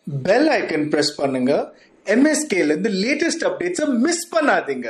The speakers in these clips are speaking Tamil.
பெல் ஐக்கன் பிரஸ் பண்ணுங்க MSK ல இருந்து லேட்டஸ்ட் அப்டேட்ஸை மிஸ் பண்ணாதீங்க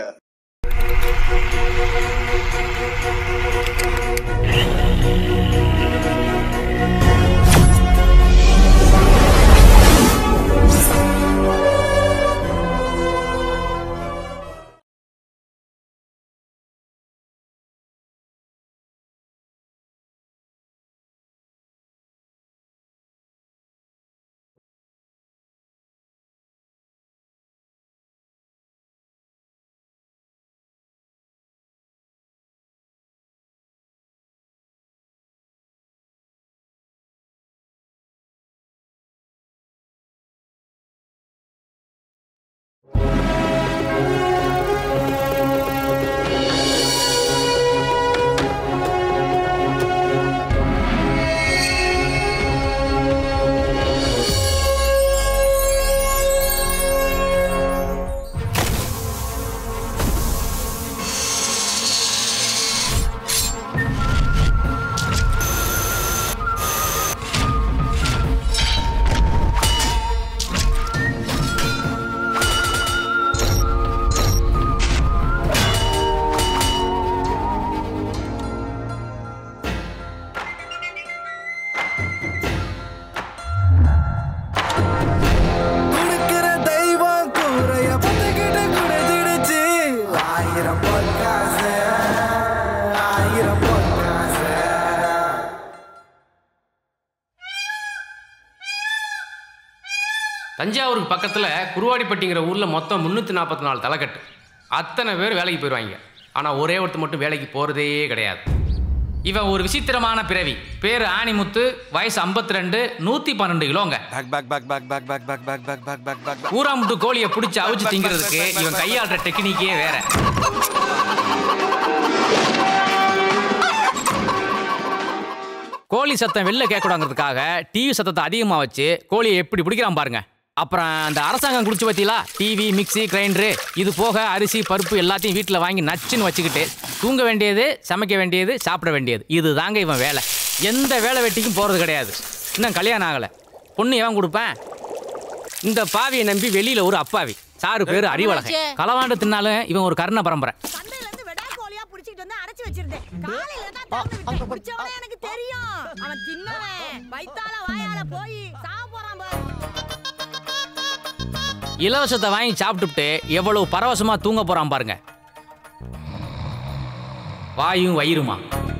குடுக்கிற தெய்வம் கூரைய பத்துக்கிட்டு குடிச்சிடுச்சு ஆயிரம் பொற்காசு ஆயிரம் பொற்காசு தஞ்சாவூருக்கு பக்கத்தில் குருவாடிப்பட்டிங்கிற ஊரில் மொத்தம் முந்நூற்றி நாற்பத்தி நாலு தலைக்கட்டு அத்தனை பேர் வேலைக்கு போயிடுவாங்க ஆனால் ஒரே ஒருத்தர் மட்டும் வேலைக்கு போகிறதே கிடையாது இவன் ஒரு விசித்திரமான பிறவி பேர் ஆணிமுத்து வயசு 52 ரெண்டு நூற்றி பன்னெண்டு கிலோங்க பேக் பேக் பேக் பேக் பேக் பேக் பேக் பேக் பேக் பேக் பேக் பேக் பேக் ஊராமுட்டு கோழியை பிடிச்சி அவிச்சு திங்கிறதுக்கு இவன் கையாளுற டெக்னிக்கே வேற கோழி சத்தம் வெளில கேட்கக்கூடாங்கிறதுக்காக டிவி சத்தத்தை அதிகமாக வச்சு கோழியை எப்படி பிடிக்கிறான் பாருங்க அப்புறம் அந்த அரசாங்கம் குடிச்சு பத்திலா டிவி மிக்ஸி கிரைண்டரு இது போக அரிசி பருப்பு எல்லாத்தையும் வீட்டில் வாங்கி நச்சுன்னு வச்சுக்கிட்டு தூங்க வேண்டியது சமைக்க வேண்டியது சாப்பிட வேண்டியது இது தாங்க இவன் வேலை எந்த வேலை வெட்டிக்கும் போகிறது கிடையாது இன்னும் கல்யாணம் ஆகலை பொண்ணு எவன் கொடுப்பேன் இந்த பாவியை நம்பி வெளியில ஒரு அப்பாவி சாரு பேரு அறிவழகன் களவாண்டு தின்னாலும் இவன் ஒரு கர்ண பரம்பரை சந்தையில இருந்து விடா கோழியா புடிச்சிட்டு வந்து அடைச்சு வச்சிருந்தேன் காலையில தான் திறந்து விட்டேன் பிடிச்சவனே எனக்கு தெரியும் அவன் தின்னவன் வயித்தால வாயால போய் சாவ போறான் பாரு இலவசத்தை வாங்கி சாப்பிட்டுட்டு எவ்வளவு பரவசமா தூங்க போறான் பாருங்க வாயும் வயிறுமா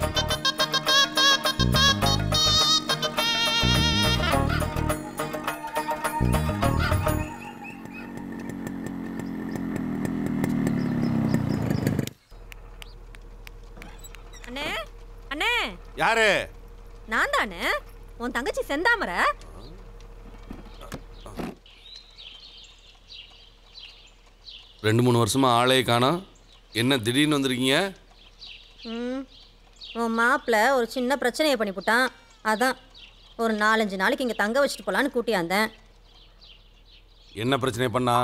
அண்ணே அண்ணே யாரு நான் தானே உன் தங்கச்சி செந்தாமரை ரெண்டு மூணு வருஷமா ஆளே காணோம் என்ன திடீர்னு வந்திருக்கீங்க ம் உன் மாப்பிள்ள ஒரு சின்ன பிரச்சனையை பண்ணிவிட்டான் அதான் ஒரு நாலஞ்சு நாளைக்கு இங்கே தங்க வச்சுட்டு போலான்னு கூட்டியாந்தேன் என்ன பிரச்சனை பண்ணா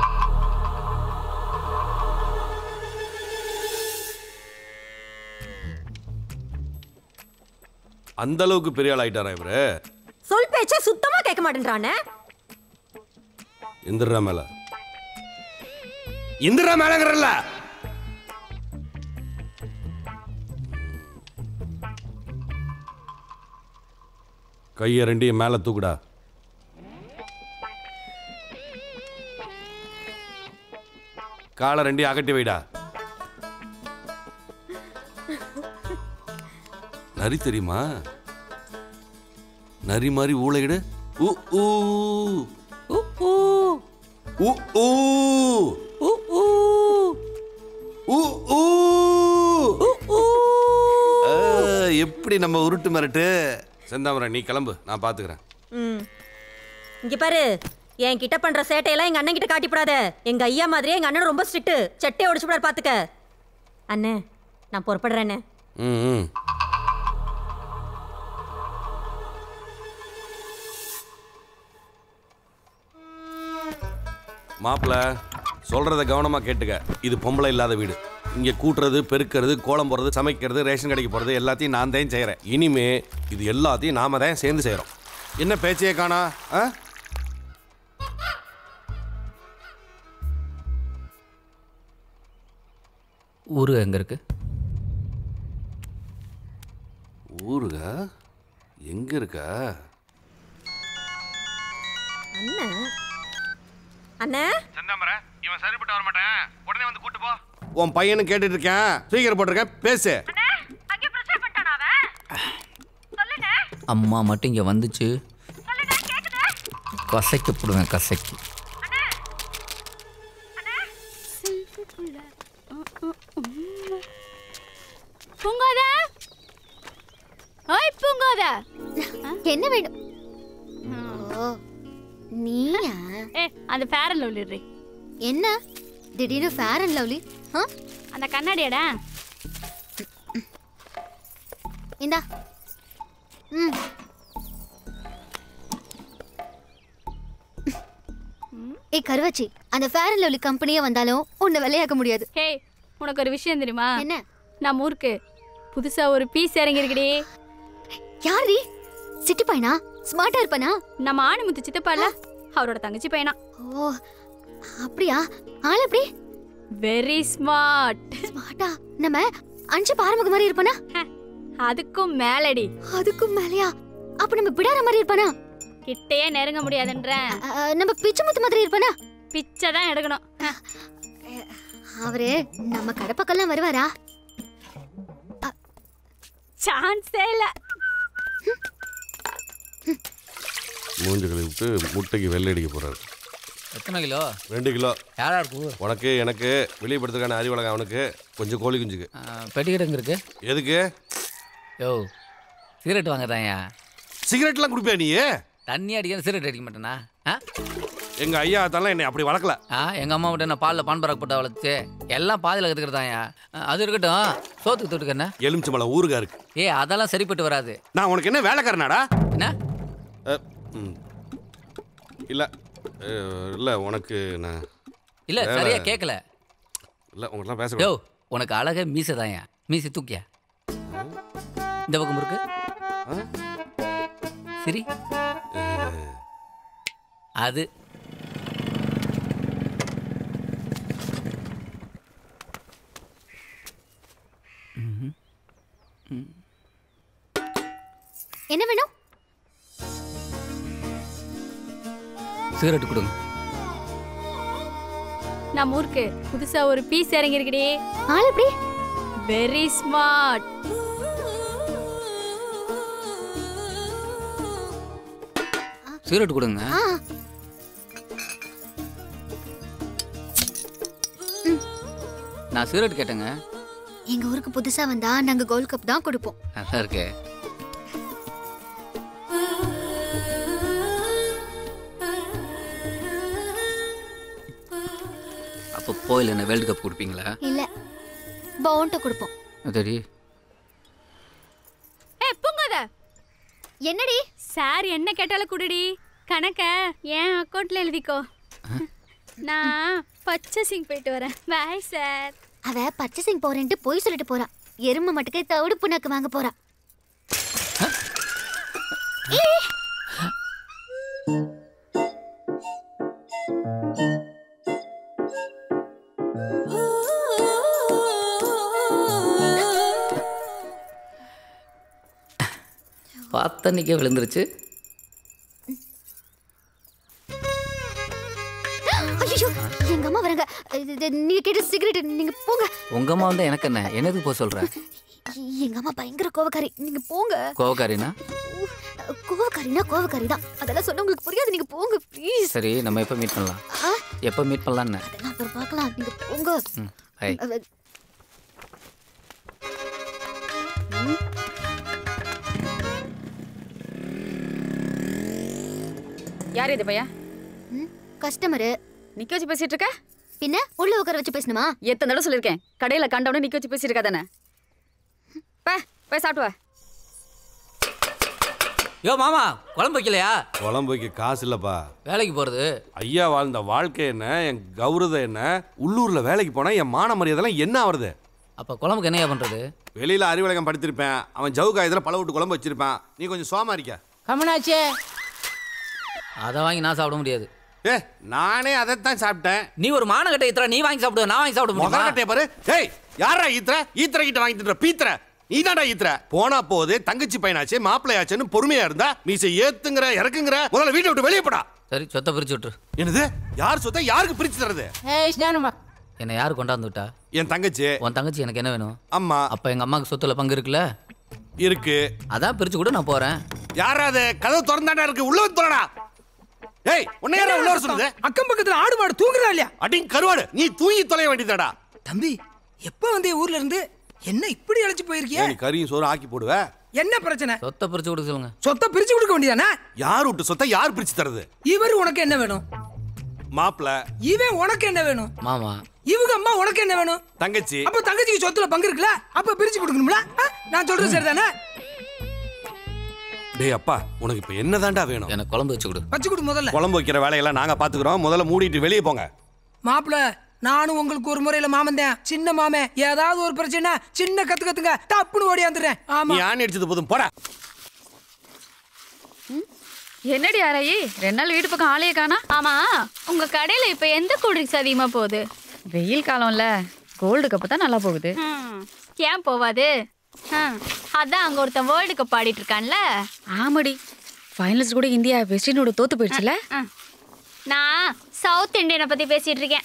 அந்த அளவுக்கு பெரிய ஆள் ஆயிட்டாரா இவரு சொல் பேச்சே சுத்தமா கேட்க மாட்டேன்றானே எந்திரா மேல எந்திரா மேலங்கிறல்ல கையை ரெண்டையும் மேல தூக்குடா காலை ரெண்டையும் அகட்டி வைடா நரி தெரியுமா நரி மாதிரி ஊழையிடு ஊ ஊ ஊ ஊ ஊ ஊ ஊ ஊ ஊ ஊ ஆ, எப்படி நம்ம உருட்டு மிரட்டு செந்தாமரை நீ கிளம்பு நான் பாத்துக்கிறேன் ம் இங்க பாரு என் கிட்ட பண்ற சேட்டையெல்லாம் எங்க அண்ணன் கிட்ட காட்டிப்படாத எங்க ஐயா மாதிரியே எங்க அண்ணன் ரொம்ப ஸ்ட்ரிக்ட் செட்டை உடைச்சு விடாரு பாத்துக்க அண்ணே நான் பொறுப்படுறேண்ணே ம் ம் மாப்பிள சொல்றத கவனமா கேட்டுக்க இது பொம்பளை இல்லாத வீடு இங்க கூட்டுறது பெருக்கிறது கோலம் போடுறது சமைக்கிறது ரேஷன் கடைக்கு போறது எல்லாத்தையும் நான் தான் செய்யறேன் இனிமே இது எல்லாத்தையும் நாம தான் சேர்ந்து செய்யறோம் என்ன பேச்சையே காணா ஆ ஊரு எங்கே இருக்கு ஊருகா எங்க இருக்கா அண்ணன் அண்ணே செந்தாமரை இவன் சரிப்பட்டு வர மாட்டேன் உடனே வந்து கூட்டு போ உன் பையனும் கேட்டுட்டு இருக்கேன் ஸ்பீக்கர் போட்டிருக்கேன் பேசு அம்மா மட்டும் இங்கே வந்துச்சு கசைக்க போடுவேன் கசைக்கு பூங்கோத ஓய் பூங்கோத என்ன வேணும் ஓ நீயா ஏ அந்த ஃபேர் அண்ட் லவ்லி என்ன திடீர்னு ஃபேர் அண்ட் லவ்லி ஆ அந்த கண்ணாடியடா இந்தா ம் ஏய் கருவாச்சி அந்த ஃபேர் அண்ட் லவ்லி கம்பெனியே வந்தாலும் உன்னை விலையாக்க முடியாது ஹே உனக்கு ஒரு விஷயம் தெரியுமா என்ன நம்ம ஊருக்கு புதுசா ஒரு பீஸ் இறங்கிருக்குடி யாரி சிட்டி பையனா ஸ்மார்ட்டா இருப்பானா நம்ம ஆணிமுத்து சித்தப்பால அவரோட தங்கச்சி பையனா ஓ அப்படியா ஆள் எப்படி வெரி ஸ்மார்ட் ஸ்மார்ட்டா நம்ம அஞ்சு பாரமுக மாதிரி இருப்பானா அதுக்கும் மேலடி அதுக்கும் மேலையா அப்ப நம்ம பிடார மாதிரி இருப்பானா கிட்டேயே நெருங்க முடியாதுன்றேன் அ, அ, நம்ம பிச்சு முத்து மாதிரி இருப்பானா பிச்சை தான் எடுக்கணும் ஹ, அவரு நம்ம கடை பக்கம்லாம் வருவாரா சான்ஸே இல்ல மூஞ்சி கழுவிட்டு முட்டைக்கு வெள்ளை அடிக்க போறாரு எத்தனை கிலோ ரெண்டு கிலோ யாரா இருக்கு உனக்கு எனக்கு வெளியப்படுத்துக்கான அறிவழகம் அவனுக்கு கொஞ்சம் கோழி குஞ்சுக்கு பெட்டிக்கிட்ட எங்கே இருக்கு எதுக்கு யோ சிகரெட் வாங்குறதாயா சிகரெட்லாம் குடிப்பியா நீ தண்ணி அடிக்கிற சிகரெட் அடிக்க மாட்டேனா ஆ எங்க ஐயா அதெல்லாம் என்னை அப்படி வளர்க்கல ஆ எங்கள் அம்மா விட்டு என்ன பாலில் பான்பராக் போட்டு வளர்த்து எல்லாம் பாதியில் கற்றுக்கிறதாயா அது இருக்கட்டும் சோத்துக்கு தொட்டுக்க என்ன எலுமிச்சம்பழம் ஊருகா இருக்கு ஏ அதெல்லாம் சரிப்பட்டு வராது நான் உனக்கு என்ன வேலைக்காரனாடா என்ன அ, ம். இல்ல அ, இல்ல உனக்கு நான் இல்லை சரியா கேட்கல இல்ல உங்கள்கிட்ட யோ பேச உனக்கு அழகே மீசை தாயா மீசை தூக்கியா இந்த பக்கம் இருக்கு சரி அது என்ன வேணும் சிகரெட் கொடுங்க நம்ம ஊருக்கு புதுசா ஒரு பீஸ் இறங்கிருக்குடி ஆள் எப்படி வெரி ஸ்மார்ட் சிகரெட் கொடுங்க ஆ நான் சிகரெட் கேட்டேங்க எங்க ஊருக்கு புதுசா வந்தா நாங்க கோல்ட் கப் தான் கொடுப்போம் நல்லா இருக்கே அப்போ போயில் என்ன வேர்ல்டு கப் கொடுப்பீங்களா இல்ல பவுன்ட்ட கொடுப்போம் சரி ஏ பூங்கோத என்னடி சார் என்ன கேட்டாலும் குடுடி கணக்க என் அக்கௌண்ட்ல எழுதிக்கோ நான் பர்ச்சேசிங் போயிட்டு வரேன் பாய் சார் அவ பர்ச்சேசிங் போறேன்ட்டு போய் சொல்லிட்டு போறா எருமை மட்டுக்கு தவிடு புண்ணாக்கு வாங்க போறா பார்த்தன்னைக்கே விழுந்துருச்சு ஐயோ எங்க அம்மா வராங்க இது- இது நீங்க கேட்ட சிகரெட் நீங்க போங்க உங்க அம்மா வந்து எனக்கு என்ன என்னதுக்கு போக சொல்ற எங்க அம்மா பயங்கர கோவக்காரி நீங்க போங்க கோவக்காரினா கோவக்காரினா கோவக்காரி தான் அதெல்லாம் சொன்னா உங்களுக்கு புரியாது நீங்க போங்க ப்ளீஸ் சரி நம்ம எப்போ மீட் பண்ணலாம் எப்போ மீட் பண்ணலான்னு அதெல்லாம் அப்புறம் பார்க்கலாம் நீங்க போங்க ம் ஐ அவ- யார் இது பையன் ம், கஸ்டமரு நிக்க வச்சு பேசிட்டு இருக்க பின்ன உள்ள உட்கார வச்சு பேசணுமா எத்தனை தடவை சொல்லியிருக்கேன் கடையில கண்டவனே நிக்க வச்சு பேசிட்டு இருக்கா தானே பே போய் சாப்பிட்டு வா யோ மாமா குழம்பு வைக்கலையா குழம்பு வைக்க காசு இல்லப்பா வேலைக்கு போகிறது ஐயா வாழ்ந்த வாழ்க்கை என்ன என் கௌரவம் என்ன உள்ளூர்ல வேலைக்கு போனா என் மான மரியாதைலாம் என்ன ஆகுறது அப்போ குழம்புக்கு என்னையா பண்ணுறது வெளியில அறிவழகம் படுத்திருப்பேன் அவன் ஜவு காயத்துல பல விட்டு குழம்பு வச்சிருப்பான் நீ கொஞ்சம் சோமாரிக்க கம்மனாச்சே அதை வாங்கி நான் சாப்பிட முடியாது ஏ நானே அதைத்தான் சாப்பிட்டேன் நீ ஒரு மானகட்டை இத்தர நீ வாங்கி சாப்பிடுவ நான் வாங்கி சாப்பிட முடியுமா முதல்கட்டைய பாரு ஏய் யாரா ஈத்துற ஈத்துற கிட்ட வாங்கி தின்ற பீத்துற நீ தான்டா ஈத்துற போனா போது தங்கச்சி பையனாச்சு மாப்பிள்ளையாச்சுன்னு பொறுமையா இருந்தா மீசை ஏத்துங்கிற இறக்குங்கிற முதல்ல வீட்டை விட்டு வெளியே போடா சரி சொத்தை பிரிச்சு விட்டுரு என்னது யார் சொத்தை யாருக்கு பிரிச்சு தர்றது என்னை யார் கொண்டாந்து விட்டா என் தங்கச்சி உன் தங்கச்சி எனக்கு என்ன வேணும் அம்மா அப்ப எங்க அம்மாக்கு சொத்துல பங்கு இருக்குல்ல இருக்கு அதான் பிரிச்சு கூட நான் போறேன் யாராவது கதவு திறந்தாண்டா இருக்கு உள்ள வந்து தொலைடா ஏய் உன்னை யாரா உள்ள வர சொல்லுது அக்கம் பக்கத்துல ஆடு மாடு தூங்குறா இல்லையா அடிங் கருவாடு நீ தூங்கி தொலைய வேண்டியதாடா தம்பி எப்ப வந்தே ஊர்ல இருந்து என்ன இப்படி அழைச்சு போயிருக்கிய நீ கறியும் சோறு ஆக்கி போடுவ என்ன பிரச்சனை சொத்தை பிரிச்சு கொடுக்க சொல்லுங்க சொத்தை பிரிச்சு கொடுக்க வேண்டியதானே யார் விட்டு சொத்தை யார் பிரிச்சு தருது இவர் உனக்கு என்ன வேணும் மாப்பிள்ள இவன் உனக்கு என்ன வேணும் மாமா இவங்க அம்மா உனக்கு என்ன வேணும் தங்கச்சி அப்ப தங்கச்சிக்கு சொத்துல பங்கு இருக்குல்ல அப்ப பிரிச்சு கொடுக்கணும்ல ஆ? நான் சொல்றது சரிதானே டேய் அப்பா உனக்கு இப்ப என்னதான்டா வேணும் எனக்கு குழம்பு வச்சு கொடு வச்சு கொடு முதல்ல குழம்பு வைக்கிற வேலையெல்லாம் நாங்க பாத்துக்கிறோம் முதல்ல மூடிட்டு வெளியே போங்க மாப்பிள நானும் உங்களுக்கு ஒரு முறையில மாமன் தான் சின்ன மாமன் ஏதாவது ஒரு பிரச்சனை சின்ன கத்து கத்துங்க டப்புன்னு ஓடியாந்துறேன் ஆமா நீ ஆணி அடிச்சது போதும் போடா என்னடி ஆராயி ரெண்டு நாள் வீட்டு பக்கம் ஆளையே காணா ஆமா உங்க கடையில இப்ப எந்த கூல்ட்ரிங்க்ஸ் அதிகமா போகுது வெயில் காலம்ல கோல்டு கப்பு தான் நல்லா போகுது ஹம், ஏன் போவாது ஹம், அதான் அங்க ஒருத்தன் வேர்ல்டு கப் ஆடிட்டு இருக்கான்ல ஆமாடி ஃபைனல்ஸ் கூட இந்தியா வெஸ்ட் இண்டீனோட தோத்து போயிடுச்சுல ஹம். நான் சவுத் இந்தியனை பத்தி பேசிட்டு இருக்கேன்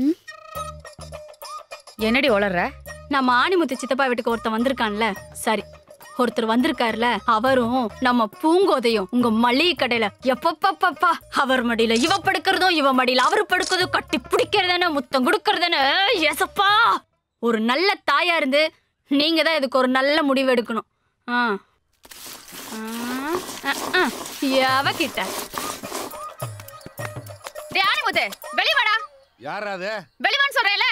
என்னடி வளர்ற நம்ம ஆணிமுத்து சித்தப்பா வீட்டுக்கு ஒருத்தன் வந்திருக்கான்ல சரி ஒருத்தர் வந்திருக்காருல அவரும் நம்ம பூங்கோதையும் உங்க மளிகை கடையில எப்பப்பப்பப்பா அவர் மடியில இவ படுக்கிறதும் இவ மடியில அவர் படுக்கிறதும் கட்டி பிடிக்கிறதுன்னு முத்தம் கொடுக்கறதுன்னு எசப்பா ஒரு நல்ல தாயா இருந்து நீங்க தான் இதுக்கு ஒரு நல்ல முடிவு எடுக்கணும் ஆ ஆ, ஆ, ஆ. எவ கிட்ட டேய் ஆணிமுத்து வெளிய வாடா யாராது வெளிவான்னு சொல்றேல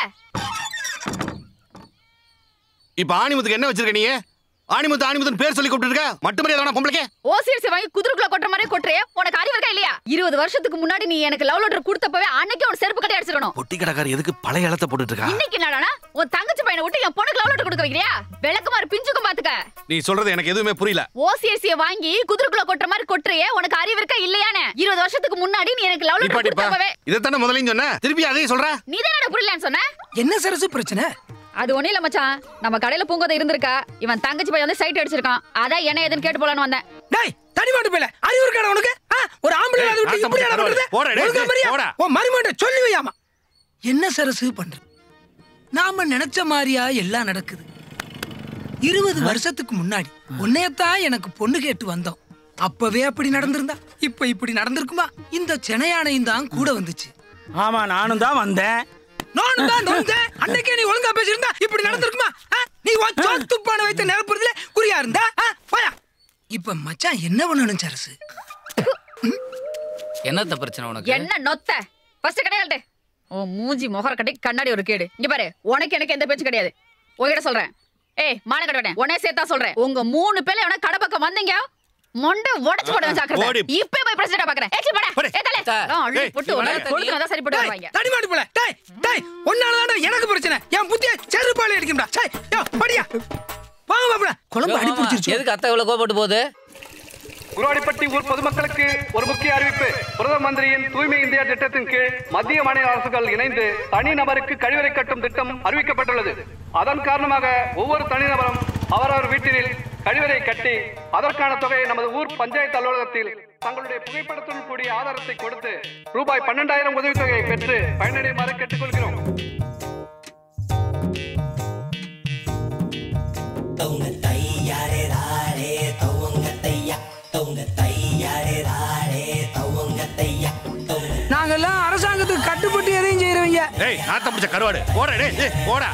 இப்ப ஆணிமுத்துக்கு என்ன வச்சிருக்க நீ ஆணிமுத்து ஆணிமுத்துன்னு பேர் சொல்லி கூப்பிட்டு இருக்க மட்டும் மரியாதை பொம்பளைக்கு ஓசியர்ஸ் வாங்கி குதிரைக்குள்ள கொட்டுற மாதிரி கொட்டுறே உனக்கு அறிவு இருக்கா இல்லையா இருபது வருஷத்துக்கு முன்னாடி நீ எனக்கு லவ் லெட்டர் கொடுத்தப்பவே அன்னைக்கே ஒரு செருப்பு கட்டி அடிச்சிருக்கணும் பொட்டி கடைக்காரி எதுக்கு பழைய இடத்த போட்டுட்டு இருக்கா இன்னைக்கு என்னடானா உன் தங்கச்சி பையனை விட்டு என் பொண்ணுக்கு லவ் லெட்டர் கொடுக்க வைக்கிறியா விளக்குமாறு பிஞ்சுக்கும் பாத்துக்க நீ சொல்றது எனக்கு எதுவுமே புரியல ஓசிஎஸ்சிய வாங்கி குதிரைக்குள்ள கொட்டுற மாதிரி கொட்டுறியே உனக்கு அறிவு இருக்கா இல்லையானே இருபது வருஷத்துக்கு முன்னாடி நீ எனக்கு லவ் நிப்பா லெட்டர் நிப்பா கொடுத்தப்பவே இதைத்தானே முதலையும் சொன்ன திருப்பி அதையும் சொல்ற நீ தான் புரியலன்னு சொன்ன என்ன சரசு பிரச்சனை அது ஒண்ணும் இல்ல மச்சான் நம்ம கடையில பூங்கோதை இருந்திருக்கா இவன் தங்கச்சி பையன் வந்து சைட் அடிச்சிருக்கான் அதான் என்ன ஏதுன்னு கேட்டு போலான்னு வந்தேன் டேய் தனி மாட்டு பேல அறிவு இருக்காடா உனக்கு ஆ, ஒரு ஆம்பளை டேய், அதை விட்டு நாத்தம் இப்படி பிடிச்ச பண்றது போடா, டேய், ஒழுங்கா டேய், மரியா போடா. உன் மருமகிட்ட சொல்லி வையாமா என்ன சரசு பண்ற நாம நினைச்ச மாதிரியா எல்லாம் நடக்குது இருபது வருஷத்துக்கு முன்னாடி உன்னையத்தான் எனக்கு பொண்ணு கேட்டு வந்தோம் அப்பவே அப்படி நடந்திருந்தா இப்ப இப்படி நடந்திருக்குமா இந்த சென்னையானையும் தான் கூட வந்துச்சு ஆமா நானும் தான் வந்தேன் நானும் தான் வந்தேன் அன்னைக்கே நீ ஒழுங்கா பேசியிருந்தா இப்படி நடந்திருக்குமா ஆ? நீ உன் சோத்து துப்பான வைத்த நிரப்புறதுல குறியா இருந்தா ஆ, போயா இப்ப மச்சான் என்ன பண்ணணும் சரசு என்னத்த பிரச்சனை உனக்கு என்ன நொத்த ஃபர்ஸ்ட் கிடையாது உன் மூஞ்சி முகர கட்டி கண்ணாடி ஒரு கேடு இங்க பாரு உனக்கு எனக்கு எந்த பேச்சு கிடையாது உங்ககிட்ட சொல்றேன் ஏய் மான கடவனே உடனே சேர்த்தா சொல்றேன் உங்க மூணு பேர்ல எவனா கடை பக்கம் வந்தீங்க மொண்டை உடைச்சு போடுவேன் ஜாக்கிரதை ஓடி. இப்ப போய் பிரசிடென்ட் பாக்குறேன் ஏச்சி போடா போடு. ஏ தலை சார். நான் அள்ளி ஏய், போட்டு நீ உடனே வராத, கொடுத்து தான் சரிப்பட்டு வருவாங்க தனி மாட்டு போல டேய் டேய் உன்னாலதான்டா எனக்கு பிரச்சனை என் புத்திய செருப்பாலே அடிக்கும்டா சை யோ படியா வாங்க மாப்பிள குழம்பு அடி பிடிச்சிருச்சு எதுக்கு அத்தை இவ்வளவு கோபப்பட்டு போகுது குருவாடிப்பட்டி ஊர் பொதுமக்களுக்கு ஒரு முக்கிய அறிவிப்பு பிரதம மந்திரியின் தூய்மை இந்தியா திட்டத்தின் கீழ் மத்திய மாநில அரசுகள் இணைந்து தனிநபருக்கு கழிவறை கட்டும் திட்டம் அறிவிக்கப்பட்டுள்ளது அதன் காரணமாக ஒவ்வொரு தனிநபரும் அவரவர் வீட்டில் கழிவறை கட்டி அதற்கான தொகையை நமது ஊர் பஞ்சாயத்து அலுவலகத்தில் தங்களுடைய புகைப்படத்துடன் கூடிய ஆதாரத்தை கொடுத்து ரூபாய் பன்னெண்டாயிரம் உதவித்தொகையை பெற்று பயனடையுமாறு கேட்டுக்கொள்கிறோம் நாங்கெல்லாம் அரசாங்கத்துக்கு கட்டுப்பட்டு எதையும் செய்யறவங்க டேய் நாத்தம் பிடிச்ச கருவாடு போடா டேய் டேய், போடா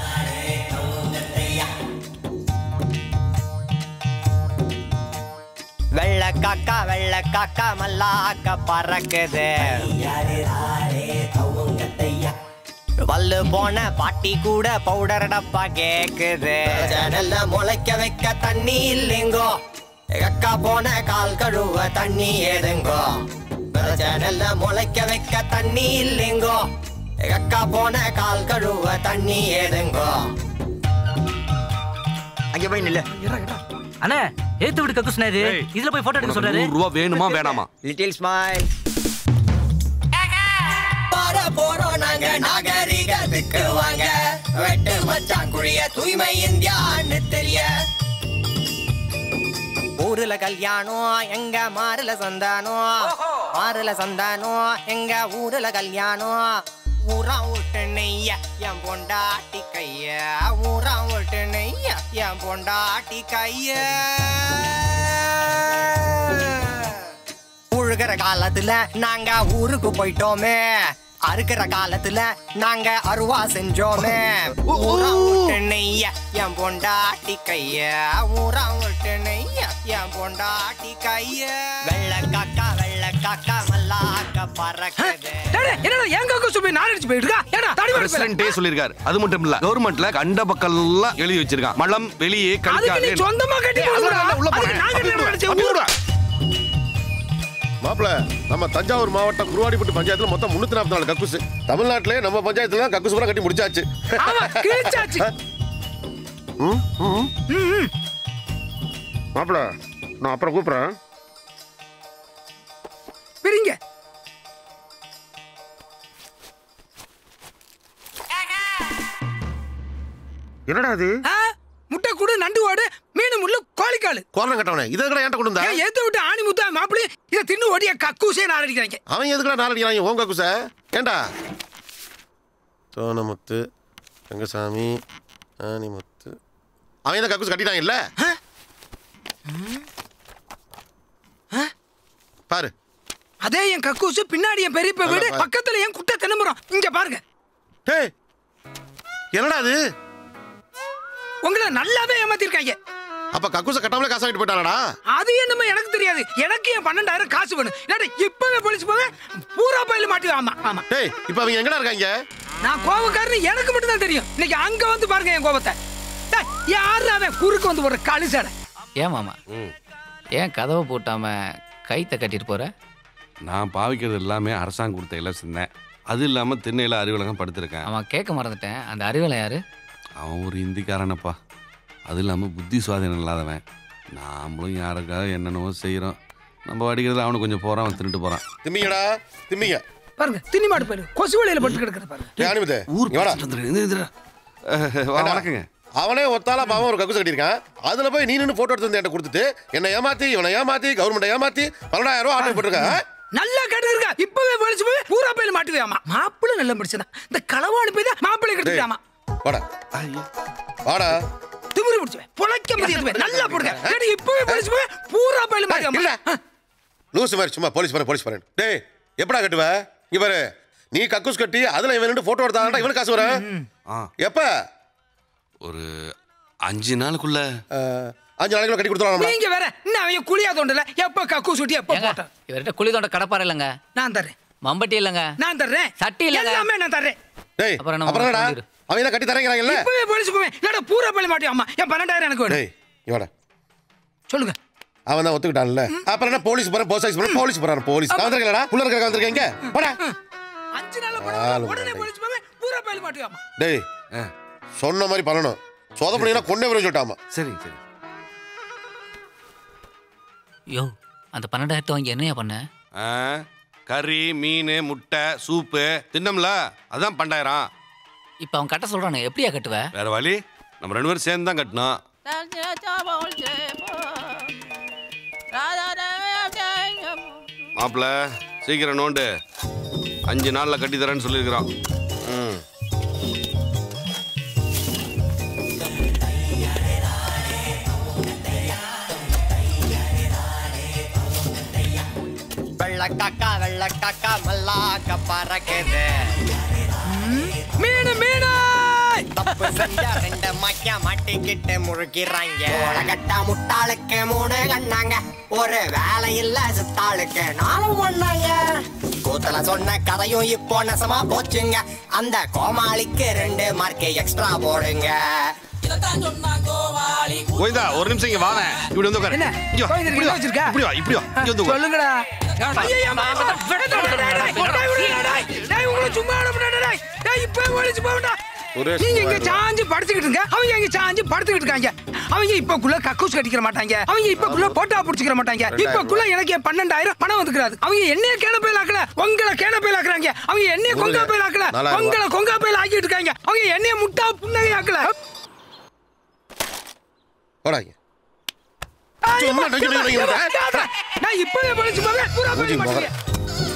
வெள்ள காக்கா வெள்ள காக்கா மல்லாக்க பறக்குது வல்லு போன பாட்டி கூட பவுடர் டப்பா கேக்குது ஜனல்ல முளைக்க வைக்க தண்ணி இல்லைங்கோ அக்கா போன கால் கழுவ தண்ணி ஏதுங்கோ ஜனல்ல முளைக்க வைக்க தண்ணி இல்லைங்கோ அக்கா போன கால் கழுவ தண்ணி ஏதுங்கோ அங்க போய் நில்லு அண்ணே ஏத்து விட்டு கக்குஸ்னாரு இதுல போய் போட்டோ எடுக்க உனக்கு சொல்றாரு நூறு ரூபா வேணுமா வேணாமா லிட்டில் ஸ்மைல் பாட போறோம் நாங்க நாகரிகத்துக்கு வாங்க வெட்டு மச்சான் குழிய தூய்மை இந்தியான்னு தெரிய ஊருல கல்யாணம் எங்க மாறுல சந்தானம் மாறுல சந்தானம் எங்க ஊருல கல்யாணம் ஊரா விட்டு நெய்ய என் பொண்டாட்டி கைய ஊரா விட்டு நெய்ய என் பொண்டாட்டி கைய உழுகிற காலத்துல நாங்க ஊருக்கு போயிட்டோமே அறுக்கிற காலத்துல நாங்க அருவா செஞ்சோமே ஊரா விட்டு நெய்ய என் பொண்டாட்டி கைய ஊரா விட்டு நெய்ய என் பொண்டாட்டி கைய வெள்ள காக்கா வெள்ள காக்கா மல்லாக்க பறக்குது என்னடா என் காக்கு சுப்பி நான் அடிச்சு போயிட்டு ஏடா தடி வாடி போயிரு. பிரசிடென்டே சொல்லிருக்காரு அது மட்டும் இல்ல கவர்மெண்ட்ல கண்ட பக்கம் எல்லாம் எழுதி வச்சிருக்கான் மலம் வெளியே அதுக்கு நீ கழிக்காது சொந்தமா கட்டி ஏய், அதெல்லாம் கொடுக்குறா. இல்ல, உள்ள அதுக்கு போறேன். நாங்க அப்படி என்ன விடுறா, நினைச்சோம்? அப்படி விடுறா. மாப்பிள நம்ம தஞ்சாவூர் மாவட்டம் குருவாடிப்பட்டு பஞ்சாயத்துல மொத்தம் முன்னூத்தி நாற்பத்தி நாலு கக்குசு தமிழ்நாட்டிலே நம்ம பஞ்சாயத்துல தான் கக்குசு பூரா கட்டி முடிச்சாச்சு ஆமா, கிழிச்சாச்சு. ம், ம். மாப்பிள நான் அப்புறம் கூப்பிடுறேன் பிரிங்க என்னடா அது ஆ, முட்டை கூடு நண்டு ஓடு மீன் முள்ளு கோழிக்காலு கோரணம் கட்டவனே இதை கூட என்கிட்ட கொண்டு வந்தா ஏன் ஏத்த விட்டு ஆணி முத்தா மாப்பிளி இதை தின்னு ஓடிய கக்கூசே நான் அடிக்கிறாங்க அவன் எதுக்குடா நாலடிக்கிறாங்க ஓம் கக்குச ஏண்டா சோனமுத்து ரங்கசாமி ஆனிமுத்து அவன் இந்த கக்குசு கட்டிட்டான் இல்ல பாரு அதே என் கக்கூசு பின்னாடி என் பெரியப்ப வீடு நல்லா பாரு. பக்கத்துல என் குட்டை தினம்புறம் இங்க பாருங்க டேய் என்னடா அது உங்களை நல்லாவே ஏமாத்திருக்காங்க அப்ப கக்குச கட்டாமலே காசு வாங்கிட்டு போயிட்டானடா அது என்னமோ எனக்கு தெரியாது எனக்கு என் பன்னெண்டாயிரம் காசு வேணும் இல்லாட்டி இப்பவே போலீஸ் போவேன் பூரா பயில மாட்டி ஆமா ஆமா டேய் இப்போ அவங்க எங்கடா இருக்காங்க நான் கோபக்காரன்னு எனக்கு மட்டும் தான் தெரியும் இன்னைக்கு அங்க வந்து பாருங்க என் கோபத்தை டேய், யாரு அவன் குறுக்கு வந்து போடுற கழுசடை ஏன் மாமா ஏன் கதவை பூட்டாம கைத்தை கட்டிட்டு போற நான் பாவிக்கிறது எல்லாமே அரசாங்கம் கொடுத்த இலவசம் தான் அது இல்லாம திண்ணையில அறிவுலகம் படுத்திருக்கேன் அவன் கேட்க மறந்துட்டேன் அந்த அறிவலை யாரு அவன் ஒரு இந்திக்காரனப்பா அது இல்லாம புத்தி சுவாதீனம் இல்லாதவன் நாமளும் யாருக்காக என்னென்னவோ செய்கிறோம் நம்ம அடிக்கிறது அவனுக்கு கொஞ்சம் போறான் அவன் தின்னுட்டு போறான் திம்மிங்கடா திம்மிங்க பாருங்க தின்னி மாடு போயிரு கொசு வழியில பட்டு கிடக்குறது பாருங்க டேய் அனிமுத்து ஊர் இங்க வாடா. வா, வணக்கங்க அவனே ஒத்தாலா பாவம் ஒரு கக்குசு கட்டியிருக்கான் அதுல போய் நீ நின்று போட்டோ எடுத்து வந்து என்கிட்ட கொடுத்துட்டு என்னை ஏமாத்தி இவனை ஏமாத்தி கவர்மெண்ட் ஏமாத்தி பன்னெண்டாயிரம் ரூபாய் ஆட்டோ போட்டிருக்கான் நல்லா கேட்டுருக்கா இப்பவே போலீஸ் போய் பூரா பயில மாட்டுவேமா மாப்பிள்ளை நல்ல முடிச்சதான் இந்த களவாணி போய் தான் மாப்பிள்ளை கெடுத்துக்காமா வாடா வாடா திமிரு முடிச்சுவேன் புழைக்க முடியாது நல்லா போடுங்க ஏடி இப்பவே போலீஸ் போய் பூரா பயில மாட்டுவேமா லூசு மாதிரி சும்மா போலீஸ் பாரு போலீஸ் பாரு டேய் எப்படா கட்டுவ இங்க பாரு நீ கக்கூஸ் கட்டி அதுல இவன் நின்று போட்டோ எடுத்தாடா இவனுக்கு காசு வரும் எப்ப ஒரு அஞ்சு நாளுக்குள்ள அஞ்சு நாளைக்குள்ள கட்டி கொடுத்துருவாங்க நீங்க வேற இன்னும் அவன் குளியா தோண்டல எப்ப கக்கு சுட்டி எப்ப ஏங்க, போட்டேன் இவர்கிட்ட குழி தோண்ட கடப்பாரு இல்லைங்க நான் தரேன் மம்பட்டி இல்லைங்க நான் தர்றேன் சட்டி இல்லைங்க எல்லாமே நான் தர்றேன் டேய் அப்புறம் என்ன அப்புறம் என்னடா சொல்லிரு. அவன் என்ன கட்டி தரேங்கிறாங்கல்ல இப்பவே போலீஸ் போவேன் இல்லடா பூரா பயில மாட்டுவேன் என் பன்னெண்டாயிரம் எனக்கு வேணும் டேய் இங்க வாடா சொல்லுங்க அவன் தான் ஒத்துக்கிட்டான்ல அப்புறம் என்ன போலீஸ் போறேன் போஸ்ட் ஆஃபீஸ் போறேன் போலீஸ் போறான் போலீஸ் வந்திருக்கலடா புள்ள இருக்க வந்திருக்கீங்க போடா அஞ்சு நாள்ல ஆளு போனா உடனே போலீஸ் போவேன் பூரா பயில மாட்டுவேன் டேய் சொன்ன மாதிரி பண்ணணும் சொதப்படினா கொண்டே வரும் சொல்லிட்டாமா சரி சரி யோ அந்த பன்னெண்டாயிரத்தை வாங்கி என்னையா பண்ண ஆ, கறி மீன் முட்டை சூப்பு தின்னம்ல அதான் பண்டாயிரம் இப்போ அவன் கட்ட சொல்றானே எப்படியா கட்டுவ வேற வழி நம்ம ரெண்டு பேரும் சேர்ந்து தான் கட்டணும் மாப்பிள்ள சீக்கிரம் நோண்டு அஞ்சு நாள்ல கட்டி தரேன்னு சொல்லியிருக்கிறோம் ம் வெள்ளக்காக்கா வெள்ளக்காக்கா மல்லாக்க பறக்குது மீனு மீனு தப்பு செஞ்சா ரெண்டு மக்கியா மாட்டிக்கிட்டு முழுக்கிறாங்க உலகட்டா முட்டாளுக்கு மூணு கண்ணாங்க ஒரு வேலை இல்ல சித்தாளுக்கு நானும் ஒண்ணாங்க கூத்தல சொன்ன கதையும் இப்போ நெசமா போச்சுங்க அந்த கோமாளிக்கு ரெண்டு மார்க் எக்ஸ்ட்ரா போடுங்க கோவிந்தா ஒரு நிமிஷம் இங்க வாங்க இப்படி வந்து உட்காரு என்ன? இங்க வா, கோவிந்தா, இப்படி இங்க வா, வச்சிருக்க? இப்படி வா இப்படி வா இங்க வந்து உட்காரு. சொல்லுங்கடா ஐயையா, அம்மா, அம்மா, விடுடா, விடுடா, டேய், டேய், விடுடா, டேய். டேய், உங்களை சும்மா விட முடியாதுடா, டேய். டேய், இப்பவே போலீஸ் போகண்டா. சுரேஷ் நீங்க இங்க குமார். சாஞ்சு படுத்துக்கிட்டு இருங்க அவங்க இங்க சாஞ்சு படுத்துக்கிட்டு இருக்காங்க அவங்க இப்பக்குள்ள கக்கூஸ் கட்டிக்கிற மாட்டாங்க அவங்க இப்பக்குள்ள போட்டா புடிச்சுக்கிற மாட்டாங்க இப்பக்குள்ள எனக்கு என் பன்னெண்டாயிரம் பணம் வந்துக்கிறாது அவங்க என்னைய கேன பையில ஆக்கல உங்களை கேன பையில ஆக்குறாங்க அவங்க என்னைய கொங்கா பையில ஆக்கல நாலாயிரம் ரூபாய். உங்களை கொங்கா பையில ஆக்கிட்டு இருக்காங்க அவங்க என்னைய முட்டா புன்னகை ஆக்கல போடாங்க ஆ, சும்மா இப்ப- டக்கு டக்கு இப்ப- டக்கு டக்கு. நான் இப்பவே படிச்சு போவேன் பூரா மூஞ்சி பண்ணி முகர. மாட்டீங்க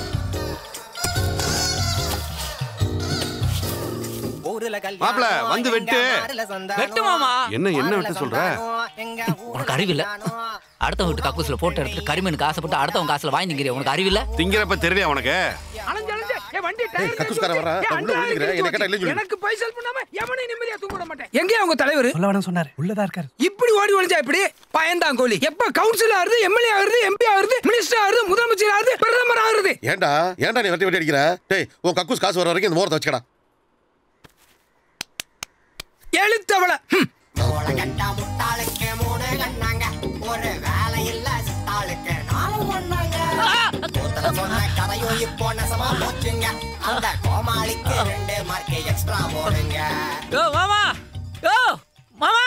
மாப்ள வந்து வெட்டு வெட்டு மாமா என்ன என்ன வெட்ட சொல்ற உனக்கு அறிவில்ல அடுத்த வீட்டு கக்கூஸ்ல போட்டு எடுத்துட்டு கரிமனுக்கு ஆசைப்பட்டு அடுத்தவங்க காசுல வாங்கி திங்கிறிய உனக்கு அறிவில்ல திங்கிறப்ப தெரியலையா உனக்கு அலைஞ்சு அலைஞ்சு என் வண்டி ஏய், டயர் கக்கூஸ்காரன் வர்றான். என் நான் உள்ள அண்டா விழுகிறேன். அடிச்சு என்னை கேட்டா இல்லைன்னு சொல்லு. எனக்கு பைசா பண்ணாம எவனையும் நிம்மதியா தூங்க விட மாட்டேன் எங்க அவங்க தலைவர் சொல்ல வேணாம் சொன்னாரு உள்ளதா இருக்காரு இப்படி ஓடி ஒளிஞ்சா இப்படி பயந்தான் கோலி எப்ப கவுன்சில் ஆகுது எம்எல்ஏ ஆகுது எம்பி ஆகுது மினிஸ்டர் ஆகுது முதலமைச்சர் ஆகுது பிரதமர் ஆகுது ஏன்டா ஏன்டா நீ வெட்டி வெட்டி அடிக்கிற டேய் உன் கக்கூஸ் காசு வர வரைக்கும் இந்த மோரத்தை வச்சுக்கடா எழுத்தவள ஹம். கட்டா முட்டாளுக்கு மூணு கண்ணாங்க ஒரு வேலை இல்ல சித்தாளுக்கு நாலு பண்ணாங்க ஒருத்தர் சொன்ன கதையும் இப்போ நெசமா போச்சுங்க அந்த கோமாளிக்கு ரெண்டு மார்க்கு எக்ஸ்ட்ரா போடுங்க யோ மாமா யோ மாமா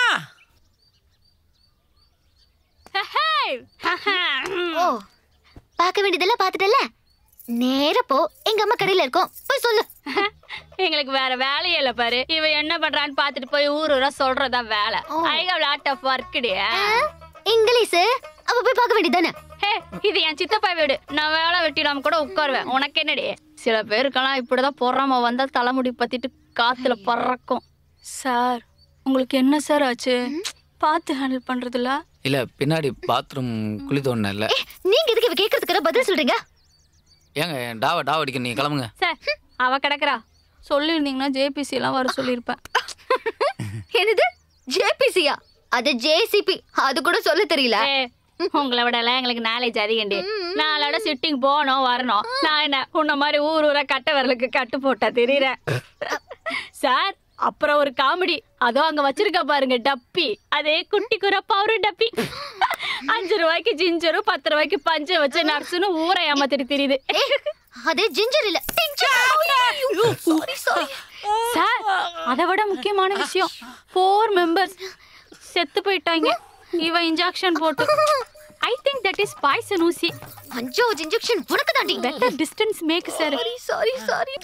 ஓ பார்க்க வேண்டியதெல்லாம் பார்த்துட்டல நேரா போ எங்க அம்மா கடையில இருக்கோம் போய் சொல்லு எங்களுக்கு வேற வேலையே இல்ல பாரு இவ என்ன பண்றான்னு பாத்துட்டு போய் ஊர் ஊரா சொல்றதா வேலை I have lot of work day English அப்ப போய் பார்க்க வேண்டியதானே ஹே இது என் சித்தப்பா வீடு நான் வேலை வெட்டிடாம கூட உட்காருவேன் உனக்கு என்னடி சில பேருக்கெல்லாம் இப்படிதான் பொறாம வந்தா தலைமுடி பத்திட்டு காத்துல பறக்கும் சார் உங்களுக்கு என்ன சார் ஆச்சு பார்த்து ஹேண்டில் பண்றதுல இல்ல பின்னாடி பாத்ரூம் குழி தோணுன இல்ல நீங்க எதுக்கு இவ கேக்குறதுக்கு பதில் சொல்றீங்க ஏங்க டாவ டாவ அடிக்க நீங்க கிளம்புங்க சார் அவ கிடக்குறா சொல்லியிருந்தீங்கன்னா ஜேபிசி எல்லாம் வர சொல்லியிருப்பேன் என்னது ஜேபிசியா அது ஜேசிபி அது கூட சொல்ல தெரியல ஏ, உங்களை விட எல்லாம் எங்களுக்கு நாலேஜ் அதிகண்டி நாளோட சிட்டிங் போனோம் வரணும் நான் என்ன உன்ன மாதிரி ஊர் ஊரா கட்ட வரலுக்கு கட்டு போட்டா தெரியறேன் சார் அப்புறம் ஒரு காமெடி அதோ அங்க வச்சிருக்க பாருங்க டப்பி அதே குட்டி குரப்பா ஒரு டப்பி அஞ்சு ரூபாய்க்கு ஜிஞ்சரும் பத்து ரூபாய்க்கு பஞ்சம் வச்சு நர்ஸுன்னு ஊரை ஏமாத்திட்டு தெரியுது அது ஜிஞ்சர் இல்ல சாரி சாரி சார் அதை விட முக்கியமான விஷயம் ஃபோர் மெம்பர்ஸ் செத்து போயிட்டாங்க இவன் இன்ஜெக்ஷன் போட்டு I think that is poison ஊசி அஞ்சாவது இன்ஜெக்ஷன் உனக்கு தாண்டி better distance make sir sorry sorry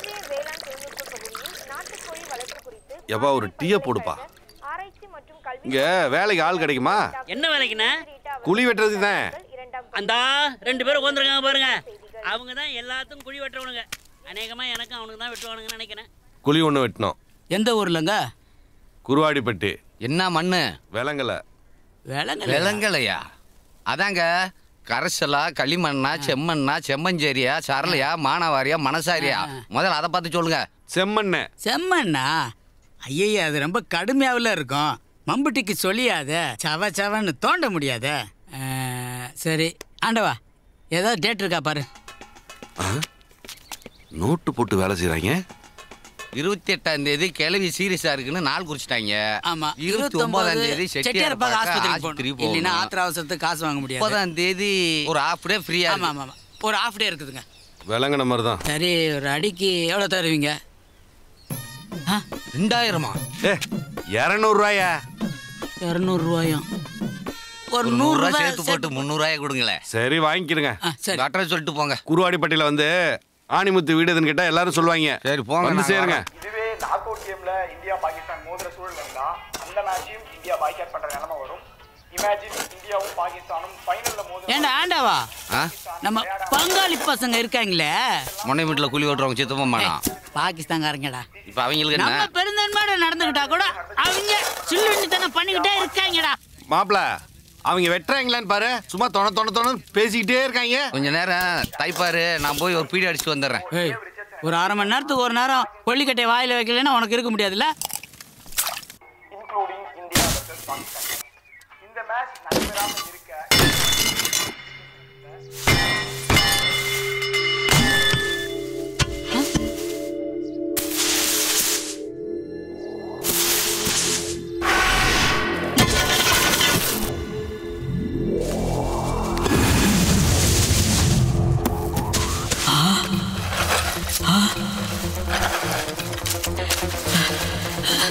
எப்பா ஒரு டீய போடுப்பா இங்க வேலைக்கு ஆள் கிடைக்குமா என்ன வேலைக்குண்ணே குழி வெட்டுறது தான் அந்த ரெண்டு பேரும் உட்காந்துருக்காங்க பாருங்க அவங்க தான் எல்லாத்துக்கும் குழி வெட்டுறவனுங்க அநேகமா எனக்கும் அவனுக்கு தான் வெட்டுவானுங்கன்னு நினைக்கிறேன் குழி ஒண்ணு வெட்டணும் எந்த ஊர்லங்க குருவாடிப்பட்டி என்ன மண்ணு விலங்கல விலங்கல விலங்கலையா அதாங்க கரைசலா களிமண்ணா செம்மண்ணா செம்மஞ்சேரியா சரளையா மானாவாரியா மனசாரியா முதல்ல அதை பார்த்து சொல்லுங்க செம்மண்ண செம்மண்ணா ஐயய்யா அது ரொம்ப கடுமையாவில் இருக்கும் மம்புட்டிக்கு சொல்லியாத சவ சவன்னு தோண்ட முடியாத சரி ஆண்டவா ஏதாவது டேட் இருக்கா பாரு நோட்டு போட்டு வேலை செய்றாங்க இருபத்தி எட்டாம் தேதி கிளவி சீரியஸா இருக்குன்னு நாள் குறிச்சிட்டாங்க ஆமா இருபத்தி ஒன்பதாம் தேதி செட்டியார் பார்க்க ஆஸ்பத்திரிக்கு ஆஸ்பத்திரி போகணும் இல்லைன்னா போகணும் ஆத்திர அவசரத்துக்கு காசு வாங்க முடியாது முப்பதாம் தேதி ஒரு ஹாஃப் டே ஃப்ரீயா ஆமா ஆமா ஆமா ஒரு ஹாஃப் டே இருக்குதுங்க விலங்கின மாதிரி தான் சரி ஒரு அடிக்கு எவ்வளோ தருவீங்க ரெண்டாயிரமா ஏ இரநூறு ரூபாயா இரநூறுவாயும் ஒரு ஒரு நூறு நூறு ரூபாய் சேர்த்து போட்டு முந்நூறு ரூபாய் கொடுங்களேன் சரி வாங்கிக்கிறங்க உங்க அட்ரஸ் சொல்லிட்டு போங்க குருவாடிப்பட்டியில வந்து ஆணிமுத்து வீடு எதுன்னு கேட்டா எல்லாரும் சொல்லுவாங்க சரி போங்க வந்து நாங்க சேருங்க வரோம். இதுவே நாக் அவுட் கேம்ல இந்தியா பாகிஸ்தான் மோதுற சூழல் வந்தா அந்த மேட்சையும் இந்தியா பாய்காட் பண்ற நிலைமை வரும் இமேஜின் இந்தியாவும் பாகிஸ்தானும் ஃபைனல்ல மோதுற ஏண்டா ஆண்டாவா ஆ? நம்ம பங்காளி பசங்க இருக்காங்களே முனை வீட்டுல குழி ஓட்டுறவங்க சித்தப்பா மாடா பாகிஸ்தான்காரங்கடா இப்ப அவங்களுக்கு என்ன நம்ம பெருந்தன்மையோட நடந்துக்கிட்டா கூட அவங்க சில்லுன்னு தானே பண்ணிக்கிட்டே இருக்காங்கடா மாப்பிள அவங்க வெட்டுறாங்களான்னு பாரு சும்மா தொண தொண தொண பேசிக்கிட்டே இருக்காங்க கொஞ்ச நேரம் தைப்பாரு நான் போய் ஒரு பீடி அடிச்சுட்டு வந்துடுறேன் ஏய் ஒரு அரை மணி நேரத்துக்கு ஒரு நேரம் கொல்லிக்கட்டையை வாயில வைக்கலைன்னா உனக்கு இருக்க முடியாதுல்ல இன்க்ளூடிங் இந்தியா வர்சஸ் பாகிஸ்தான் இந்த மேட்ச் நடைபெறாம இருக்க ஆ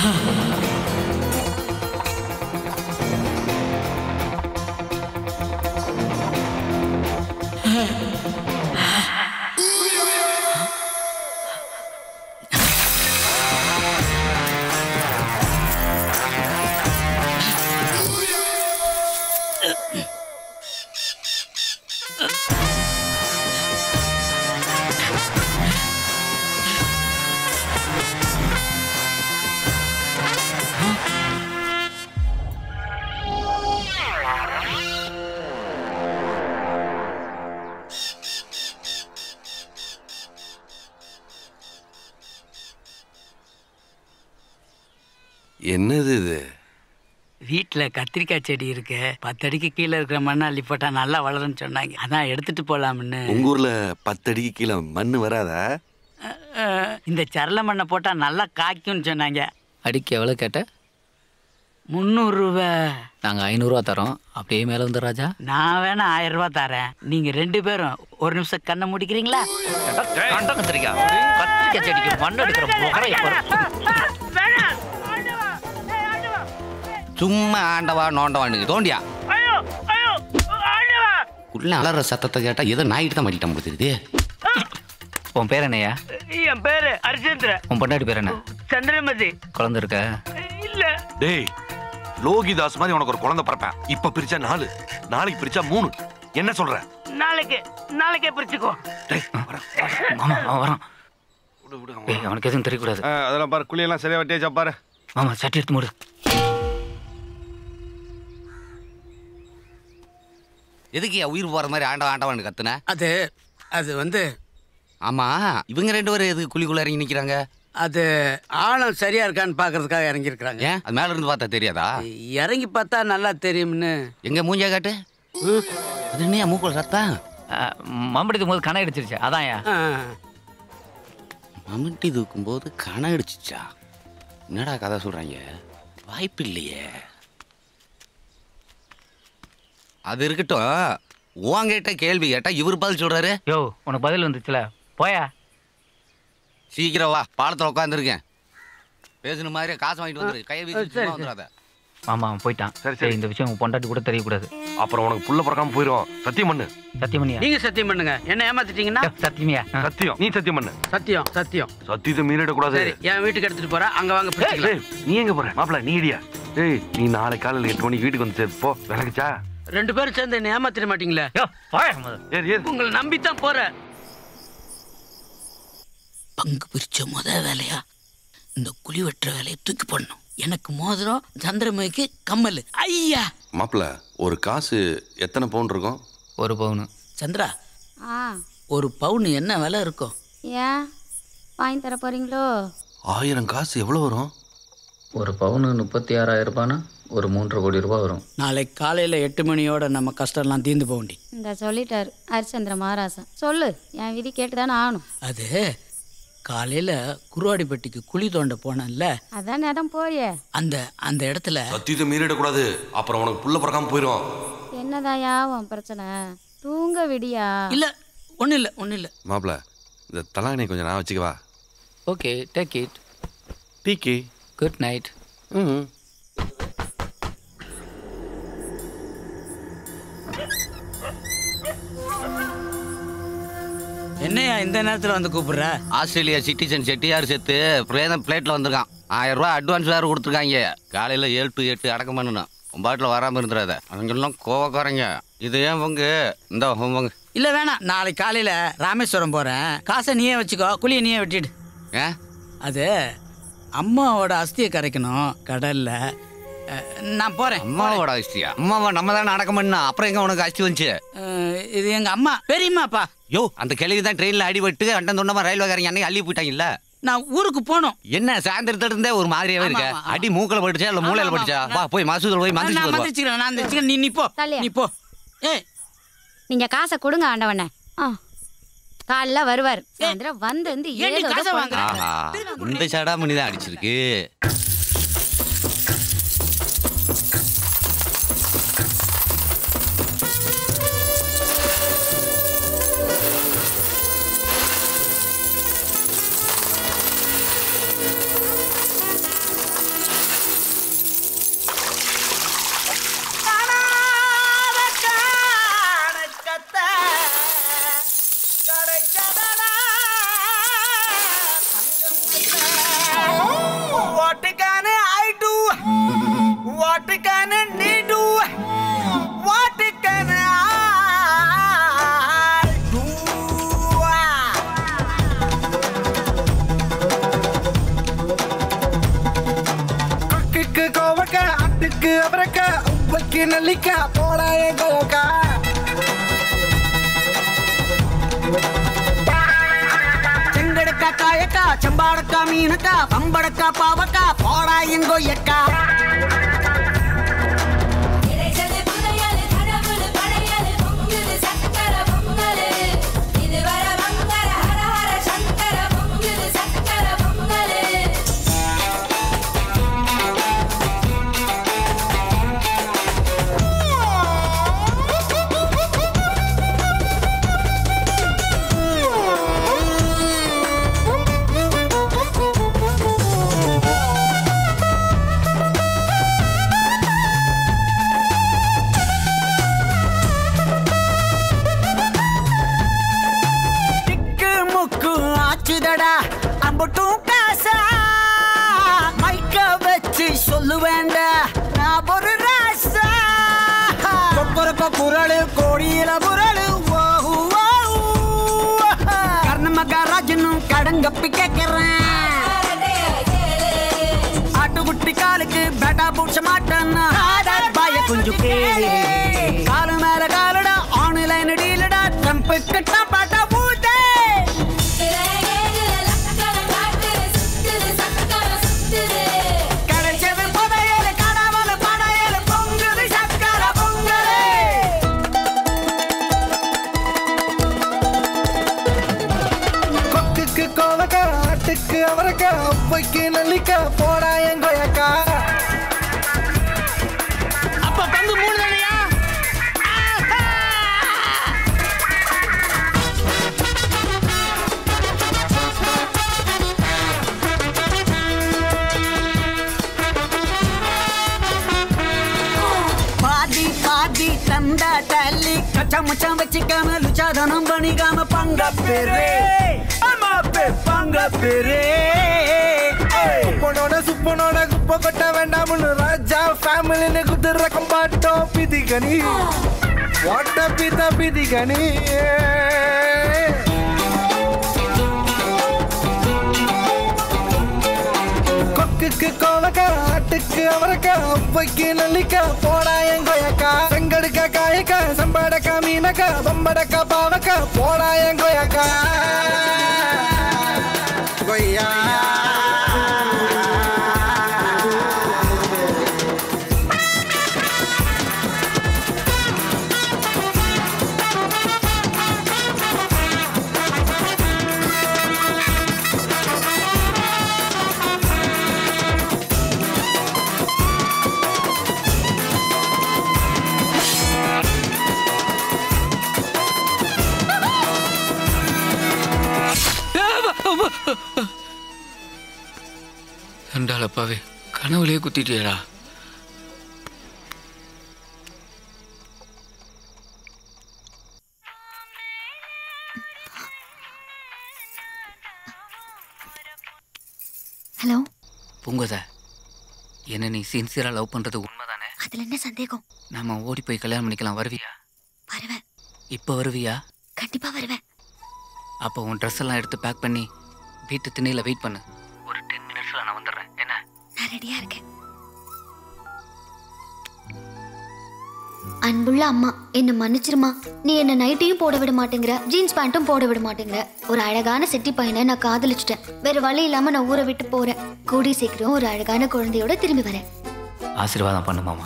என்னது இது வீட்டில் கத்திரிக்காய் செடி இருக்கு பத்தடிக்கு கீழே இருக்கிற மண்ணை அள்ளி போட்டா நல்லா வளரும்னு சொன்னாங்க அதான் எடுத்துட்டு போலாம்னு உங்க ஊர்ல பத்தடிக்கு கீழே மண்ணு வராதா அஹ், இந்த சரள மண்ணை போட்டா நல்லா காய்க்கும்னு சொன்னாங்க அடிக்கு எவ்வளோ கேட்ட முந்நூறுரூவா நாங்கள் ஐநூறுரூவா தரோம் அப்படியே மேலே வந்து ராஜா நான் வேணா ஆயிரம் ரூபாய் தரேன் நீங்க ரெண்டு பேரும் ஒரு நிமிஷம் கண்ணை முடிக்கிறீங்களா கண்ட கத்திரிக்காய் கத்திரிக்காய் செடிக்கு மண் எடுக்கிற முகரைய சும்மா ஆண்டவா நோண்டவான்னு தோண்டியா உள்ள அலற சத்தத்தை கேட்டா ஏதோ நாயிட்டு தான் மாட்டிட்டான் முடிச்சிருது உன் பேர் என்னையா என் பேரு அரிச்சந்திர உன் பொண்டாட்டி பேர் என்ன சந்திரமதி குழந்தை இருக்க இல்ல டேய் லோகிதாஸ் மாதிரி உனக்கு ஒரு குழந்தை பிறப்பேன் இப்ப பிரிச்சா நாலு நாளைக்கு பிரிச்சா மூணு என்ன சொல்ற நாளைக்கு நாளைக்கே பிரிச்சுக்கோ மாமா அவன் வரான் ஏய் அவனுக்கு எதுவும் தெரியக்கூடாது அதெல்லாம் பாரு குழியெல்லாம் சரியா வெட்டியாச்சா பாரு மாமா சட்டி எடுத்து மூடு எதுக்கு உயிர் போற மாதிரி ஆண்டவா ஆண்டவான்னு கத்துன அது அது வந்து ஆமா இவங்க ரெண்டு பேரும் எதுக்கு குழிக்குள்ள இறங்கி நிக்கிறாங்க அது ஆழம் சரியா இருக்கான்னு பாக்குறதுக்காக இறங்கி இருக்கிறாங்க ஏன் அது மேல இருந்து பார்த்தா தெரியாதா இறங்கி பார்த்தா நல்லா தெரியும்னு எங்க மூஞ்சா காட்டு அது என்ன மூக்குல சத்தம் மம்படி போது கணை அடிச்சிருச்சு அதான்யா மம்முட்டி தூக்கும் போது கண அடிச்சிச்சா என்னடா கதை சொல்றாங்க வாய்ப்பு இல்லையே அது இருக்கட்டும் உன்கிட்ட கேள்வி கேட்டா இவர் பதில் சொல்றாரு யோ உனக்கு பதில் வந்துச்சுல போயா சீக்கிரம் வா பாலத்துல உட்காந்துருக்கேன் பேசுன மாதிரி காசு வாங்கிட்டு வந்துரு கையை வீசி சரி, சும்மா சரி. வந்துடாத ஆமா அவன் போயிட்டான் சரி இந்த விஷயம் உன் பொண்டாட்டி கூட தெரியக்கூடாது அப்புறம் உனக்கு புள்ள பிறக்காம போயிடும் சத்தியம் பண்ணு சத்தியம் பண்ணியா நீங்க சத்தியம் பண்ணுங்க என்ன ஏமாத்திட்டீங்கன்னா சத்தியமியா சத்தியம் நீ சத்தியம் பண்ணு சத்தியம் சத்தியம் சத்தியத்தை மீறிட கூடாது சரி என் வீட்டுக்கு எடுத்துட்டு போறேன் அங்க வாங்க ஏய், பிரிச்சுக்கலாம். ஏய், நீ எங்க போற மாப்பிள நீ இடியா ஏய் நீ நாளை காலையில எட்டு மணிக்கு வீட்டுக்கு வந்து சேரு போ விளக்குச்சா ரெண்டு பேரும் சேர்ந்து என்ன ஏமாத்திட மாட்டீங்களே ஏறு ஏறு உங்களை நம்பித்தான் போறேன் பங்கு பிரிச்ச முத வேலையா இந்த குழி வெட்டுற வேலையை தூக்கி போடணும் எனக்கு மோதிரம் சந்திரமுகிக்கு கம்மல் ஐயா மாப்பிள ஒரு காசு எத்தனை பவுன் இருக்கும் ஒரு பவுன் சந்திரா ஆ ஒரு பவுன் என்ன விலை இருக்கும் ஏன் வாங்கி தர போறீங்களோ ஆயிரம் காசு எவ்வளவு வரும் ஒரு பவுன் முப்பத்தி ஆறாயிரம் ரூபானா ஒரு மூன்றரை கோடி ரூபாய் வரும் நாளைக்கு காலையில எட்டு மணியோட நம்ம கஷ்டம்லாம் தீர்ந்து போக இந்த சொல்லிட்டாரு ஹரிச்சந்திர மகாராசன் சொல்லு என் விதி கேட்டுதானே ஆகணும் அது காலையில குருவாடிப்பட்டிக்கு குழி தோண்ட போனேன்ல அதான் நேரம் போயே அந்த அந்த இடத்துல சத்தியத்தை மீறிட கூடாது அப்புறம் உனக்கு புள்ள பிறக்காம போயிடும் என்னதாயா உன் பிரச்சனை தூங்க விடியா இல்ல ஒண்ணு இல்ல ஒண்ணு இல்ல மாப்பிள இந்த தலானை கொஞ்சம் நான் வச்சுக்கவா ஓகே டேக் இட் டீக்கி குட் நைட் ம் என்னையா இந்த நேரத்துல வந்து கூப்பிடுற ஆஸ்திரேலியா சிட்டிசன் செட்டியார் செத்து பிரேதம் பிளேட்ல வந்திருக்கான் ஆயிரம் ரூபாய் அட்வான்ஸ் வேறு கொடுத்துருக்காங்க காலையில ஏழு டு எட்டு அடக்கம் பண்ணணும் உன் பாட்டில் வராமல் இருந்துடாத அவங்கெல்லாம் கோவக்காரங்க இது ஏன் பொங்கு இந்த பொங்கு இல்ல வேணாம் நாளைக்கு காலையில ராமேஸ்வரம் போறேன் காசை நீயே வச்சுக்கோ குழியை நீயே வெட்டிடு ஏன் அது அம்மாவோட அஸ்தியை கரைக்கணும் கடல்ல அஹ், நான் போறேன் அம்மாவோட அஸ்தியா அம்மாவை நம்ம தானே அடக்கம் பண்ணோம் அப்புறம் எங்க உனக்கு அஸ்தி வந்துச்சு அஹ், இது எங்க அம்மா பெரியம்மாப்பா யோ அந்த கிழவி தான் ட்ரெயினில் அடிபட்டு அண்டன் தொண்டமா ரயில்வேக்காரங்க அன்னைக்கு அள்ளி போயிட்டாங்கல்ல நான் ஊருக்கு போகணும் என்ன சாயந்தரத்துல இருந்தே ஒரு மாதிரியாவே இருக்க ஆமா, ஆமா. அடி மூக்கல படிச்சா இல்ல மூளையில படிச்சா வா போய் மசூதில் போய் நான் மந்திரிச்சு வருவா மந்திரிச்சுக்கிறேன் நான் மந்திரிச்சுக்கிறேன் நீ நீ போ நீ போ ஏய் நீங்க காசை கொடுங்க ஆண்டவனே ஆ. காலைல வருவார் சாயந்தரம் வந்து வந்து ஏன்டி ஏதோ காசை ஏதோ வாங்குற? ஆஹா இந்த சடாமணி தான் அடிச்சிருக்கு அவ்வைக்கு நெல்லிக்கா போடா என் கோக்கா செங்கடக்கா காயக்கா செம்பாடக்கா மீனக்கா பம்படக்கா பாவக்கா போடா எங்கோயக்கா திக்கு முக்கு ஆச்சுதடா அம்பட்டும் காசா மைக்க வச்சு சொல்லுவேண்டா நான் ஒரு ராசா கொக்கரக்க குரலு கோடியில குரலு ஓஹு, ஓஹு. கர்ணமகாராஜனும் கடங்கப்பி கேட்கிறேன் ஆட்டுக்குட்டி காலுக்கு பேட்டா பூச்ச மாட்டேன்னா பாய குஞ்சு காலு மேல காலடா ஆன்லைன் டீலடா டம்பு கட்டா பாட்டா பூதே கிடைச்சது புதையல் கனவுல படையல் பொங்குது சக்கர பொங்கலே கொக்குக்கு கோவக்கா ஆட்டுக்கு அவரக்கா அவ்வைக்கு நெல்லிக்கா போடா என் கோயக்கா அப்ப பங்கு மூணு தானையா பாதி பாதி தந்தா தள்ளி கச்சா முச்சம் வச்சுக்காம லுச்சாதனம் பண்ணிக்காம பங்க பெரு அம்மா பே பங்க பெரு உப்பனோட சுப்பனோட குப்பை கொட்ட வேண்டாம்னு ராஜா ஃபேமிலின்னு குதிர கம்பாட்டம் பிதிகனி வாட்ட பித பிதிகனி கொக்குக்கு கோவக்கா ஆட்டுக்கு அவரக்கா அவ்வைக்கு நெல்லிக்கா போடா என் கோயக்கா செங்கடுக்கா காயக்கா செம்படக்கா மீனக்கா பம்படக்கா பாவக்கா போடா என் கோயக்கா கொய்யா அண்டாளப்பாவே கனவுலயே குத்திட்டியடா ஹலோ பூங்கோத என்ன நீ சின்சியரா லவ் பண்றது உண்மைதானே அதுல என்ன சந்தேகம் நாம ஓடி போய் கல்யாணம் பண்ணிக்கலாம் வருவியா வருவேன் இப்போ வருவியா கண்டிப்பா வருவேன் அப்போ உன் ட்ரெஸ் எல்லாம் எடுத்து பேக் பண்ணி வீட்டு திண்ணையில வெயிட் பண்ணு ஒரு டென் மினிட்ஸ்ல நான் வந்துடுறேன் என்ன நான் ரெடியா இருக்கேன் அன்புள்ள அம்மா என்ன மன்னிச்சிருமா நீ என்ன நைட்டியும் போட விட மாட்டேங்கிற ஜீன்ஸ் பேண்ட்டும் போட விட மாட்டேங்கிற ஒரு அழகான செட்டி பையனை நான் காதலிச்சிட்டேன் வேற வழி இல்லாம நான் ஊரை விட்டு போறேன் கூடி சீக்கிரம் ஒரு அழகான குழந்தையோட திரும்பி வரேன் ஆசீர்வாதம் பண்ணு மாமா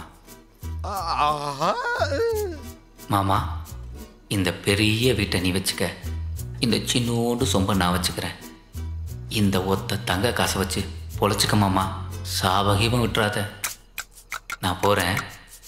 மாமா இந்த பெரிய வீட்டை நீ வச்சுக்க இந்த சின்னோண்டு சொம்ப நான் வச்சுக்கிறேன் இந்த ஒத்த தங்க காசை வச்சு பொழைச்சிக்க மாமா சாபகீபம் விட்டுறாத நான் போகிறேன்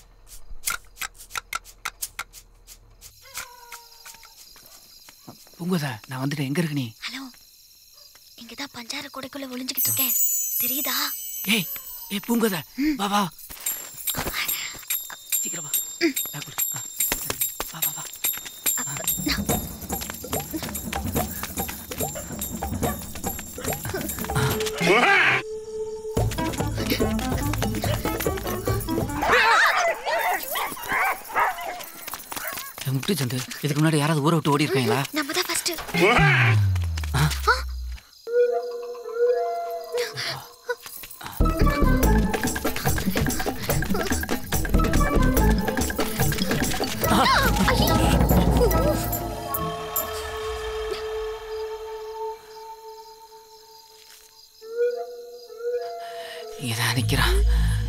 பூங்கோதா நான் வந்துட்டு எங்க இருக்கு நீ ஹலோ இங்கதான் பஞ்சார கூடைக்குள்ள ஒளிஞ்சுக்கிட்டு இருக்கேன் தெரியுதா ஏய் ஏய் பூங்கோதா வா வா சீக்கிரம் வா நான் கொடு. ஆ, சரி. வா வா வா ஏய், முட்டு சந்து இதுக்கு முன்னாடி யாராவது ஊரை விட்டு ஓடி இருக்காங்களா நம்ம தான் ஃபர்ஸ்ட் நிக்கிறான்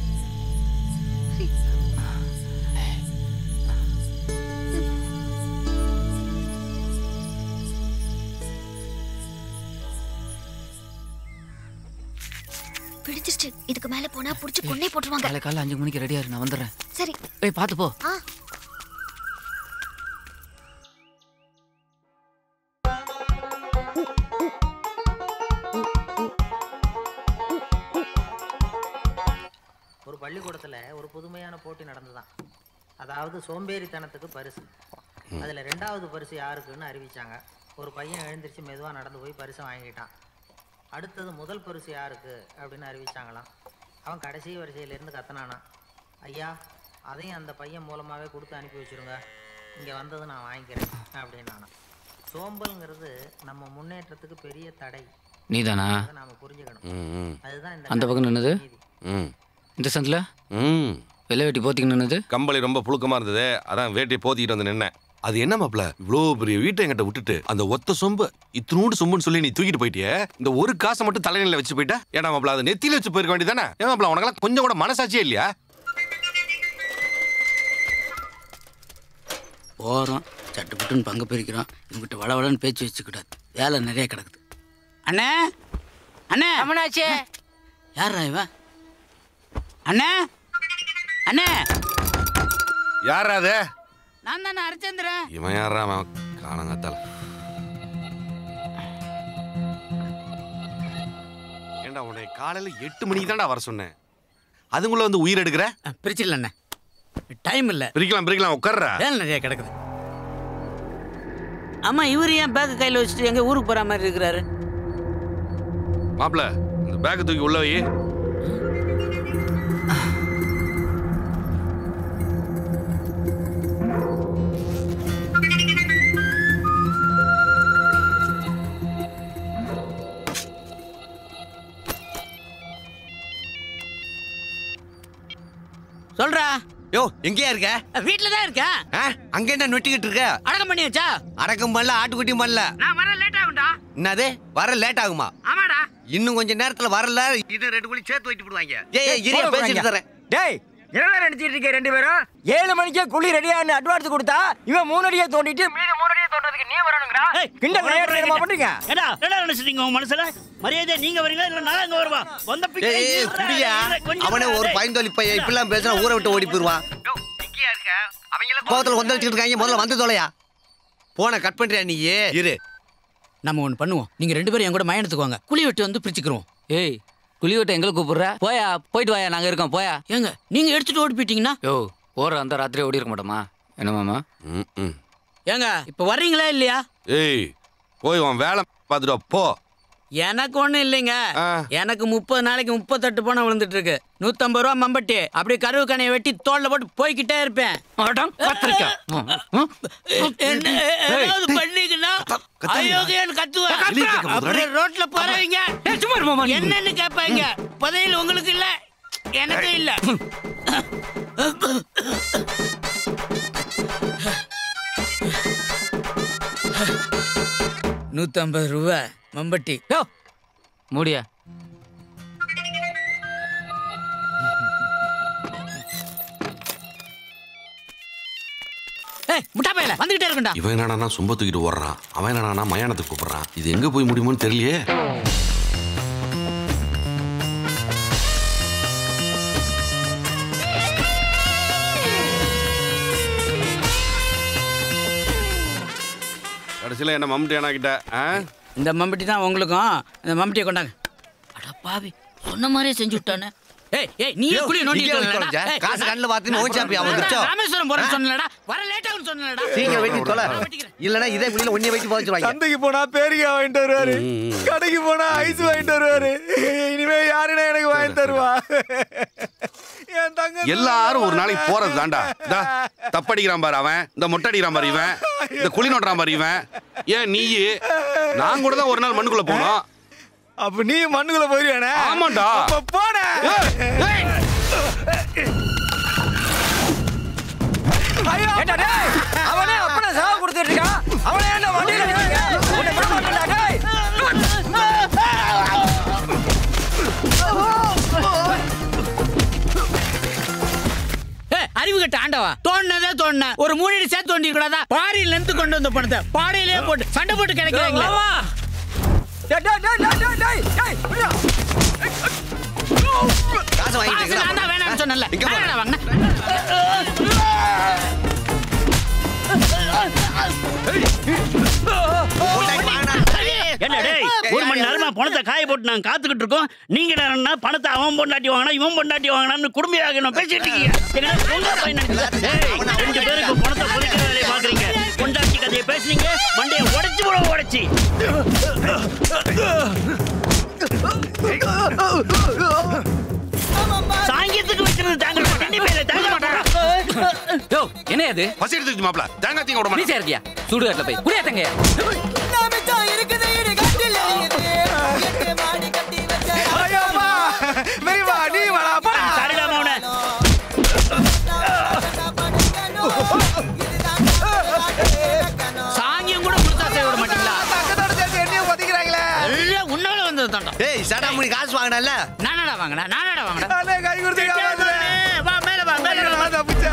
பிடிச்சிருச்சு இதுக்கு மேல போனா புடிச்சு கொன்னே போட்டுருவாங்க காலை காலைல அஞ்சு மணிக்கு ரெடியா இரு நான் வந்துடுறேன் சரி ஏய் பார்த்து போ ஆ ஒரு பள்ளிக்கூடத்தில் ஒரு புதுமையான போட்டி நடந்துதான் அதாவது சோம்பேறித்தனத்துக்கு பரிசு அதில் ரெண்டாவது பரிசு யாருக்குன்னு அறிவிச்சாங்க ஒரு பையன் எழுந்திருச்சு மெதுவாக நடந்து போய் பரிசை வாங்கிட்டான் அடுத்தது முதல் பரிசு யாருக்கு அப்படின்னு அறிவிச்சாங்களாம் அவன் கடைசி வரிசையிலேருந்து கத்துனானான் ஐயா அதையும் அந்த பையன் மூலமாகவே கொடுத்து அனுப்பி வச்சிருங்க இங்கே வந்தது நான் வாங்கிக்கிறேன் அப்படின்னானான் சோம்பல்ங்கிறது நம்ம முன்னேற்றத்துக்கு பெரிய தடை நீதானா அதை நாம புரிஞ்சுக்கணும் ம், ம். அதுதான் இந்த அந்த பக்கம் நின்னது ம் இந்த சந்தில் ம் வெள்ளை வெட்டி போத்திக்கு நின்னது கம்பளி ரொம்ப புழுக்கமா இருந்தது அதான் வேட்டியை போத்திக்கிட்டு வந்து நின்னேன் அது என்ன மாப்ள இவ்வளோ பெரிய வீட்டை என்கிட்ட விட்டுட்டு அந்த ஒத்த சொம்பு இத்தினூண்டு சொம்புன்னு சொல்லி நீ தூக்கிட்டு போயிட்டியே இந்த ஒரு காசை மட்டும் தலைநிலையில வச்சு போயிட்டா ஏன்னா மாப்ள அதை நெத்தியில வச்சு போயிருக்க வேண்டியதானே ஏன் மாப்ள உனக்கெல்லாம் கொஞ்சம் கூட மனசாட்சியே இல்லையா போகிறோம் சட்டுப்பட்டுன்னு பங்கு பிரிக்கிறோம் இவங்கிட்ட வளவளன்னு பேச்சு வச்சுக்கூடாது வேலை நிறைய கிடக்குது அண்ணே அண்ணே அம்மனாச்சே யாரா இவன் அண்ணே அண்ணே யாரா அது நான் தானே ஹரிச்சந்திரன் இவன் யாரா அவன் காணங்காத்தால ஏண்டா உன்னை காலையில எட்டு மணிக்கு தான்டா வர சொன்னேன் அதுக்குள்ள வந்து உயிர் எடுக்கிற பிரிச்சிடல அண்ணே டைம் இல்லை பிரிக்கலாம் பிரிக்கலாம் உட்கார்றா வேலை நிறைய கிடக்குது ஆமா இவர் ஏன் பேக் கையில் வச்சுட்டு எங்க ஊருக்கு போற மாதிரி இருக்கிறாரு மாப்ள இந்த பேக் தூக்கி உள்ள வை சொல்றா யோ எங்கேயா இருக்க வீட்டில் தான் இருக்கேன் ஆ, அங்க என்ன நொட்டிக்கிட்டு இருக்க அடக்கம் பண்ணியாச்சா அடக்கம் பண்ணல ஆட்டுக்குட்டியும் பண்ணல நான் வர லேட் ஆகும்டா என்னது வர லேட் ஆகுமா ஆமாடா இன்னும் கொஞ்ச நேரத்துல வரல இது ரெண்டு குழி சேர்த்து வைட்டு போடுவாங்க ஏய் ஏய், இரியா பேசிட்டு தரேன் டேய் என்ன நினைச்சிட்டு இருக்க ரெண்டு பேரும் ஏழு மணிக்கே குழி ரெடியான்னு அட்வான்ஸ் கொடுத்தா இவன் மூணு அடியை தோண்டிட்டு மீதி மூணு அடியை தோண்டதுக்கு நீ வரணுங்கடா கிண்டல் விளையாட்டு பண்றீங்க ஏடா என்ன நினைச்சிட்டீங்க உங்க மனசுல மரியாதை நீங்க வரீங்களா இல்ல நான் அங்க வருவா வந்த பிக்க ஏய் ஏய், குடியா அவனே ஒரு பயந்தோலி பையன் இப்படிலாம் பேசினா ஊரை விட்டு ஓடி போயிருவான் கோவத்துல கொந்தளிச்சுட்டு இருக்காங்க முதல்ல வந்து தொலையா போன கட் பண்றியா நீ இரு நம்ம ஒன்று பண்ணுவோம் நீங்க ரெண்டு பேரும் என் கூட மயணத்துக்கு வாங்க குழி வெட்டி வந்து பிரிச்சுக்கிறோம் ஏய் குழி வெட்ட எங்களை கூப்பிடுற போயா போயிட்டு வாயா நாங்க இருக்கோம் போயா ஏங்க நீங்க எடுத்துட்டு ஓடி போயிட்டீங்கன்னா யோ ஓர அந்த ராத்திரி ஓடி இருக்க மாட்டோமா என்ன மாமா ம் ஏங்க இப்ப வர்றீங்களா இல்லையா ஏய் போய் உன் வேலை பார்த்துட்டு வா, போ எனக்கு ஒண்ணும் இல்லைங்க எனக்கு முப்பது நாளைக்கு முப்பத்தெட்டு பணம் விழுந்துட்டு இருக்கு நூத்தம்பது ரூபா மம்பட்டி அப்படியே கருவு கணையை வெட்டி தோல்ல போட்டு போய்கிட்டே இருப்பேன் என்ன, ஏதாவது பண்ணீங்கன்னா அயோக்கியன்னு கத்துவேன் அப்புறம் ரோட்ல போறவங்க என்னன்னு கேட்பாங்க புதையல் உங்களுக்கு இல்ல எனக்கு இல்ல நூத்தம்பது ரூபா மம்பட்டி மூடியா ஏய் முட்டா பையல வந்துகிட்டே இருக்கண்டா இவன் என்னடானா சொம்ப தூக்கிட்டு ஓடுறான் அவன் என்னடானா மயானத்துக்கு கூப்பிடுறான் இது எங்க போய் முடியுமோன்னு தெரியலையே கடைசியில் என்ன மம்முட்டி அண்ணா கிட்ட ஆ? இந்த மம்பட்டி தான் உங்களுக்கும் இந்த மம்பட்டியை கொண்டாங்க அட பாவி சொன்ன மாதிரியே செஞ்சு விட்டானே ஏய் ஏய் நீ யோ, குழி நோண்டி இங்கே வந்து தொலைஞ்ச. காசு கண்ணுல பார்த்து ஓன் சாப்பி அவன் வந்துச்சோ? ராமேஸ்வரம் போறேன்னு ஆ? சொன்னலடா வர லேட் ஆகும் சொன்னலடா சீக்கிரம் வெட்டி தொலை இல்லனா இதே குழியில ஒன்னே வெட்டி போச்சுருவாங்க சந்தைக்கு போனா பேரிக்காய் வாங்கிட்டு வருவாரு கடைக்கு போனா ஐஸ் வாங்கிட்டு வருவாரு இனிமே யாருன்னா எனக்கு வாங்கி தருவா என் தங்க எல்லாரும் ஒரு நாளைக்கு போறது தாண்டா தப்படிக்கிறான் பாரு அவன் இந்த மொட்டை அடிக்கிறான் பாரு இவன் இந்த குழி நோட்டுறான் பாரு இவன் ஏன் நீ நான் கூட தான் ஒரு நாள் மண்ணுக்குள்ள போனோம் அப்ப நீ மண்ணுக்குள்ள போயிருவானே ஆமாண்டா. அப்ப போன ஐயோ ஏண்டா டேய் அவனே அப்பன சாவ கொடுத்துட்டு இருக்கான் அவனே என்ன வண்டியில நிக்கிறீங்க உன்னை விட மாட்டேன்டா டேய் இருக்கட்டும் ஆண்டவா தோணுனதே தோணுன ஒரு மூணு அடி சேர்த்து தோண்டி கூடாதா பாறையில இருந்து கொண்டு வந்த பணத்தை பாறையிலேயே போட்டு சண்டை போட்டு கிடைக்கிறாங்களே டேய், டேய், டேய், டேய், டேய், டேய், டேய், விட்றா. காசு வாங்கிட்டு காசு நான் தான் வேணாம்னு சொன்னேன்ல. இங்க நான் பாரு. வேணாம் வாங்கினேன். என்ன டேய் ஒரு மணி நேரமா பணத்தை காய போட்டு நாங்க காத்துக்கிட்டு இருக்கோம் நீங்க என்னன்னா பணத்தை அவன் பொண்டாட்டி வாங்கினா இவன் பொண்டாட்டி வாங்கினான்னு குடும்பமாக நான் பேசிட்டு இருக்கீங்க என்ன உங்க பையன் நினைச்சதா? டேய், ரெண்டு பேருக்கு பணத்தை பொறிக்கிற வேலையை பாக்குறீங்க பொண்டாட்டி கதையை பேசுனீங்க மண்டையை உடைச்சு போட உடைச்சி சாங்கியத்துக்கு வச்சிருந்த தாங்க கண்டி மேல தாங்க மாட்டாரா யோ என்ன அது பசி எடுத்துச்சு மாப்ள தேங்காய் தீங்க விட நீ சேர்க்கியா சுடுகாட்டுல போய் குடியா தங்கையா ஐயோப்பா மெய்வா நீ வாடா போடா சரிடா மௌன சாங்கியம் கூட கொடுத்தா செய்ய விட மாட்டீங்களா தங்கத்தோட சேர்த்து என்னையும் ஒதுக்கிறாங்களே எல்லாம் உன்னால வந்தது தாண்டா டேய் சடா முடி காசு வாங்கினல நானடா வாங்கினா நானடா வாங்கினா அண்ணே, கை கொடுத்து வா மேல வா மேல வா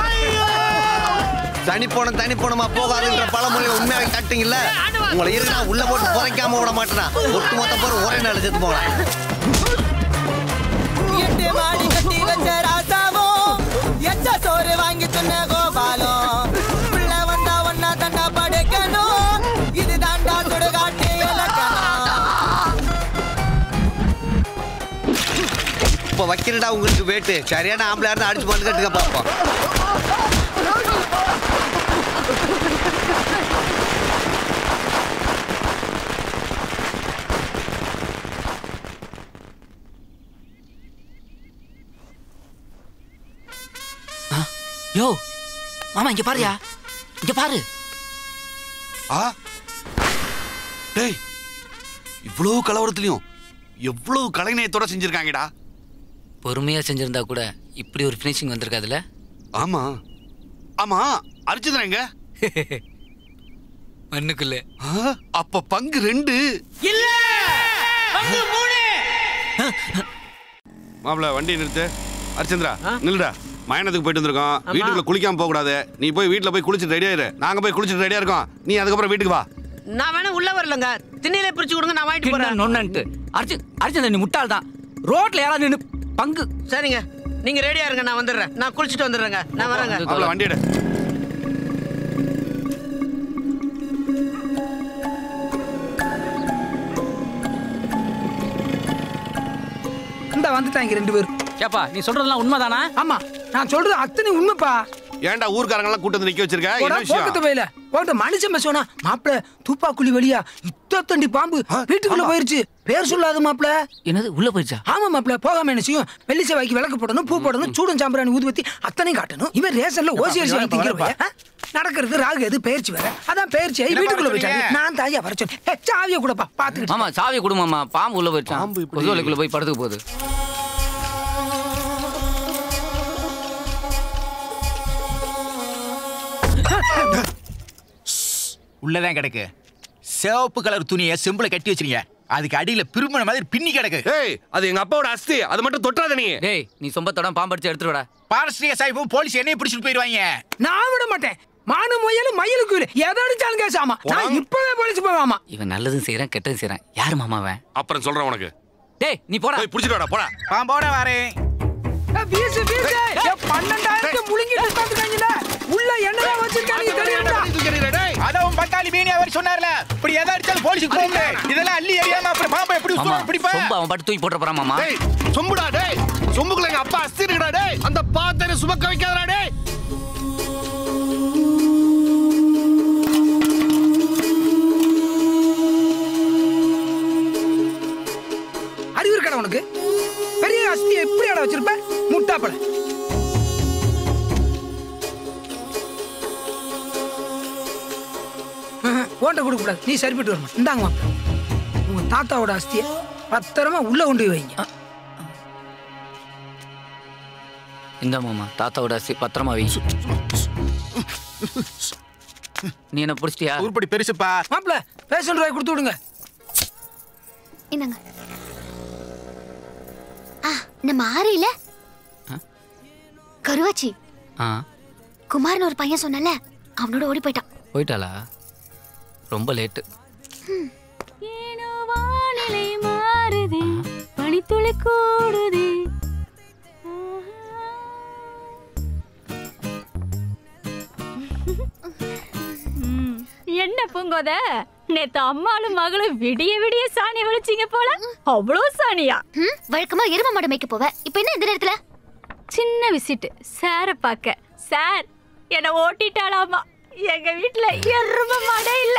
தனி போனம் தனி போனமா போகாதுன்ற பழமொழி உண்மையாக கட்டுங்கல்ல உங்களை இருக்கா உள்ள போட்டு குறைக்காம விட மாட்டேனா ஒட்டு மொத்த போற ஒரே நாள் செத்து போகலாம் எட்டு மாடி கட்டி வச்ச ராசாவோ எச்ச சோறு வாங்கி தின்ன கோபாலம் உள்ள வந்தா ஒன்னா தண்டா படைக்கணும் இது தாண்டா சுடுகாட்டு இலக்கணம் இப்ப வைக்கிறடா உங்களுக்கு வேட்டு சரியான ஆம்பளை இருந்தா அடிச்சு பண்ணு கட்டுக்க பாப்போம் யோ மாமா இங்க பாருயா இங்க பாரு ஆ டேய் இவ்வளவு கலவரத்துலயும் எவ்வளவு கலைநயத்தோட செஞ்சிருக்காங்கடா பொறுமையா செஞ்சிருந்தா கூட இப்படி ஒரு ஃபினிஷிங் வந்திருக்காதுல்ல ஆமா ஆமா அரிச்சந்திரன் எங்க மண்ணுக்குள்ள ஆ, அப்ப பங்கு ரெண்டு இல்ல பங்கு மூணு மாப்பிள வண்டி நிறுத்து அரிச்சந்திரா நில்லுடா மயானத்துக்கு போயிட்டு வந்திருக்கோம் வீட்டுக்குள்ள குளிக்காம போக கூடாது நீ போய் வீட்டுல போய் குளிச்சுட்டு ரெடியா இரு நாங்க போய் குளிச்சுட்டு ரெடியா இருக்கோம் நீ அதுக்கப்புறம் வீட்டுக்கு வா நான் வேணா உள்ள வரலங்க திண்ணையில பிரிச்சு கொடுங்க நான் வாங்கிட்டு போறேன் நொன்னன்ட்டு அர்ஜுன் அர்ஜுன் நீ முட்டாள் தான் ரோட்ல யாராவது நின்னு பங்கு சரிங்க நீங்க ரெடியா இருங்க நான் வந்துடுறேன் நான் குளிச்சுட்டு வந்துடுறேங்க நான் வரேங்க மாப்பிள வண்டி எடு இந்த வந்துட்டாங்க ரெண்டு பேரும் ஏப்பா நீ சொல்றதெல்லாம் உண்மைதானா ஆமா நான் சொல்றது அத்தனை உண்மைப்பா ஏன்டா ஊர்க்காரங்க எல்லாம் கூட்டு வந்து நிக்க வச்சிருக்க போடா, என்ன போக்கத்து விஷயம் பையில போட்டு மனுஷன் பேசுவானா மாப்பிள தூப்பாக்குழி வழியா இத்தத்தண்டி பாம்பு வீட்டுக்குள்ள போயிருச்சு பேர் சொல்லாத மாப்பிள என்னது உள்ள போயிடுச்சா ஆமா மாப்பிள போகாம என்ன செய்யும் வெள்ளி செவ்வாய்க்கு விளக்கு போடணும் பூ போடணும் சூடும் சாம்பிராணி ஊதுவத்தி அத்தனையும் காட்டணும் இவன் ரேஷன்ல ஓசி அரிசி வாங்கி திங்கிற பையன், ஆ? நடக்கிறது ராகு எது பயிற்சி வேற அதான் பயிற்சி ஆகி என்னப்பா வீட்டுக்குள்ள சொல்றீங்க? போயிட்டாங்க நான் தாயா வர சொன்னேன் ஏ, சாவியை கூடப்பா பாத்துக்கிட்டு மாமா சாவியை கொடு மாமா பாம்பு உள்ள போயிடுச்சான் கொசுவலைக்குள்ள போய் படுத்துக்க போகுது உள்ளதான் கிடக்கு சிவப்பு கலர் துணியை செம்புல கட்டி வச்சிருங்க அதுக்கு அடியில பிரிமண மாதிரி பின்னி கிடக்கு ஏய் அது எங்க அப்பாவோட அஸ்தி அதை மட்டும் தொட்டாத நீ டேய் நீ சொம்பத்தோட பாம்படிச்சு எடுத்துட்டு வாடா பாரஸ்ரீய சாஹிப்பும் போலீஸ் என்னைய பிடிச்சிட்டு போயிருவாங்க நான் விட மாட்டேன் மானு முயலு மயிலுக்கு இரு. எதை அடிச்சாலும் கேசாமா நான் இப்பவே போலீஸ் போவாமா இவன் நல்லதும் செய்யறான் கெட்டதும் செய்யறான் யாரு மாமா அவன் அப்புறம் சொல்றேன் உனக்கு டேய் நீ போடா போய் புடிச்சிட்டு வாடா போடா பாம்போட வரேன் வீசு வீசு ஏ, பன்னெண்டாயிரத்து முழுங்கிட்டு உட்காந்துட்டாங்கல்ல உள்ள என்னதான் வச்சிருக்காங்க தெரியுமா அதான் பட்டாளி மீனி அவர் சொன்னார்ல இப்படி எதை அடிச்சாலும் போலீஸுக்கு போங்க இதெல்லாம் அள்ளி எறியாம அப்புறம் பாம்பை எப்படி மாமா பிடிப்பா சொம்ப அவன் பாட்டு தூக்கி போட்டு போறான் மாமா டேய் சொம்புடா டேய் சொம்புக்குள்ள எங்க அப்பா அஸ்தி இருக்குடா டேய் அந்த பாத்தனை சுமக்க வைக்காதடா டேய் அறிவு இருக்கடா உனக்கு பெரிய அஸ்தி எப்படி அட வச்சிருப்ப முட்டாப்பட ஓட்ட கொடுக்க கூடாது நீ சரிப்பட்டு வரணும் இந்தாங்க மாப்பிள. உங்க தாத்தாவோட அஸ்திய பத்திரமா உள்ள கொண்டு போய் வைங்க இந்த மாமா தாத்தாவோட அசி பத்திரமா வை நீ என்ன பிடிச்சிட்டியா உருப்படி பெருசுப்பா மாப்பிள பேஷன் ரூபாய் கொடுத்து விடுங்க என்னங்க ஆ நம்ம ஆறு இல்ல கருவாச்சி ஆ குமார்னு ஒரு பையன் சொன்னல அவனோட ஓடி போயிட்டான் போயிட்டாளா ரொம்ப லேட்டு ஏனோ வானிலை மாறுதே பனித்துளி கூடுதே ம், என்ன பூங்கோத நேத்து அம்மாளும் மகளும் விடிய விடிய சாணி விழிச்சிங்க போல அவ்வளோ சாணியா வழக்கமா எரும மாடு மேய்க்க போவ இப்ப என்ன இந்த நேரத்துல சின்ன விசிட் சார பார்க்க சார் என்ன ஓட்டிட்டாளாமா எங்க வீட்ல எரும மாடே இல்ல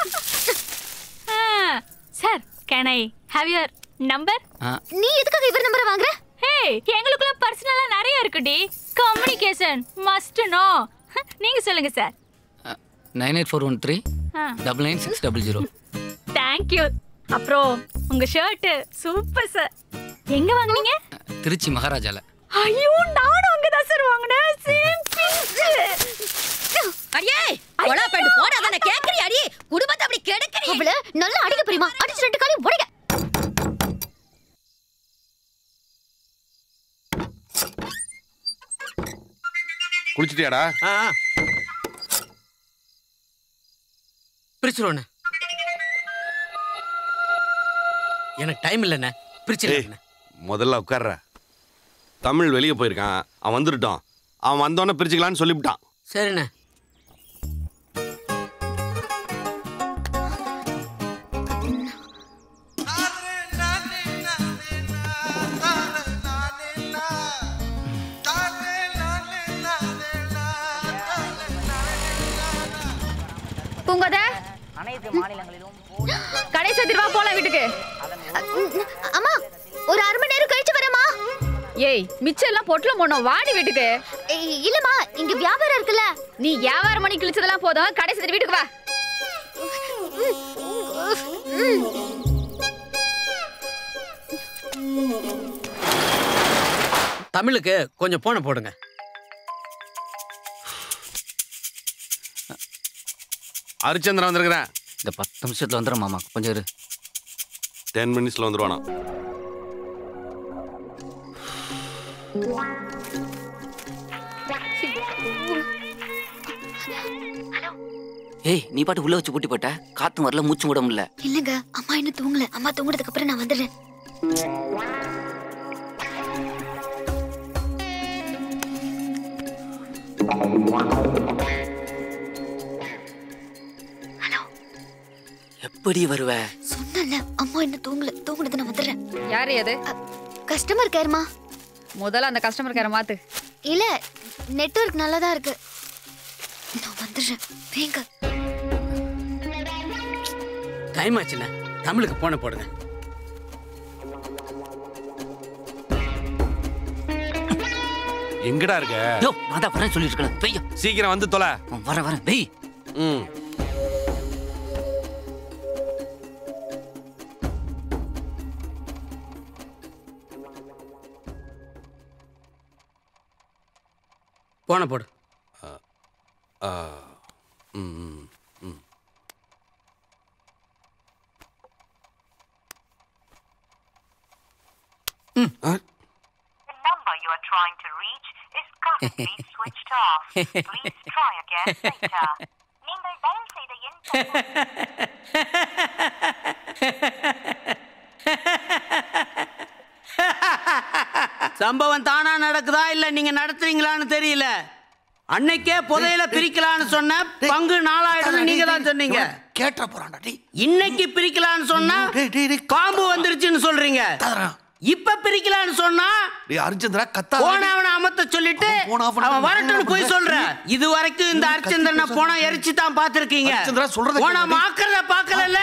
sir can I have your number நீ எதுக்காக இவர் நம்பரை வாங்குற ஹே எங்களுக்குள்ள பர்சனலா நிறைய இருக்குடி கம்யூனிகேஷன் மஸ்ட் நோ நீங்க சொல்லுங்க sir nine eight four one three uh double nine six double zero thank you அப்புறம் உங்க ஷர்ட் சூப்பர் சார் எங்க வாங்குனீங்க திருச்சி மகாராஜால ஐயோ நானும் அங்கதான் சார் வாங்கினேன் சேம் அடியே கொலா பேண்ட் போடாதானே கேக்குறி அடி குடும்பத்தை அப்படி கெடுக்கறி அவள நல்லா அடிக்க பிரியுமா அடிச்சு ரெண்டு காலையும் உடைக்க குளிச்சிட்டியாடா பிரிச்சிருவோண்ணே எனக்கு டைம் இல்லைண்ணே ஏய், பிரிச்சிருக்கேன் முதல்ல உட்கார்ற தமிழ் வெளியே போயிருக்கான் அவன் வந்துருட்டான் அவன் வந்தோடனே பிரிச்சுக்கலான்னு சொல்லிவிட்டான் சரிண்ணே பூங்கோத அனைத்து மாநிலங்களிலும் கடைசி திருவா போலாம் வீட்டுக்கு அம்மா ஒரு அரை மணி நேரம் கழிச்சு வரேம்மா ஏய் மிச்சம் எல்லாம் பொட்டலம் போனோம் வாடி வீட்டுக்கு இல்லம்மா இங்க வியாபாரம் இருக்குல்ல நீ வியாபாரம் பண்ணி கிழிச்சதெல்லாம் போதும் கடைசி திரு வீட்டுக்கு வா தமிழுக்கு கொஞ்சம் போன போடுங்க ஹரிச்சந்திரன் வந்திருக்கிறேன் இந்த பத்து நிமிஷத்துல வந்துடும் மாமா கொஞ்சம் இரு டென் மினிட்ஸ்ல வந்துருவானா ஏய் நீ பாட்டு உள்ள வச்சு பூட்டி போட்ட காத்தும் வரல மூச்சும் விட முடியல இல்லங்க அம்மா இன்னும் தூங்கல அம்மா தூங்குனதுக்கு அப்புறம் நான் வந்துடுறேன் எப்படி வருவ சொன்னல அம்மா இன்னும் தூங்கல தூங்குனது நான் வந்துடுறேன் யாரு அது கஸ்டமர் கேர்மா முதல்ல அந்த கஸ்டமர் கேர மாத்து இல்ல நெட்வொர்க் நல்லா தான் இருக்கு நான் வந்துடுறேன் வேங்க டைம் ஆச்சுண்ணே தமிழுக்கு போன போடுங்க எங்கடா இருக்க யோ நான் தான் வரேன் சொல்லிட்டு இருக்கேன் பெய்யும் சீக்கிரம் வந்து தொலை வரேன் வரேன் பெய் ம் போன போடு ஆ, ம், ம், ம். ஆ, number you are trying to reach is currently switched off. Please try again later. நீங்கள் டயல் செய்த எண் சம்பவம் தானா நடக்குதா இல்ல நீங்க நடத்துறீங்களான்னு தெரியல அன்னைக்கே புதையில பிரிக்கலான்னு சொன்ன பங்கு நாலாயிரம் நீங்க தான் சொன்னீங்க கேட்ட போறான்டா டேய் இன்னைக்கு பிரிக்கலான்னு சொன்னா காம்பு வந்துருச்சுன்னு சொல்றீங்க இப்ப பிரிக்கலான்னு சொன்னா டேய் அர்ஜுந்திரா கத்தா போனவனை அமத்த சொல்லிட்டு அவன் வரட்டும்னு போய் சொல்ற இது வரைக்கும் இந்த அரிச்சந்திரனை போனா எரிச்சு தான் பாத்திருக்கீங்க அரிச்சந்திரா சொல்றத போனா கேளு. மாக்கிறத பாக்கல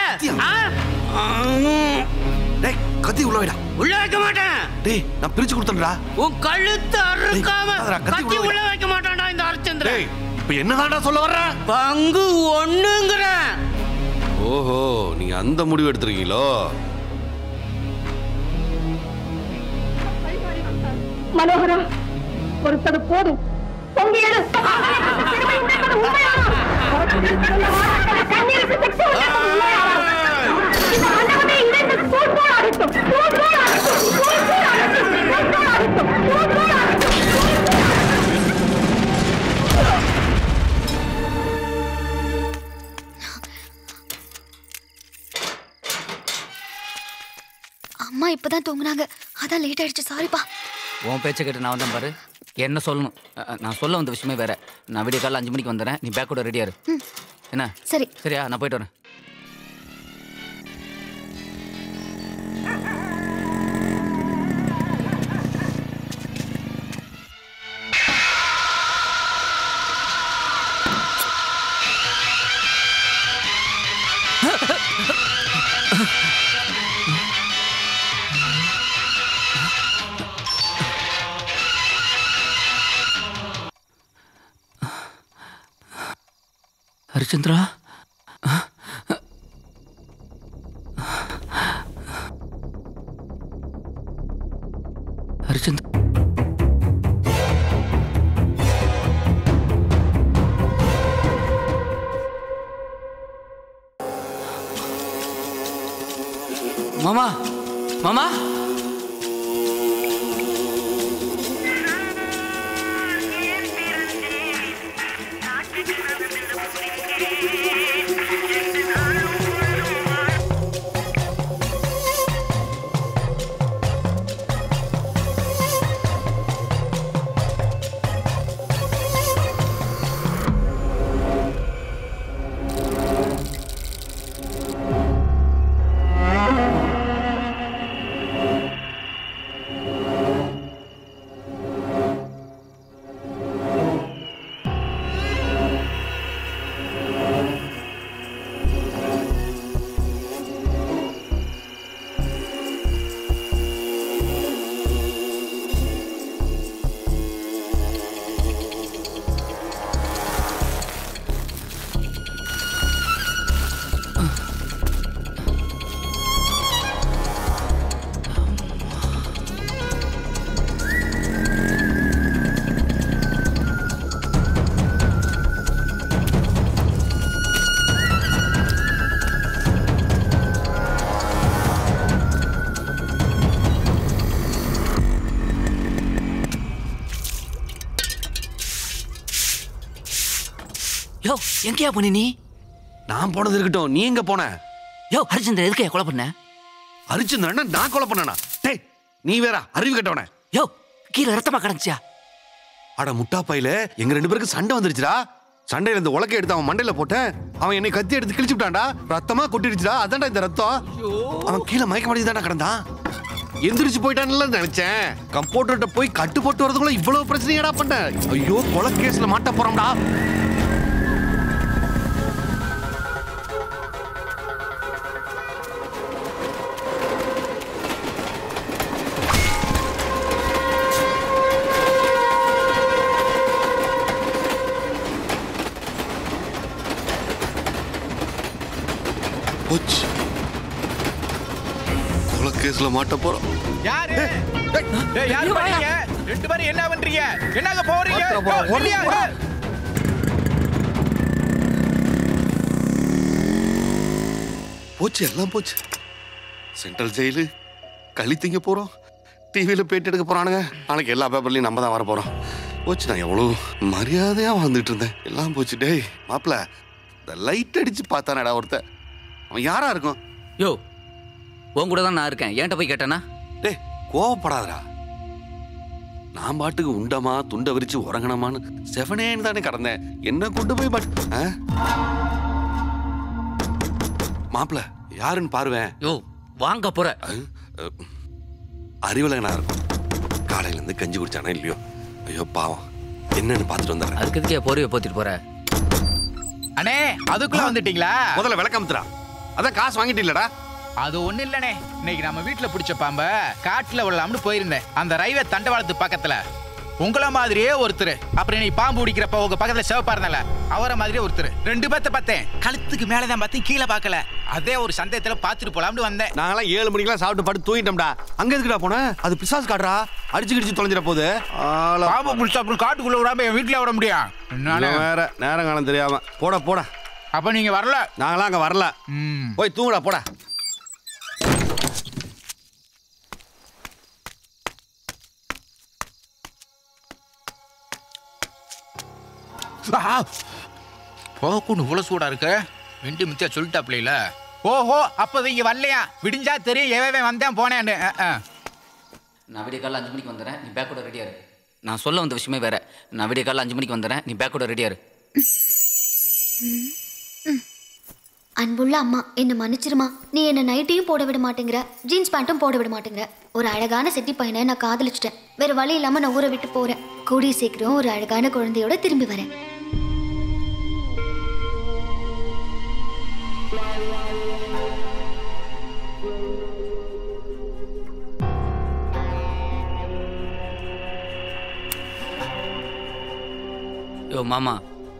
டேய் கத்தி உள்ள வைடா உள்ள வைக்க மாட்டேன் டேய் நான் பிரிச்சு கொடுத்தேன்டா உன் கழுத்து அறுக்காம அதரா, கத்தி கத்தி உள்ள உள்ள வைக்க மாட்டான்டா இந்த அரிச்சந்திரன் டேய் இப்போ என்னதான்டா சொல்ல வர்ற பங்கு ஒண்ணுங்கிறேன் ஓஹோ நீங்க அந்த முடிவு எடுத்திருக்கீங்களோ மனோகரா பொறுத்தது போதும் பொங்கி எடு அம்மா இப்பதான் தூங்குனாங்க அதான் லேட் ஆயிடுச்சு சாரிப்பா உன் பேச்சை கேட்டு நான் வந்தேன் பாரு என்ன சொல்லணும் அ, அ, நான் சொல்ல வந்த விஷயமே வேற நான் விடிய காலைல அஞ்சு மணிக்கு வந்துடுறேன் நீ பேக்கோட ரெடியா இரு என்ன சரி சரியா நான் போயிட்டு வரேன் ஹரிச்சந்திரா ஹரிச்சந்திர மாமா மாமா யோ எங்கேயா போன நீ நான் போனது இருக்கட்டும் நீ எங்க போன யோ ஹரிச்சந்திரன் எதுக்கு கொலை பண்ண ஹரிச்சந்திரன் நான் கொலை பண்ணனா டேய் நீ வேற அறிவு கட்டவன யோ கீழே ரத்தமா கிடந்துச்சியா அட முட்டா பையில எங்க ரெண்டு பேருக்கு சண்டை வந்துருச்சுடா சண்டையில இந்த உலக்கை எடுத்து அவன் மண்டையில போட்டேன் அவன் என்னை கத்தி எடுத்து கிழிச்சு விட்டான்டா ரத்தமா கொட்டிடுச்சுடா அதான்டா இந்த ரத்தம் அவன் கீழே மயக்க மாட்டி தானே கிடந்தான் எந்திரிச்சு போயிட்டான்ல நினைச்சேன் கம்போட்டர்கிட்ட போய் கட்டு போட்டு வரதுக்குள்ள இவ்வளவு பிரச்சனையாடா பண்ண ஐயோ கொலை கேஸ்ல மாட்ட போறோம்டா போச்சு கொலை கேஸ்ல மாட்ட போறோம் யாரு டேய், யாரு பண்ணீங்க ரெண்டு பேரும் என்ன பண்றீங்க என்னங்க போறீங்க ஒருத்தர போறா, ஓ, இல்லையா? போறா. போச்சு எல்லாம் போச்சு சென்ட்ரல் ஜெயிலு களி திங்க போறோம் டிவியில பேட்டி எடுக்க போறானுங்க நாளைக்கு எல்லா பேப்பர்லயும் நம்ம தான் வர போறோம் போச்சு நான் எவ்வளவு மரியாதையா வாழ்ந்துட்டு இருந்தேன் எல்லாம் போச்சு டேய் மாப்பிள இந்த லைட் அடிச்சு பார்த்தானடா ஒருத்தன் அவன் யாரா இருக்கும் யோ உன் கூட தான் நான் இருக்கேன் என்கிட்ட போய் கேட்டேனா டேய் கோவப்படாதடா நான் பாட்டுக்கு உண்டமா துண்டை விரிச்சு உறங்கணுமான்னு செவனேன்னு தானே கடந்தேன் என்ன கொண்டு போய் பட் ஆ? மாப்பிள யாருன்னு பாருவேன் யோ வாங்க போற அறிவலகனா இருக்கும் காலையில இருந்து கஞ்சி குடிச்சானா இல்லையோ ஐயோ பாவம் என்னன்னு பார்த்துட்டு வந்துடுறேன் அதுக்கு எதுக்கே போர்வையை போத்திட்டு போற அண்ணே அதுக்குள்ள வந்துட்டீங்களா முதல்ல விளக்கம்த்துறா அதான் காசு வாங்கிட்டு இல்லடா அது ஒண்ணு இல்லனே இன்னைக்கு நம்ம வீட்ல பிடிச்ச பாம்ப காட்டுல விடலாம்னு போயிருந்தேன் அந்த ரயில்வே தண்டவாளத்து பக்கத்துல உங்கள மாதிரியே ஒருத்தர் அப்புறம் நீ பாம்பு பிடிக்கிறப்ப உங்க பக்கத்துல சிவப்பா இருந்தால அவரை மாதிரியே ஒருத்தர் ரெண்டு பேர்த்த பார்த்தேன் கழுத்துக்கு மேலதான் பார்த்தேன் கீழே பார்க்கல அதே ஒரு சந்தேகத்துல பார்த்துட்டு போலாம்னு வந்தேன் நாங்களாம் ஏழு மணிக்கெல்லாம் சாப்பிட்டு படுத்து தூங்கிட்டோம்டா அங்க எதுக்குடா போன அது பிசாஸ் காட்டுறா அடிச்சு கிடிச்சு தொலைஞ்சிட போகுது ஆளா பாம்பு முடிச்சா அப்புறம் காட்டுக்குள்ள விடாம என் வீட்டுல விட முடியும் என்னால? இவன் வேற நேரம் காலம் தெரியாம போடா போடா அப்ப நீங்க வரல நாங்களாம் அங்க வரல போய் தூங்குடா போடா போக்குன்னு இவ்வளவு சூடா இருக்கு வெண்டி மிச்சா சொல்லிட்டாப்ல ஓஹோ அப்போது இங்க வரலையா விடிஞ்சா தெரியும் எவன் வந்தேன் போனேன்னு அஹ், அஹ். நான் விடிய காலைல அஞ்சு மணிக்கு வந்துடுறேன் நீ பேக்கோட ரெடியா இரு நான் சொல்ல வந்த விஷயமே வேற நான் விடிய காலைல அஞ்சு மணிக்கு வந்துடுறேன் நீ பேக்கோட ரெடியா இரு அன்புள்ள அம்மா என்னை மன்னிச்சிருமா நீ என்ன நைட்டியும் போட விட மாட்டேங்கிற ஜீன்ஸ் பேண்ட்டும் போட விட மாட்டேங்கிற ஒரு அழகான செட்டி பையனை நான் காதலிச்சிட்டேன் வேற வழி இல்லாம நான் ஊரை விட்டு போறேன் கூடிய சீக்கிரம் ஒரு அழகான குழந்தையோட திரும்பி வரேன் யோ மாமா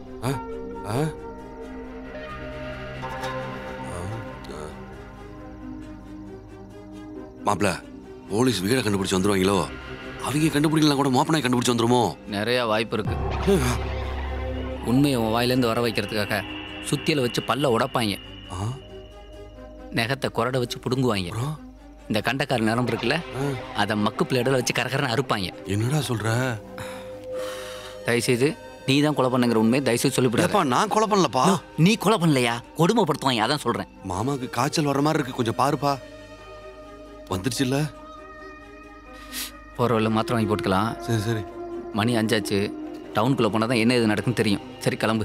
மாப்பிள போலீஸ் வீடை கண்டுபிடிச்சு வந்துருவாங்களோ அவங்க கண்டுபிடிக்கலாம் கூட மோப்பனாய் கண்டுபிடிச்சு வந்துருமோ நிறைய வாய்ப்பு இருக்கு உண்மையை உன் வாயிலேருந்து வர வைக்கிறதுக்காக சுத்தியலை வச்சு பல்ல உடைப்பாங்க நெகத்தை குரடை வச்சு புடுங்குவாங்க இந்த கண்டக்கார நரம்பு இருக்குல்ல அதை மக்கு பிளேடில் வச்சு கரகரன்னு அறுப்பாங்க என்னடா சொல்ற தயவுசெய்து நீ தான் கொலை பண்ணுங்கிற உண்மையை தயவுசெய்து சொல்லிவிடாப்பா நான் கொலை பண்ணலப்பா நீ கொலை பண்ணலையா கொடுமைப்படுத்துவாங்க அதான் சொல்றேன் மாமாக்கு காய்ச்சல் வர மாதிரி இருக்கு கொஞ்சம் பாருப்பா வந்துருச்சு இல்ல போகிற வழியில் மாத்திரம் வாங்கி போட்டுக்கலாம் சரி சரி மணி அஞ்சாச்சு டவுனுக்குள்ளே போனால் தான் என்ன இது நடக்குன்னு தெரியும் சரி கிளம்பு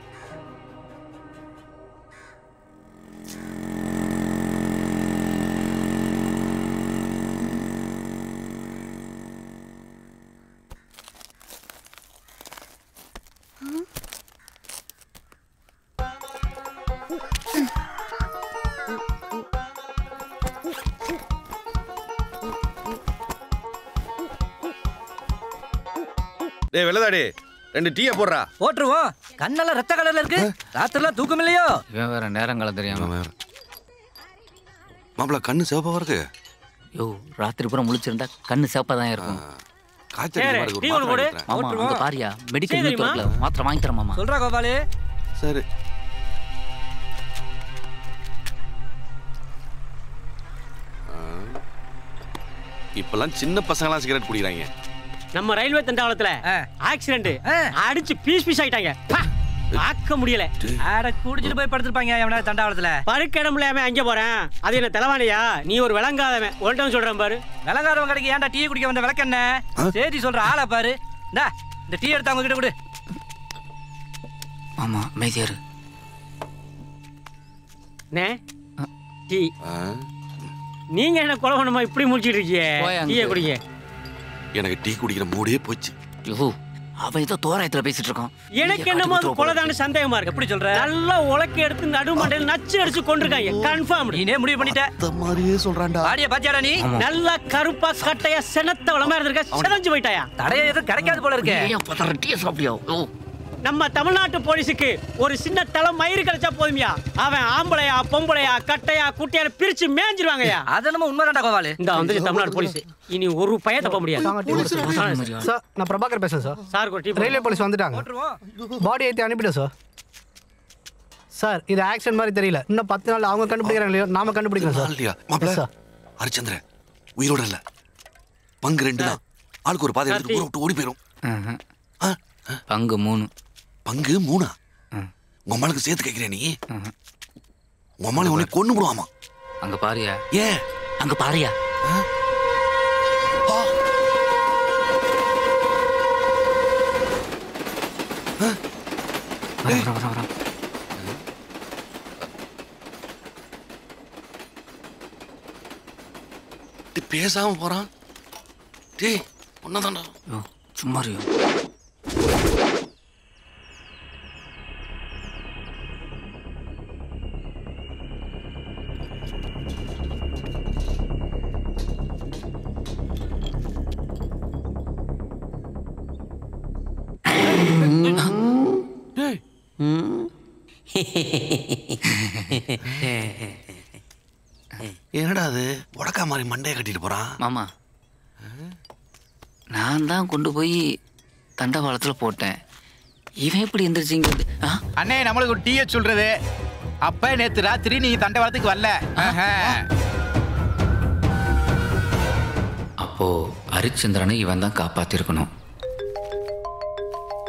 டேய் வெள்ளதாடி ரெண்டு டீயை போடுறா போட்டுருவோம் கண்ணெல்லாம் ரத்த கலர்ல இருக்கு ராத்திரிலாம் தூக்கம் இல்லையோ இவன் வேற நேரங்காலம் தெரியாம மாப்பிள கண்ணு சிவப்பா இருக்கு யோ ராத்திரி பூரா முழிச்சிருந்தா கண்ணு சிவப்பா தான் இருக்கும் காய்ச்சல் இந்த மாதிரி இருக்கு, ஒரு மாத்திரை வாங்கி தரேன். மாமா அங்க பாரியா மெடிக்கல் சரி, நியூஸ் இருக்குல்ல மாத்திரை வாங்கி தரேன் மாமா சொல்றா கோபாலு சரி இப்பெல்லாம் சின்ன பசங்களாம் சிகரெட் குடிக்கிறாங்க நம்ம ரயில்வே தண்டவாளத்துல ஆக்சிடென்ட் அடிச்சு பீஸ் பீஸ் ஆயிட்டாங்க பா, பார்க்க முடியல ஆட குடிச்சிட்டு போய் படுத்திருப்பாங்க எவனா தண்டாவளத்துல பருக்க இடம் இல்லாம அங்க போறேன் அது என்ன தலைவாணியா நீ ஒரு விளங்காதவன் ஒன்றும் சொல்றேன் பாரு விளங்காதவன் கடைக்கு ஏன்டா டீ குடிக்க வந்த விளக்கென்ன சரி சொல்ற ஆளை பாரு இந்தா இந்த டீ எடுத்து அவங்க கிட்ட கொடு மாமா அமைதியா இரு நே டீ நீங்க என்ன கொலை பண்ணுமா இப்படி முடிச்சிட்டு இருக்கீங்க போய் அங்க. டீயை குடிங்க எனக்கு டீ குடிக்கிற மூடே போச்சு யோ அவன் ஏதோ தோராயத்துல பேசிட்டு இருக்கான் எனக்கு என்னமோ அது கொலைதான சந்தேகமா இருக்கு எப்படி சொல்ற நல்லா உலக்கி எடுத்து நடுமண்டையில் நச்சு அடிச்சு கொண்டிருக்காங்க கன்ஃபார்ம் நீனே முடிவு பண்ணிட்ட அந்த மாதிரியே சொல்றான்டா ஆடிய பாத்தியாடா நீ நல்லா கருப்பா கட்டையா செனத்த வளமா இருந்திருக்க செதஞ்சு போயிட்டாயா தடைய எதுவும் கிடைக்காது போல இருக்கு டீ சாப்பிடியோ நம்ம தமிழ்நாட்டு போலீஸுக்கு ஒரு சின்ன தலை மயிறு கிடைச்சா போதுமியா அவன் ஆம்பளையா பொம்பளையா கட்டையா குட்டையா பிரிச்சு மேஞ்சிருவாங்கயா அது நம்ம உண்மைதான்டா கோபாலு இந்த வந்து தமிழ்நாடு போலீஸ் இனி ஒரு பய தப்ப முடியாது சார் நான் பிரபாகர் பேசுறேன் சார் சார் ஒரு டீ ரயில்வே போலீஸ் வந்துட்டாங்க பாடி ஏற்றி அனுப்பிட்டேன் சார் சார் இது ஆக்சிடென்ட் மாதிரி தெரியல இன்னும் பத்து நாள் அவங்க கண்டுபிடிக்கிறாங்க இல்லையோ நாம கண்டுபிடிக்கிறோம் சார் இல்லையா மாப்பிள சார் ஹரிச்சந்திர உயிரோட இல்ல பங்கு ரெண்டு தான் ஆளுக்கு ஒரு பாதை எடுத்து ஊரை விட்டு ஓடி போயிரும் பங்கு மூணு பங்கு மூணா உங்க அம்மாளுக்கு சேர்த்து கேட்கிறேன் நீ உங்க அம்மாளை உன்னை கொண்டு விடுவாமா அங்க பாரியா ஏன் அங்க பாரியா வரான், வரான், வரான், வரான். டேய், பேசாம போறான் டேய் ஒன்னதான்டா யோ, சும்மா இரு. டேய் என்னடா அது உடக்கா மாதிரி மண்டையை கட்டிட்டு போறான் மாமா நான் தான் கொண்டு போய் தண்டவாளத்துல போட்டேன் இவன் எப்படி எந்திரிச்சிங்க அண்ணே நம்மளுக்கு ஒரு டீயை சொல்றது அப்ப நேத்து ராத்திரி நீங்க தண்டவாளத்துக்கு வரல ஆஹா. அப்போ ஹரிச்சந்திரனை இவன் தான் காப்பாத்திருக்கணும்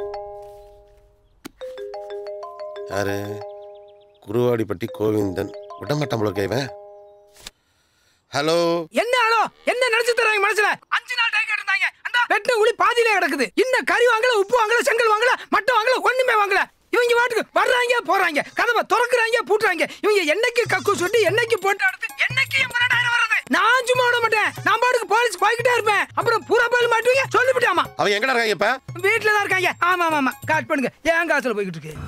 யாரு குருவாடிப்பட்டி கோவிந்தன் விட மாட்டான் போல இவன் ஹலோ என்ன ஆளோ என்ன நினைச்சு தராங்க மனசுல அஞ்சு நாள் டைம் கேட்டிருந்தாங்க அந்த வெட்ட உளி பாதியிலே கிடக்குது இன்னும் கறி வாங்கல உப்பு வாங்கல செங்கல் வாங்கல மட்டம் வாங்கல ஒண்ணுமே வாங்கல இவங்க வாட்டுக்கு வர்றாங்க போறாங்க கதவை திறக்குறாங்க பூட்டுறாங்க இவங்க என்னைக்கு கக்கு சுட்டு என்னைக்கு போட்டு அடுத்து என்னைக்கு எண்பதாயிரம் வருது நான் சும்மா விட மாட்டேன் நான் பாட்டுக்கு போலீஸ் போய்கிட்டே இருப்பேன் அப்புறம் பூரா போய் மாட்டுவீங்க சொல்லிவிட்டாமா அவன் எங்கடா இருக்காங்க இப்ப வீட்டுல தான் இருக்காங்க ஆமா ஆமா ஆமா காட் பண்ணுங்க ஏன் காசுல போய்கிட்டு இருக்கு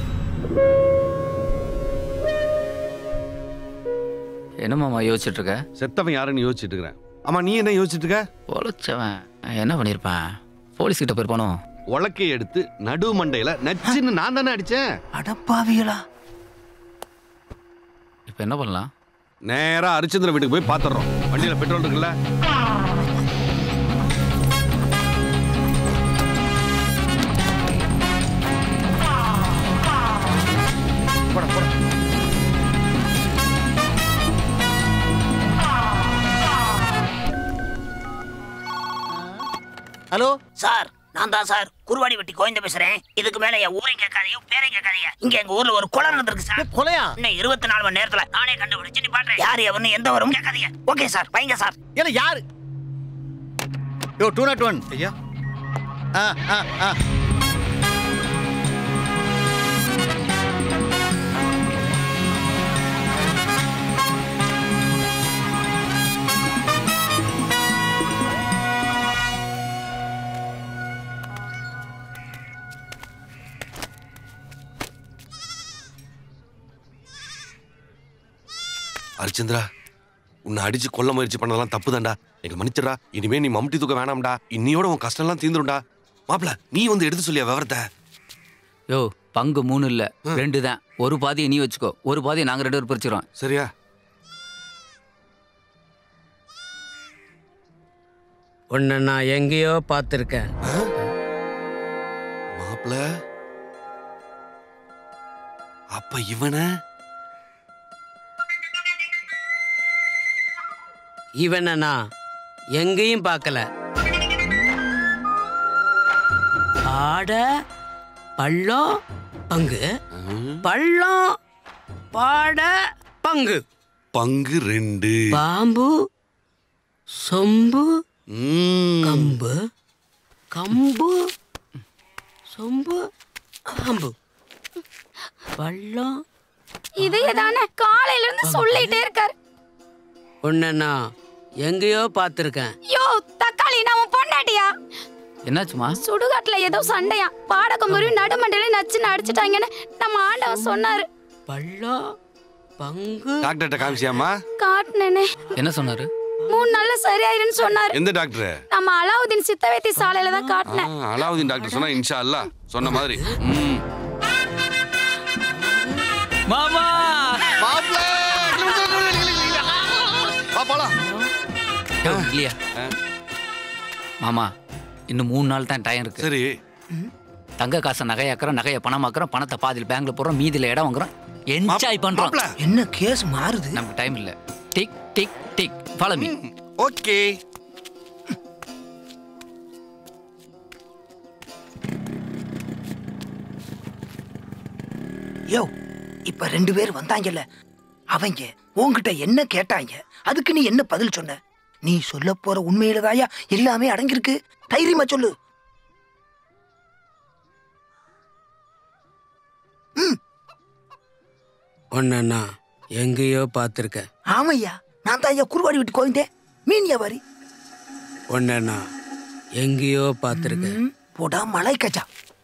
என்ன மாமா யோசிச்சுட்டு இருக்க செத்தவன் யாருன்னு யோசிச்சுட்டு இருக்கிறேன் ஆமா நீ என்ன யோசிச்சுட்டு இருக்க பொழைச்சவன் என்ன பண்ணியிருப்பான் போலீஸ் கிட்ட போயிருப்பானோ உலக்கையை எடுத்து நடு மண்டையில நச்சுன்னு நான் தானே அடிச்சேன் அடப்பாவிகளா இப்போ என்ன பண்ணலாம் நேரா ஹரிச்சந்திர வீட்டுக்கு போய் பாத்துறோம் வண்டியில பெட்ரோல் இருக்குல்ல ஹலோ சார் நான் தான் சார் குருவாடி வெட்டி கோயந்த பேசுறேன் இதுக்கு மேல என் ஊரை கேட்காதையும் பேரை கேட்காதீங்க இங்க எங்க ஊர்ல ஒரு கொலை நடந்திருக்கு சார் கொலையா இன்னும் இருபத்தி நாலு மணி நேரத்துல நானே கண்டுபிடிச்சு நீ பாடுறேன் யார் எவன்னு எந்த வரும் கேட்காதீங்க ஓகே சார் வைங்க சார் ஏன்னா யாரு யோ டூ நாட் ஒன் ஐயா ஆ ஆ ஆ ஹரிச்சந்திரா உன்னை அடிச்சு கொல்ல முயற்சி பண்ணதெல்லாம் தப்பு தான்டா எங்க மன்னிச்சிடா இனிமே நீ மம்முட்டி தூக்க வேணாம்டா இன்னியோட உன் கஷ்டம்லாம் தீந்துரும்டா மாப்பிள நீ வந்து எடுத்து சொல்லியா விவரத்தை யோ பங்கு மூணு இல்ல ரெண்டு தான் ஒரு பாதியை நீ வச்சுக்கோ ஒரு பாதியை நாங்க ரெண்டு பேரும் பிரிச்சுக்கிறோம் சரியா உன்னை நான் எங்கேயோ பார்த்துருக்கேன் மாப்பிள அப்ப இவன இவனை நான் எங்கேயும் பார்க்கல ஆட பள்ளம் பங்கு பள்ளம் பாட பங்கு பங்கு ரெண்டு பாம்பு சொம்பு கம்பு கம்பு சொம்பு காம்பு பள்ளம் இதையே தானே காலையில இருந்து சொல்லிட்டே இருக்காரு உன்னை நான் எங்கேயோ பார்த்துருக்கேன் யோ தக்காளி நான் உன் பொண்டாட்டியா என்னாச்சுமா சுடுகாட்டுல ஏதோ சண்டையா பாடகம்புரி நடுமண்டையில நச்சுன்னு அடிச்சிட்டாங்கன்னு நம்ம ஆண்டவன் சொன்னாரு பள்ளம் பங்கு டாக்டர்கிட்ட காமிச்சியாமா காட்டுனேனே என்ன சொன்னாரு மூணு நாள்ல சரியாயிருன்னு சொன்னாரு எந்த டாக்டர் நம்ம அலாவுதீன் சித்தவேத்தி சாலையில தான் காட்டினேன் அலாவுதீன் டாக்டர் சொன்னா இன்ஷா அல்லா சொன்ன மாதிரி ம். மாமா வா போலாம் யோ, இல்லையா மாமா இன்னும் மூணு நாள் தான் டைம் இருக்கு சரி தங்க காசை நகையாக்குறோம் நகையை பணமாக்குறோம் பணத்தை பாதியில் பேங்க்ல போடுறோம் மீதியில் இடம் வாங்குறோம் என்ஜாய் பண்றோம் என்ன கேஸ் மாறுது நமக்கு டைம் இல்ல tick tick tick follow me okay yo இப்ப ரெண்டு பேர் வந்தாங்கல்ல அவங்க உன்கிட்ட என்ன கேட்டாங்க அதுக்கு நீ என்ன பதில் சொன்ன நீ சொல்ல போற உண்மையில தாயா எல்லாமே அடங்கியிருக்கு தைரியமா சொல்லு உன்னை நான் எங்கேயோ பார்த்துருக்கேன் ஆமையா நான் தான் ஐயா குருவாடி விட்டு கோவிந்தேன் மீன் வியாபாரி உன்னை நான் எங்கேயோ பார்த்துருக்கேன் போடா மலை கச்சா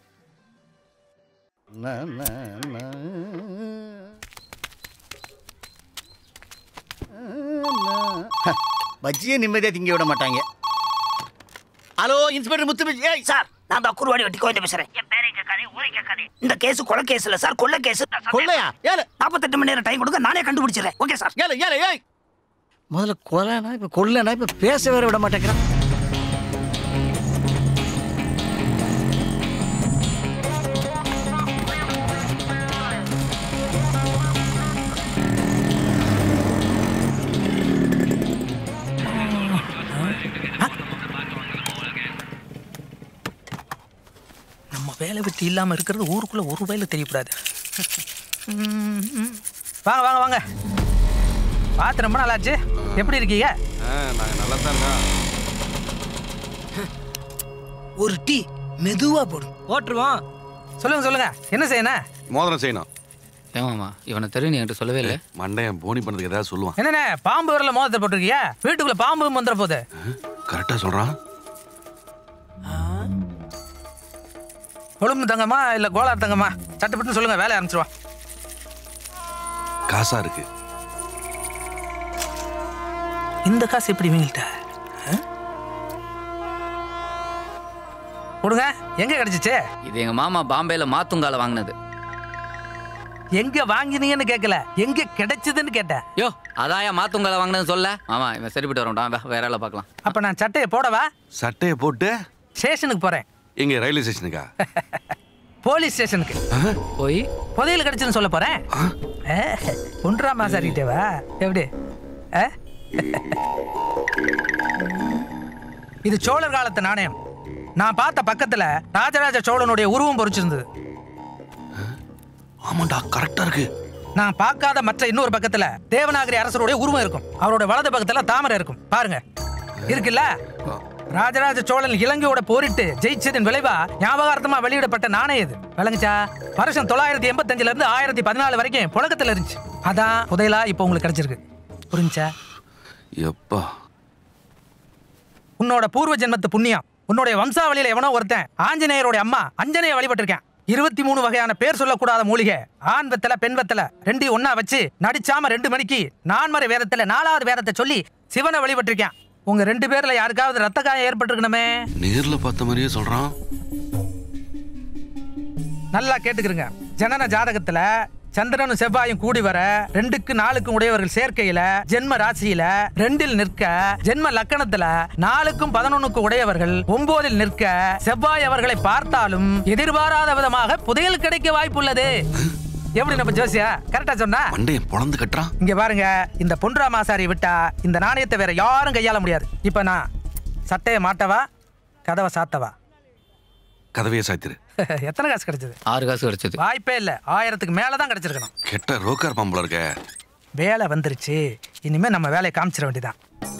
பஜ்ஜியை நிம்மதியாக திங்க விட மாட்டாங்க ஹலோ இன்ஸ்பெக்டர் முத்து ஏய் சார் நான் தான் குருவாடி வெட்டி கோயந்த பேசுறேன் என் பேரை கேட்காதே ஊரை கேட்காதே இந்த கேஸ் கொலை கேஸ் இல்ல சார் கொள்ள கேஸ் கொள்ளையா ஏழு நாற்பத்தெட்டு மணி நேரம் டைம் கொடுங்க நானே கண்டுபிடிச்சிடறேன் ஓகே சார் ஏழு ஏழு ஏய் முதல்ல கொலைனா இப்போ கொல்லைனா இப்போ பேச வேற விட மாட்டேங்கிறான் நம்ம வேலை வெட்டி இல்லாம இருக்கிறது ஊருக்குள்ள ஒரு வேலை தெரியக்கூடாது வாங்க வாங்க வாங்க பார்த்து ரொம்ப நாளாச்சு எப்படி இருக்கீங்க நாங்கள் நல்லா தான் இருக்கோம் ஒரு டீ மெதுவா போடும் போட்டுருவோம் சொல்லுங்க சொல்லுங்க என்ன செய்யணும் மோதிரம் செய்யணும் ஏமாமா இவனை தெரியும் நீ என்கிட்ட சொல்லவே இல்லை மண்டையன் போனி பண்ணதுக்கு ஏதாவது சொல்லுவான் என்னண்ணே பாம்பு வரல மோதத்தை போட்டிருக்கியா வீட்டுக்குள்ள பாம்பு வந்துட போகுது கரெக்டாக சொல்கிறான் கொழும்பு தங்கம்மா இல்ல கோலார் தங்கம்மா சட்டப்பட்டு சொல்லுங்க வேலையை ஆரம்பிச்சிருவா காசா இருக்கு இந்த காசு எப்படி இவங்கள்ட்ட ஆ? கொடுங்க எங்க கிடைச்சிச்சு இது எங்க மாமா பாம்பேல மாத்துங்கால வாங்கினது எங்க வாங்கினீங்கன்னு கேட்கல எங்க கிடைச்சதுன்னு கேட்டேன் யோ அதாயா மாத்துங்கால வாங்கினது சொல்ல மாமா இவன் சரிப்பட்டு வரட்டான் வேற வேலை பார்க்கலாம் அப்ப நான் சட்டையை போடவா சட்டையை போட்டு ஸ்டேஷனுக்கு போறேன் எங்க ரயில்வே ஸ்டேஷனுக்கா போலீஸ் ஸ்டேஷனுக்கு போய் புதையல் கிடைச்சுன்னு சொல்ல போறேன் ஆ, ஒன்றா மாசாரிட்டேவா எப்படி ஆ? இது சோழர் காலத்து நாணயம் நான் பார்த்த பக்கத்துல ராஜராஜ சோழனுடைய உருவம் பொறிச்சிருந்தது ஆமாண்டா கரெக்டா இருக்கு நான் பார்க்காத மற்ற இன்னொரு பக்கத்துல தேவநாகரி அரசருடைய உருவம் இருக்கும் அவரோட வலது பக்கத்துல தாமரை இருக்கும் பாருங்க இருக்குல்ல ராஜராஜ சோழன் இலங்கையோட போரிட்டு ஜெயிச்சதன் விளைவா ஞாபகார்த்தமா வெளியிடப்பட்ட நாணயம் இது விளங்குச்சா வருஷம் தொள்ளாயிரத்தி எண்பத்தஞ்சுல இருந்து ஆயிரத்தி பதினாலு வரைக்கும் புழக்கத்துல இருந்துச்சு அதான் புதையலா இப்போ உங்களுக்கு கிடைச்சிருக்கு புரிஞ்சா எப்பா உன்னோட பூர்வ ஜென்மத்து புண்ணியம் உன்னுடைய வம்சாவளியில எவனோ ஒருத்தன் ஆஞ்சநேயரோட அம்மா அஞ்சனைய வழிபட்டிருக்கேன் இருபத்தி மூணு வகையான பேர் சொல்லக்கூடாத மூலிகை ஆண் வெத்தல பெண் வெத்தல ரெண்டையும் ஒண்ணா வச்சு நடிச்சாம ரெண்டு மணிக்கு நான்மறை வேதத்துல நாலாவது வேதத்தை சொல்லி சிவனை வழிபட்டிருக்கேன் உங்க ரெண்டு பேர்ல யாருக்காவது ரத்த காயம் ஏற்பட்டிருக்கணுமே நேர்ல பார்த்த மாதிரியே சொல்றான் நல்லா கேட்டுக்கிறங்க ஜனன ஜாதகத்துல சந்திரனும் செவ்வாயும் கூடி வர ரெண்டுக்கு நாலுக்கும் உடையவர்கள் சேர்க்கையில ஜென்ம ராசியில ரெண்டில் நிற்க ஜென்ம லக்கணத்துல நாலுக்கும் பதினொன்னுக்கு உடையவர்கள் ஒன்பதில் நிற்க செவ்வாய் அவர்களை பார்த்தாலும் எதிர்பாராத விதமாக புதையல் கிடைக்க வாய்ப்புள்ளது எப்படி நம்ம ஜோசியா கரெக்டா சொன்னா மண்டையன் பொழந்து கட்டுறான் இங்க பாருங்க இந்த பொன்றா மாசாரி விட்டா இந்த நாணயத்தை வேற யாரும் கையாள முடியாது இப்ப நான் சட்டையை மாட்டவா கதவை சாத்தவா கதவையே சாய்த்திரு எத்தனை காசு கிடைச்சது ஆறு காசு கிடைச்சது வாய்ப்பே இல்ல ஆயிரத்துக்கு மேல தான் கிடைச்சிருக்கணும் கெட்ட ரோக்கார் பாம்புல இருக்க வேலை வந்துருச்சு இனிமே நம்ம வேலையை காமிச்சிட வேண்டியதான்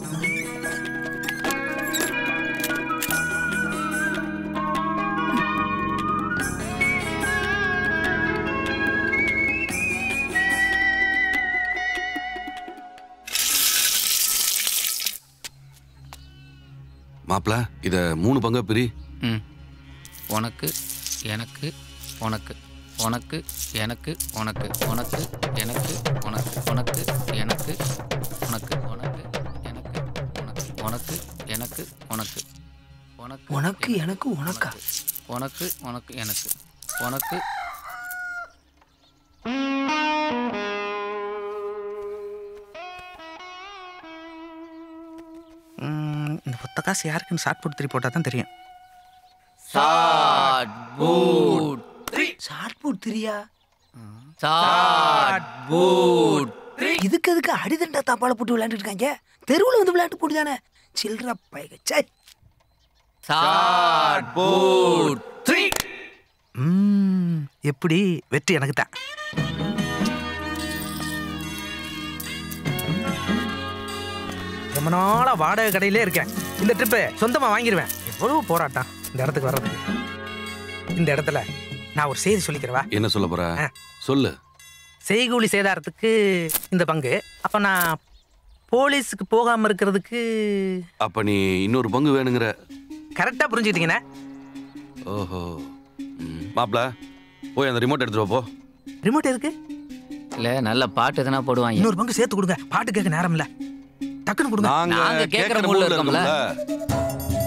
மாப்பிள இத மூணு பங்கா பிரி ம் உனக்கு எனக்கு உனக்கு உனக்கு எனக்கு உனக்கு உனக்கு எனக்கு உனக்கு உனக்கு எனக்கு உனக்கு உனக்கு எனக்கு உனக்கு உனக்கு எனக்கு உனக்கு உனக்கு உனக்கு எனக்கு உனக்கா உனக்கு உனக்கு எனக்கு உனக்கு ம், இந்த ஒத்த காசு யாருக்குன்னு ஷார்ட் புட் த்ரீ போட்டால் தான் தெரியும் ஷார்ட் பூட் ஷார்ட் பூட் திரியா ஷார்ட் பூட் இதுக்கு எதுக்கு அடிதண்டா தாப்பால போட்டு விளையாண்டுட்டு இருக்காங்க தெருவுல வந்து விளையாட்டு போட்டு தானே சில்லற பயகச்சே ஷார்ட் பூட் த்ரீ ம், எப்படி வெற்றி எனக்கு தான் ரொம்ப நாளா வாடகை கடையிலே இருக்கேன் இந்த ட்ரிப்பு சொந்தமா வாங்கிடுவேன் எவ்வளவு போராட்டம் இந்த இடத்துக்கு வர்றதுக்கு இந்த இடத்துல நான் ஒரு செய்தி சொல்லிக்கிறவா என்ன சொல்ல போற சொல்லு செய்கூலி சேதாரத்துக்கு இந்த பங்கு அப்ப நான் போலீஸுக்கு போகாம இருக்கிறதுக்கு அப்ப நீ இன்னொரு பங்கு வேணுங்கிற கரெக்டா புரிஞ்சுக்கிட்டீங்கண்ணே ஓஹோ ம். மாப்ள போய் அந்த ரிமோட் எடுத்துட்டு வா, போ ரிமோட் எதுக்கு இல்ல நல்ல பாட்டு எதனா போடுவாங்க இன்னொரு பங்கு சேர்த்து கொடுங்க பாட்டு கேட்க நேரம் இல்ல டக்குன்னு கொடுங்க நாங்க நாங்க கேக்குற கேட்கிற மூட்ல மூட்ல இருக்கோம்ல. இருக்கோம்ல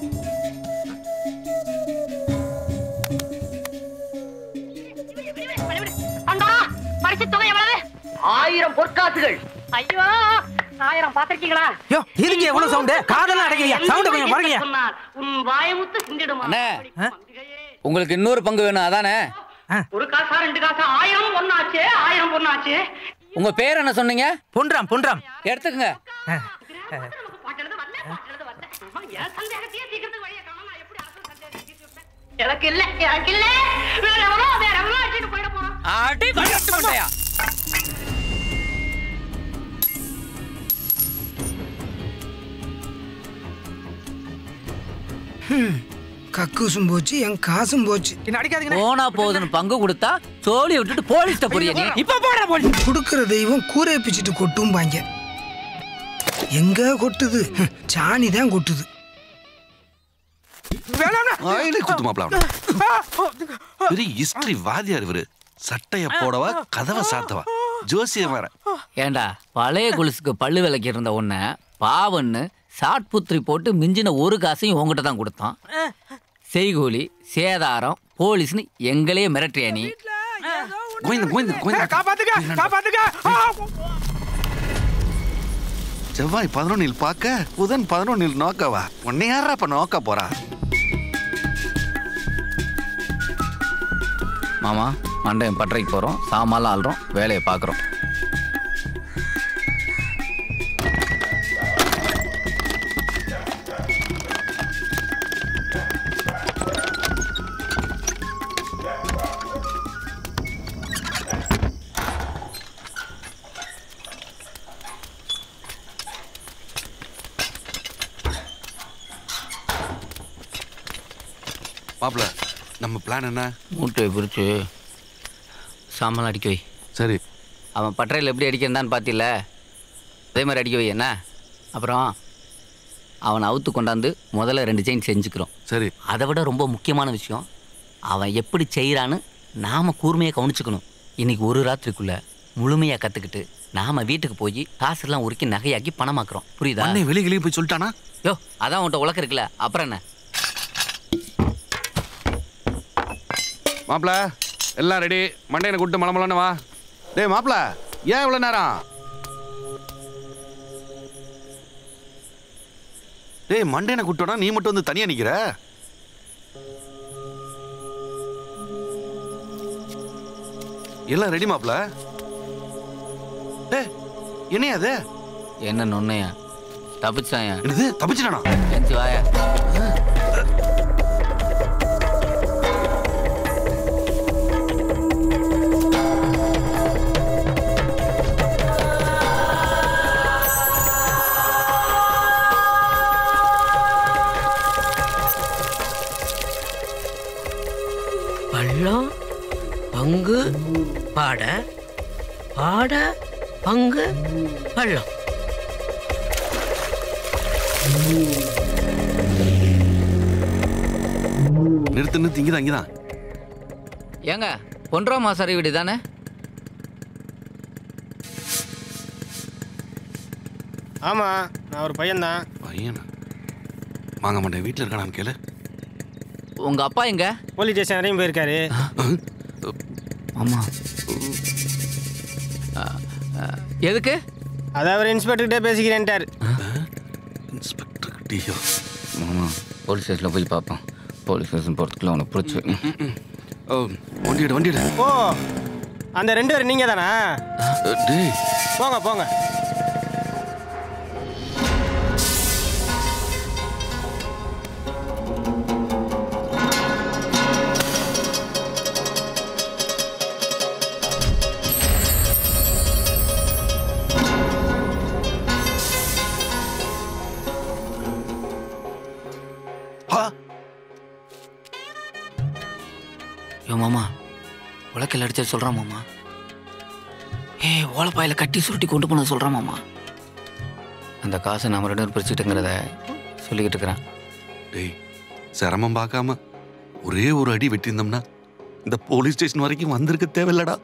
அண்டா பரிசு தொகை எவ்வளவு ஆயிரம் பொற்காசுகள் ஐயோ ஆயிரம் பாத்திருக்கீங்களா யோ இதுக்கு எவ்வளவு சவுண்டு காதெல்லாம் அடைக்கையா சவுண்ட் கொஞ்சம் குறைங்க சொன்னார் உன் வாயமுத்து சிந்திடுமா அண்ணே உங்களுக்கு இன்னொரு பங்கு வேணும் அதானே ஒரு காசா ரெண்டு காசா ஆயிரம் ஒன்னாச்சு ஆயிரம் ஒன்னாச்சு உங்க பேர் என்ன சொன்னீங்க பொன்றாம் பொன்றாம் எடுத்துக்கங்க என் சந்தேகத்தையே தீர்க்கறதுக்கு வழியை காணோம். நான் எப்படி அரசு சந்தேகத்தை தீர்த்து வைப்பேன்? எனக்கு இல்ல எனக்கு இல்ல வேற எவனோ வேற எவனோ அடிச்சுட்டு போயிட போறான் அடி வளர்த்து மாட்டேயா கக்கூசும் போச்சு என் காசும் போச்சு என்ன அடிக்காதீங்க போனா போதுன்னு பங்கு கொடுத்தா சோழி விட்டுட்டு போலீஸ்ட போறிய நீ இப்ப போடா போலீஸ் கொடுக்கிற தெய்வம் கூரை பிச்சுட்டு கொட்டும்பாங்க எங்க கொட்டுது ஹம், சாணி தான் கொட்டுது வாயிலே குத்து மாப்பிள அவனை. பெரிய ஹிஸ்டரி வாதியார் இவரு சட்டைய போடவா கதவை சாத்தவா ஜோசியம் வேற ஏண்டா பழைய கொலுசுக்கு பல்லு விளக்கி இருந்த உன்னை பாவன்னு ஷார்ட் புத்திரி போட்டு மிஞ்சின ஒரு காசையும் உங்ககிட்ட தான் கொடுத்தான் செய்கூலி சேதாரம் போலீஸ்னு எங்களையே மிரட்டுறியா நீ கோவிந்த கோவிந்த கோவிந்த காப்பாத்துக்க காப்பாத்துக்க ஆ! செவ்வாய் பதினொன்னில் பார்க்க புதன் பதினொன்னில் நோக்கவா உன்னை யாரா இப்ப நோக்க போறா மாமா மண்டையம் பட்டறைக்கு போகிறோம் சாமான்லாம் ஆள்றோம் வேலையை பார்க்குறோம் மாப்பிள நம்ம பிளான் என்ன மூட்டையை பிரித்து சாமான் அடிக்க வை சரி அவன் பட்டறையில் எப்படி அடிக்கிறதான்னு பார்த்தில அதே மாதிரி அடிக்க வை என்ன அப்புறம் அவனை அவுத்து கொண்டாந்து முதல்ல ரெண்டு செயின் செஞ்சுக்கிறோம் சரி அதை விட ரொம்ப முக்கியமான விஷயம் அவன் எப்படி செய்கிறான்னு நாம் கூர்மையாக கவனிச்சுக்கணும் இன்னைக்கு ஒரு ராத்திரிக்குள்ள முழுமையாக கற்றுக்கிட்டு நாம் வீட்டுக்கு போய் காசெல்லாம் உருக்கி நகையாக்கி பணமாக்குறோம் புரியுதா அண்ணே வெளியே வெளியே போய் சொல்லிட்டானா யோ அதான் உன்ட்ட உலக்க இருக்குல்ல அப்புறம் என்ன மாப்பிள எல்லாம் ரெடி மண்டையனை கூட்டு மலமலன்னு வா டேய் மாப்பிள ஏன் இவ்வளவு நேரம் டேய் மண்டையனை கூட்டோனா நீ மட்டும் வந்து தனியா நிக்கிற எல்லாம் ரெடி மாப்பிள டேய் என்னையா அது என்ன நொன்னையா தப்பிச்சாயா என்னது தப்பிச்சிட்டானா எஞ்சி வாயா பள்ளம் பங்கு பாட பாட பங்கு பள்ளம் நிறுத்து நிறுத்து இங்கதான் இங்கதான் ஏங்க பொன்றா மாசாரி வீடு தானே ஆமா நான் ஒரு பையன்தான் பையனா வாங்க மாட்டேன் வீட்டில் இருக்கானான்னு கேளு உங்க அப்பா எங்க போலீஸ் ஸ்டேஷன் வரையும் போயிருக்காரு ஆமா எதுக்கு அதை அவர் இன்ஸ்பெக்டர்கிட்ட பேசிக்கிறேன்ட்டார் டியோ மாமா போலீஸ் ஸ்டேஷனில் போய் பார்ப்போம் போலீஸ் ஸ்டேஷன் போகிறதுக்குள்ள அவனை பிடிச்சி வண்டி எடு வண்டி எடு ஓ அந்த ரெண்டு பேரும் நீங்க தானா டேய் போங்க போங்க ஐயோ மாமா உலக்கில் அடிச்சது சொல்கிறான் மாமா ஏய் ஓலப்பாயில் கட்டி சுருட்டி கொண்டு போன சொல்கிறான் மாமா அந்த காசை நாம ரெண்டு பேரும் பிரிச்சுட்டுங்கிறத சொல்லிக்கிட்டு இருக்கிறேன் டேய் சிரமம் பார்க்காம ஒரே ஒரு அடி வெட்டியிருந்தோம்னா இந்த போலீஸ் ஸ்டேஷன் வரைக்கும் வந்திருக்க தேவையில்லடா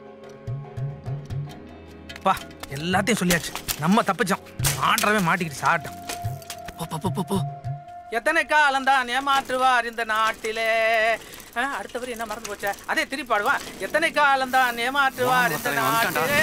பா எல்லாத்தையும் சொல்லியாச்சு நம்ம தப்பிச்சோம் ஆண்டவே மாட்டிக்கிட்டு சாட்டம் எத்தனை காலம் தான் ஏமாற்றுவார் இந்த நாட்டிலே ஆ, அடுத்தவர் என்ன மறந்து போச்சா அதே திருப்பி பாடுவா எத்தனை காலம் தான் ஏமாற்றுவார் இந்த நாட்டிலே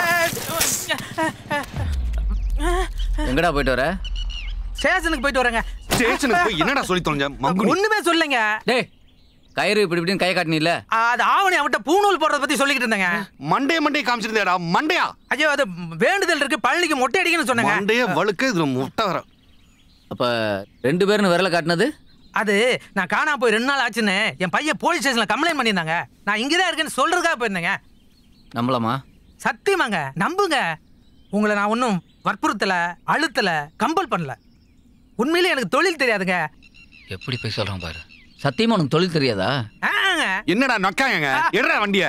எங்கடா போயிட்டு வர ஸ்டேஷனுக்கு போயிட்டு வரேங்க ஸ்டேஷனுக்கு போய் என்னடா சொல்லி தொலைஞ்ச மங்குனி ஒண்ணுமே சொல்லுங்க டேய் கயிறு இப்படி இப்படின்னு கை காட்டினில்ல அது ஆவணி அவன்கிட்ட பூணூல் போடுறத பத்தி சொல்லிக்கிட்டு இருந்தேங்க மண்டே மண்டே காமிச்சிருந்தேடா மண்டையா ஐயோ அது வேண்டுதல் இருக்கு பழனிக்கு மொட்டை அடிக்கணும்னு சொன்னேங்க மண்டைய வழுக்க இதுல முட்டை வர அப்ப ரெண்டு பேரும் விரல காட்டினது அது நான் காணா போய் ரெண்டு நாள் ஆச்சுன்னு என் பையன் போலீஸ் ஸ்டேஷன்ல கம்ப்ளைண்ட் பண்ணியிருந்தாங்க நான் இங்கே தான் இருக்கேன்னு சொல்றதுக்காக போயிருந்தேங்க நம்பலாமா சத்தியமாங்க நம்புங்க உங்களை நான் ஒன்றும் வற்புறுத்தல அழுத்தல கம்பல் பண்ணல உண்மையிலே எனக்கு தொழில் தெரியாதுங்க எப்படி போய் சொல்றான் பாரு சத்தியமா உனக்கு தொழில் தெரியாதா என்னடா நொக்காங்க எடுறா வண்டிய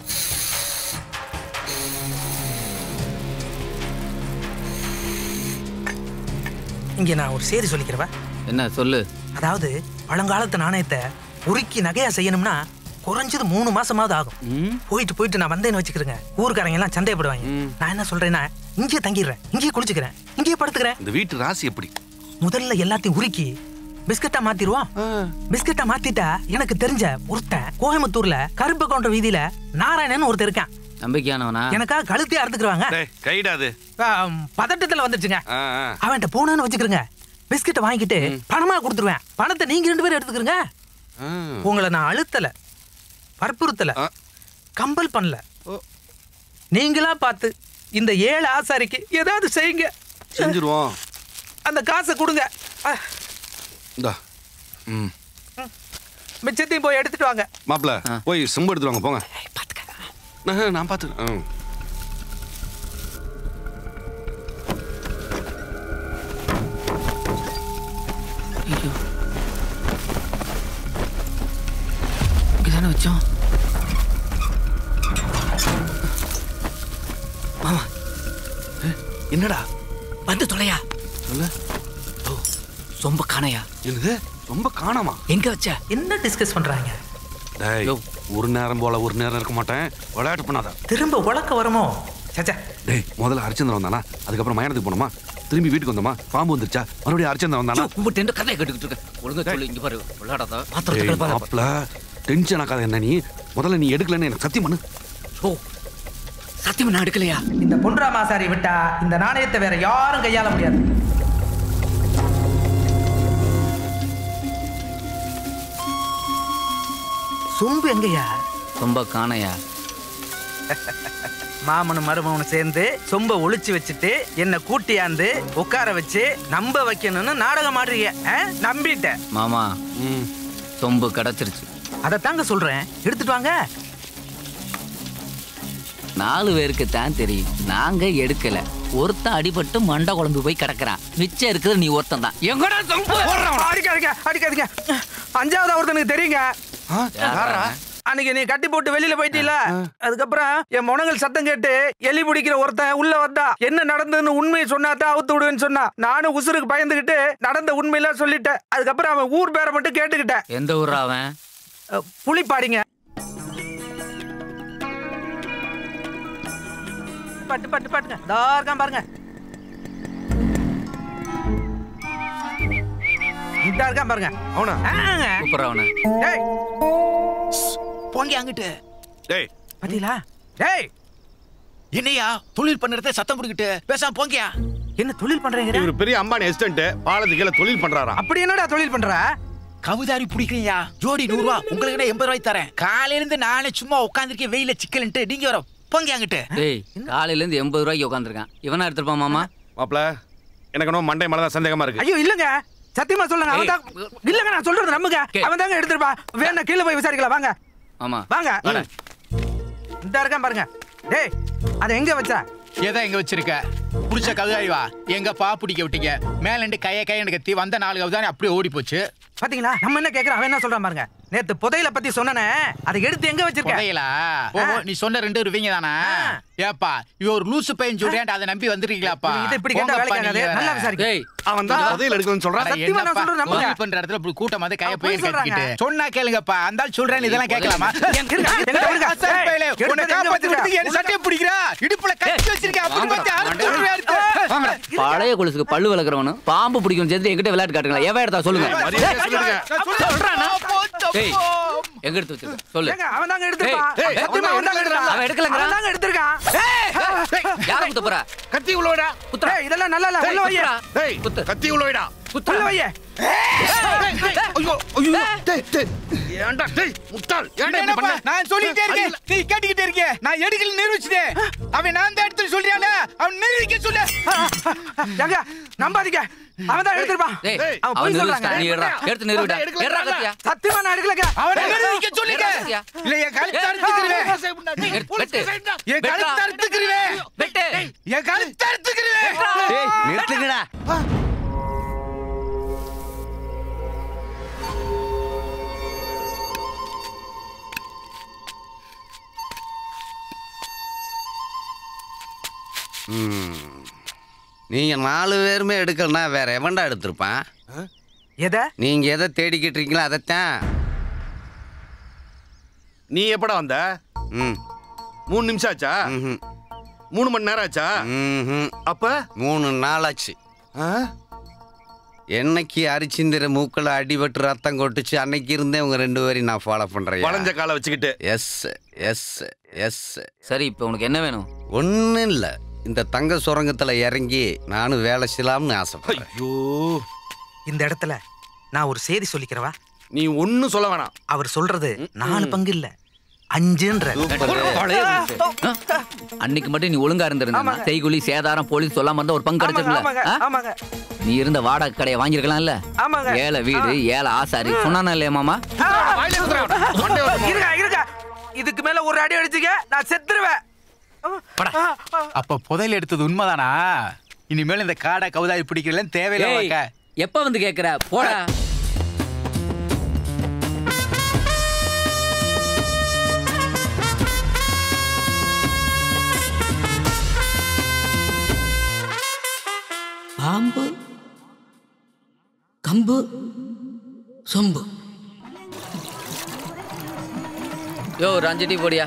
இங்க நான் ஒரு செய்தி சொல்லிக்கிறவா என்ன சொல்லு அதாவது பழங்காலத்து நாணயத்தை உருக்கி நகையா செய்யணும்னா குறைஞ்சது மூணு மாசமாவது ஆகும் போயிட்டு போயிட்டு நான் வந்தேன்னு வச்சுக்கிறேங்க ஊருக்காரங்க எல்லாம் சந்தேகப்படுவாங்க நான் என்ன சொல்றேன்னா இங்கேயே தங்கிடுறேன் இங்கேயே குளிச்சுக்கிறேன் இங்கேயே படுத்துக்கிறேன் இந்த வீட்டு ராசி எப்படி முதல்ல எல்லாத்தையும் உருக்கி பிஸ்கட்டா மாத்திருவோம் பிஸ்கட்டா மாத்திட்டா எனக்கு தெரிஞ்ச ஒருத்தன் கோயம்புத்தூர்ல கருப்பு கவுண்ட வீதியில நாராயணன் ஒருத்தர் இருக்கான் நம்பிக்கையானவனா எனக்காக கழுத்தே அறுத்துக்குருவாங்க கைடாது ஆம், பதட்டத்துல வந்துருச்சுங்க ஆ, ஆ. அவன்கிட்ட போனான்னு வச்சுக்கிறேங்க பிஸ்கட்டை வாங்கிட்டு பணமா கொடுத்துருவேன் பணத்தை நீங்க ரெண்டு பேரும் எடுத்துக்கிறங்க உங்களை நான் அழுத்தல வற்புறுத்தல கம்பல் பண்ணல நீங்களா பார்த்து இந்த ஏழு ஆசாரிக்கு ஏதாவது செய்யுங்க செஞ்சிருவோம் அந்த காசை கொடுங்க அஹ், இந்தா ம் மிச்சத்தையும் போய் எடுத்துட்டு வாங்க மாப்பிள போய் சிம்பு எடுத்துட்டு வாங்க போங்க நான் நான் பார்த்து ம் இங்கதானே வச்சோம் மாமா என்னடா வந்து தொலையா சொல்லு சொம்ப காணையா என்னது ரொம்ப காணாமா எங்க வச்ச என்ன டிஸ்கஸ் பண்றாங்க டேய் ஒரு நேரம் போல ஒரு நேரம் இருக்க மாட்டேன் விளையாட்டு பண்ணாத திரும்ப உழக்க வரமோ சச்சா டேய் முதல்ல ஹரிச்சந்திரன் வந்தானா அதுக்கப்புறம் மயானத்துக்கு போனோமா திரும்பி வீட்டுக்கு வந்தோமா பாம்பு வந்துருச்சா மறுபடியும் ஹரிச்சந்திரன் வந்தானா உங்க டெண்டு கதையை கேட்டுக்கிட்டு இருக்க ஒழுங்கா சொல்லு இங்க பாரு விளையாடாத டேய், பாத்திரத்துக்கு பாரு மாப்பிள டென்ஷன் ஆகாத என்ன நீ முதல்ல நீ எடுக்கலன்னு எனக்கு சத்தியம் பண்ணு ஓ சத்தியமா நான் எடுக்கலையா இந்த பொன்ராமாசாரி விட்டா இந்த நாணயத்தை வேற யாரும் கையாள முடியாது சொம்பு எங்கய்யா சொம்ப காணையா மாமனும் மருமகனும் சேர்ந்து சொம்ப ஒளிச்சு வச்சுட்டு என்ன கூட்டியாந்து உட்கார வச்சு நம்ப வைக்கணும்னு நாடகம் ஆடுறீங்க ஆ? நம்பிட்டேன் மாமா சொம்பு கிடைச்சிருச்சு அதைத்தாங்க சொல்றேன் எடுத்துட்டு வாங்க நாலு பேருக்கு தான் தெரியும் நாங்க எடுக்கல ஒருத்தன் அடிபட்டு மண்டை குழம்பு போய் கிடக்குறான் மிச்சம் இருக்கிறது நீ ஒருத்தன் தான் எங்கடா சொம்பு அடிக்காதீங்க அடிக்காதீங்க அஞ்சாவது ஒருத்தனுக்கு தெரியுங்க யாரா? அன்னைக்கு நீ கட்டி போட்டு வெளியில போயிட்டீல அதுக்கப்புறம் என் முனங்கள் சத்தம் கேட்டு எலி பிடிக்கிற ஒருத்தன் உள்ள வந்தா என்ன நடந்ததுன்னு உண்மையை சொன்னாதான் அவுத்து விடுவேன்னு சொன்னா நானும் உசுருக்கு பயந்துகிட்டு நடந்த உண்மையெல்லாம் சொல்லிட்டேன் அதுக்கப்புறம் அவன் ஊர் பேரை மட்டும் கேட்டுக்கிட்டேன் எந்த ஊரா அவன் அஹ், புலிப்பாடிங்க பட்டு பட்டு பட்டுங்க இதோ இருக்கான் பாருங்க இதா இருக்கான் பாருங்க அவனா ஆங்க. கூப்பிடுற அவனை டேய் போங்க அங்கிட்டு டேய் பாத்தீங்களா டேய் என்னையா தொழில் பண்ணுறத சத்தம் போட்டுக்கிட்டு பேசாம போங்கயா என்ன தொழில் பண்றீங்க இவர் பெரிய அம்பானி அசிஸ்டன்ட் பாலத்து கீழே தொழில் பண்றாராம் அப்படி என்னடா தொழில் பண்ற கவுதாரி பிடிக்கிறீங்க ஜோடி நூறு ரூபா உங்களுக்கு எண்பது ரூபாய் தரேன் காலையில இருந்து நானே சும்மா உட்காந்துருக்கேன் வெயில சிக்கல்ன்ட்டு நீங்க வர போங்க அங்கிட்டு டேய் காலையில இருந்து எண்பது ரூபாய்க்கு உட்காந்துருக்கான் இவனா எடுத்துருப்பான் மாமா மாப்பிள எனக்கு இன்னும் மண்டை மேலதான் சந்தேகமா இருக்கு ஐயோ இல்லங்க சத்தியமா சொல்லுங்க அவன் தான் இல்லங்க நான் சொல்றது நம்புங்க அவன் தாங்க எடுத்துருப்பா வேணா கீழே போய் விசாரிக்கலாம் வாங்க ஆமா வாங்க இந்த இருக்கான் பாருங்க டேய் அதை எங்க வச்ச எதை எங்க வச்சிருக்க புடிச்ச கவுதாரி வா எங்க பா பிடிக்க விட்டீங்க மேலண்டு கைய கையன்னு கத்தி வந்த நாலு கவுதாரி அப்படியே ஓடி போச்சு பாத்தீங்களா நம்ம என்ன கேக்குறோம் அவன் என்ன சொல்றான் பாருங்க நேத்து புதையல பத்தி சொன்னனே அதை எடுத்து எங்க வச்சிருக்க புதையலா ஓஹோ நீ சொன்ன ரெண்டு இருவீங்க தானா ஏப்பா இவ ஒரு லூசு பையன் சொல்றேன் அதை நம்பி வந்திருக்கீங்களாப்பா இது இப்படி கேட்டா போங்கப்பா வேலைக்கு ஆகாது. நீங்க. நல்லா விசாரிக்க. டேய், அவன் தான் புதையல் எடுக்கணும்னு சொல்றான். அட, சத்தியமா நான் என்னப்பா, சொல்றேன் நம்புங்க. தொழில் பண்ற இடத்துல இப்படி கூட்டம் வந்து கைய அவன் போய் பொய் சொல்றாங்க. கட்டிக்கிட்டு சொன்னா கேளுங்கப்பா அந்த ஆள் சொல்றேன் இதெல்லாம் கேட்கலாமா எங்க இருக்க? எங்க இருக்க? அசால் ஏய், பயலே, எடுத்து உன்னை எங்க காப்பாத்துறதுக்கு வச்சிருக்க? என் சட்டையை பிடிக்கிறா இடுப்புல கட்டி வச்சிருக்கேன் அப்படி பார்த்து அறுத்து விடுவேன், அறுத்து. பழைய கொலுசுக்கு பல்லு விளக்குறவனு பாம்பு பிடிக்கும் சேர்த்து எங்கிட்ட விளையாட்டு காட்டுங்களா எவன் எடுத்தா சொல்லுங்க மரியாதையா சொல்லிடுங்க. டேய் எங்க எடுத்து வச்சிருக்க சொல்லு ஏங்க, அவன் தாங்க எடுத்திருப்பான். ஏய், ஏய், சத்தியமா அவன் தாங்க எடுத்திருக்கான். அவன் எடுக்கலங்கிறான். அவன் தாங்க எடுத்திருக்கான். யார குத்த போற கத்தி உள்ள வைடா ஏய், இதெல்லாம் நல்லா இல்ல. உள்ள வையே. டேய் கத்தி உள்ள வைடா உள்ள வையே. ஐயோ ஐயோ டேய் டேய் ஏன்டா டேய் முட்டாள் ஏன்டா இப்படி என்னப்பா, பண்ண நான் சொல்லிட்டே இருக்கேன் நீ கேட்டுக்கிட்டே இருக்க நான் எடுக்கல நிரூபிச்சுட்டேன் அவன் நான் தான் எடுத்து சொல்றானே அவன் நிரூபிக்க சொல்லு ஏங்க, நம்பாதீங்க அவன் தான் எடுத்திருப்பான் டேய், அவன் அவன் பொய் நிரூபிச்சிட்டான். சொல்றாங்க நீ எடுடா. எடுத்து நிரூபிடா. எடுடா கத்தியா. சத்தியமா நான் எடுக்கலங்க அவனை நிரூபிக்க சொல்லுங்க எடுடா கத்தியா. இல்ல என் கழுத்து அறுத்துக்கிறேன் எடுத்து, வெட்டு. என் கழுத்து அறுத்துக்கிறேன் வெட்டு. என் கழுத்து அறுத்துக்கிறேன் நிறுத்துங்கடா ம். நீங்க நாலு பேருமே எடுக்கலனா வேற எவன்டா எடுத்திருப்பான் எதை நீங்க எதை தேடிக்கிட்டு இருக்கீங்களோ அதைத்தான் நீ எப்படா வந்த ம் மூணு நிமிஷம் ஆச்சா மூணு மணி நேரம் ஆச்சா அப்ப மூணு நாளாச்சு என்னைக்கு அரிச்சிந்திர மூக்கில் அடிபட்டு ரத்தம் கொட்டுச்சு அன்னைக்கு இருந்தே உங்க ரெண்டு பேரையும் நான் ஃபாலோ பண்றேன் வளைஞ்ச காலை வச்சுக்கிட்டு எஸ் எஸ் எஸ் சரி இப்போ உனக்கு என்ன வேணும் ஒன்றும் இல்லை இந்த தங்க சுரங்கத்தில் இறங்கி நானும் வேலை செய்யலாம்னு ஆசைப்படுறேன் ஐயோ இந்த இடத்துல நான் ஒரு செய்தி சொல்லிக்கிறவா நீ ஒன்னும் சொல்ல வேணாம் அவர் சொல்றது நாலு பங்கு இல்ல அஞ்சுன்ற அன்னைக்கு மட்டும் நீ ஒழுங்கா இருந்திருந்தா செய்குலி சேதாரம் போலீஸ் சொல்லாம இருந்தா ஒரு பங்கு ஆமாங்க கிடைச்சிருக்கல ஆமாங்க நீ இருந்த வாடகை கடையை வாங்கியிருக்கலாம்ல ஆமாங்க. ஏழை வீடு ஏழை ஆசாரி சொன்னானா இல்லையா மாமா இருங்க இருங்க இதுக்கு மேல ஒரு அடி அடிச்சுக்க நான் செத்துருவேன் அப்ப புதையல் எடுத்தது உண்மைதானா இனிமேல் இந்த காடை கவுதாய் பிடிக்கிறதுல தேவையில்லை ஏய், உனக்கு. எப்ப வந்து கேக்குற போடா பாம்பு கம்பு சொம்பு யோ ஒரு அஞ்சு டீ போடியா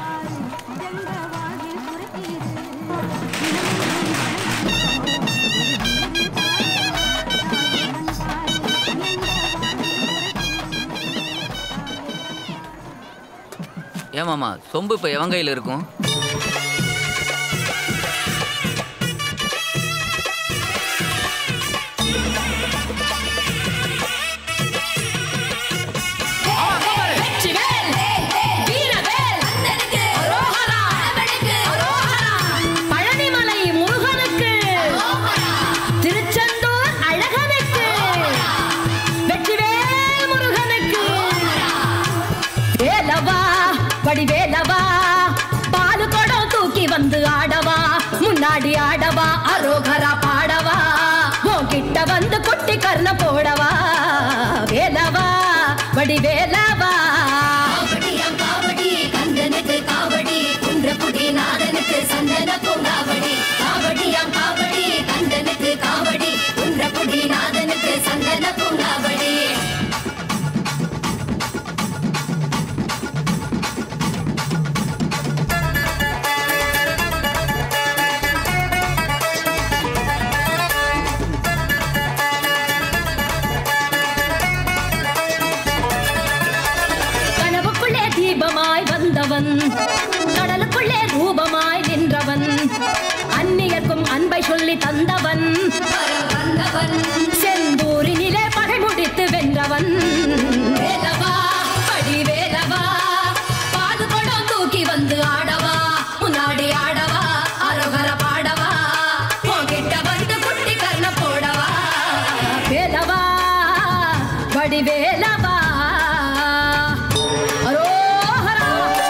ஏன் மாமா சொம்பு இப்ப எவன் கையில இருக்கும் வெற்றிவேல், வீரவேல், அரோகரா, அரோகரா. பழனிமலை முருகனுக்கு திருச்செந்தூர் அழகனுக்கு வெற்றிவேல் முருகனுக்கு வேலவா வடிவேலவா பாலு குடம் தூக்கி வந்து ஆடவா முன்னாடி ஆடவா அரோகரா பாடவா உன்கிட்ட வந்து குட்டி கர்ண போடவா வேலவா வடிவேலவா காவடி கந்தனுக்கு காவடி குன்றக்குடி நாதனுக்கு சந்தன பூங்காவடி காவடியாம் காவடி கந்தனுக்கு காவடி குன்றக்குடி நாதனுக்கு சந்தன பூங்காவடி கனவுக்குள்ளே தீபமாய் வந்தவன் கடலுக்குள்ளே ரூபமாய் நின்றவன் அந்நியர்க்கும் அன்பை சொல்லி தந்தவன் வந்தவன் செந்தூரினிலே பகை முடித்து வென்றவன் வேலவா படி வேலவா பாது படம் தூக்கி வந்து ஆடவா முன்னாடி ஆடவா அரோகர பாடவா உன்கிட்ட வந்து குட்டி கர்ண போடவா வேலவா படி வேலவா அரோகரா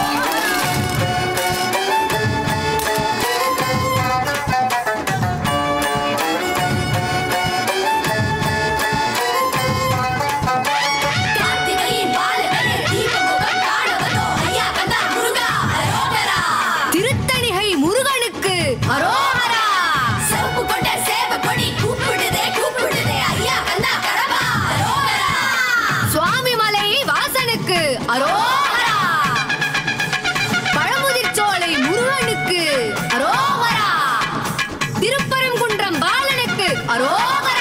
கார்த்திகையின் பாலகனே தீபமுகம் காணவதோ ஐயா கந்தா முருகா அரோகரா திருத்தணிகை முருகனுக்கு அரோகரா செவப்பு கொண்ட சேவ கொடி கூப்பிடுதே கூப்பிடுதே ஐயா கந்தா கடவா அரோகரா சுவாமி மலை வாசனுக்கு அரோகரா பழமுதிர்ச்சோலை முருகனுக்கு அரோகரா திருப்பரங்குன்றம் பாலனுக்கு அரோகரா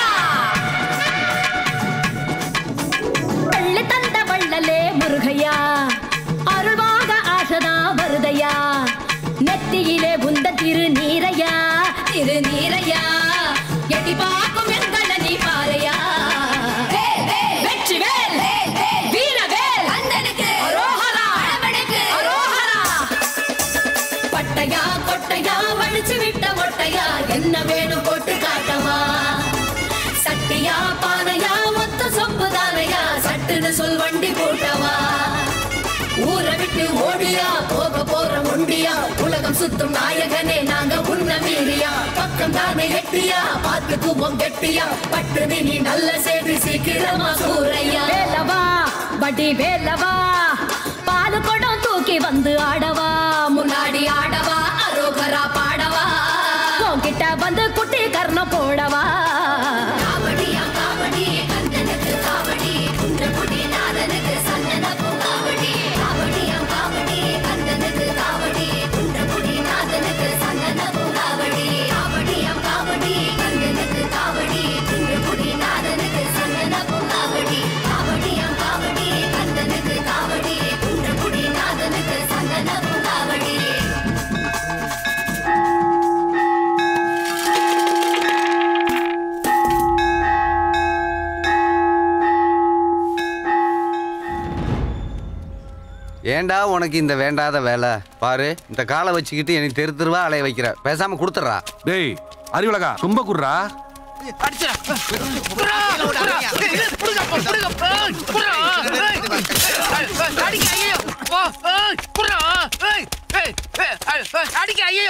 பள்ளி தந்த வள்ளலே முருகையா அருள்வாக ஆசதா வருதையா நெத்தியிலே புந்த திருநீரையா திருநீரையா எட்டி பார்க்கும் எங்கள நீ பாறையா வெற்றிவேல் வீரவேல் அரோகரா அரோகரா பட்டையா கொட்டையா வடிச்சு விட்ட மொட்டையா என்ன வேணும் போட்டு காட்டவா சட்டியா பானையா மொத்த சொப்பு தானையா சட்டுன்னு சொல் வண்டி போட்டவா ஊரை விட்டு ஓடியா போக போற ஒண்டியா உலகம் சுத்தும் நாயகனே நாங்க உன்ன மீறியா பக்கம் தானே எட்டியா பார்த்துக்குவோம் கெட்டியா பட்டு நீ நல்ல செய்தி சீக்கிரமா சூறையா வேலவா வடி வேலவா பாலு குடம் தூக்கி வந்து ஆடவா முன்னாடி ஆடவா அரோகரா பாடவா உன்கிட்ட வந்து குட்டி கர்ணம் போடவா காவடியா காவடி கந்தனுக்கு காவடி குன்றக்குடி நாதனுக்கு சந்தன பூங்காவடி காவடியா காவடி கந்தனுக்கு காவடி குன்றக்குடி நாதனுக்கு சந்தன பூங்காவடி காவடியா காவடி கந்தனுக்கு காவடி குன்றக்குடி நாதனுக்கு சந்தன பூங்காவடி காவடியா காவடி கந்தனுக்கு காவடி குன்றக்குடி நாதனுக்கு சந்தன பூங்காவடி ஏன்டா உனக்கு இந்த வேண்டாத வேலை பாரு இந்த காலை வச்சுக்கிட்டு எனக்கு தெரு தெருவா அலைய வைக்கிற பேசாம கொடுத்துட்றா டேய் அறிவழகா ரொம்ப குடுறா அடிக்க ஐயோ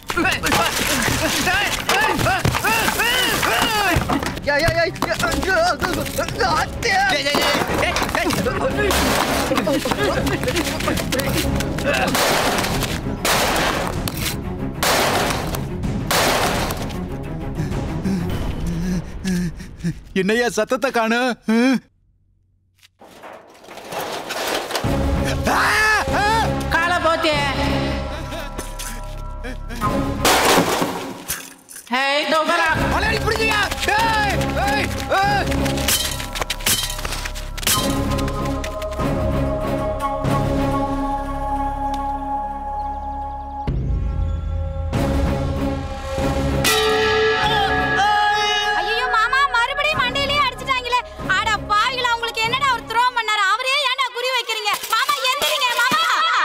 என்னையா சத்தத்தை காணு காலை போத்தே ஹேய் டோபரா மலையாளி புடிச்சியா ஏய் ஏய் ஏய் ஐயோ மாமா மறுபடியும் மண்டையிலேயே அடிச்சிட்டாங்களே அட பாவிகளா உங்களுக்கு என்னடா ஒரு த்ரோ பண்ணாரு அவரே ஏன்டா குறி வைக்கிறீங்க மாமா எந்திரிங்க மாமா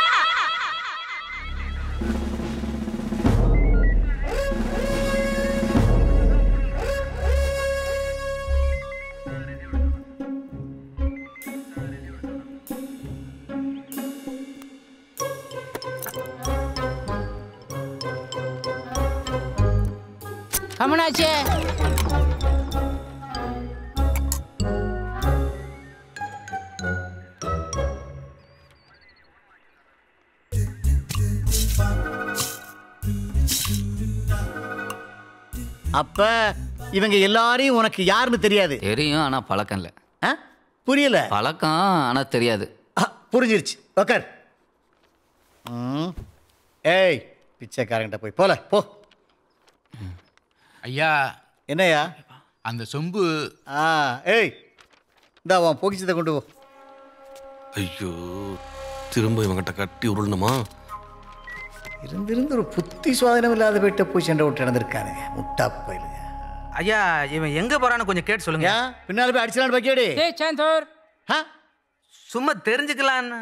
கமனாச்சே அப்ப இவங்க எல்லாரையும் உனக்கு யாருன்னு தெரியாது தெரியும் ஆனா பழக்கம் இல்ல புரியல பழக்கம் ஆனா தெரியாது புரிஞ்சிருச்சு உக்கார் ம். ஏய் பிச்சைக்காரங்கிட்ட போய் போல போ ஐயா என்னய்யா அந்த சொம்பு ஆ ஏய் இந்தா உன் பொக்கிச்சத்தை கொண்டு போ ஐயோ திரும்ப இவங்கிட்ட கட்டி உருளணுமா இருந்திருந்து ஒரு புத்தி சுவாதனம் இல்லாத வீட்டை போய் சென்ற விட்டு நடந்திருக்கானுங்க முட்டா பயிலுங்க ஐயா இவன் எங்க போறான்னு கொஞ்சம் கேட்டு சொல்லுங்க பின்னால போய் அடிச்சலான்னு பாக்கியாடி ஏய் சாந்தோர் சும்மா தெரிஞ்சுக்கலான்னு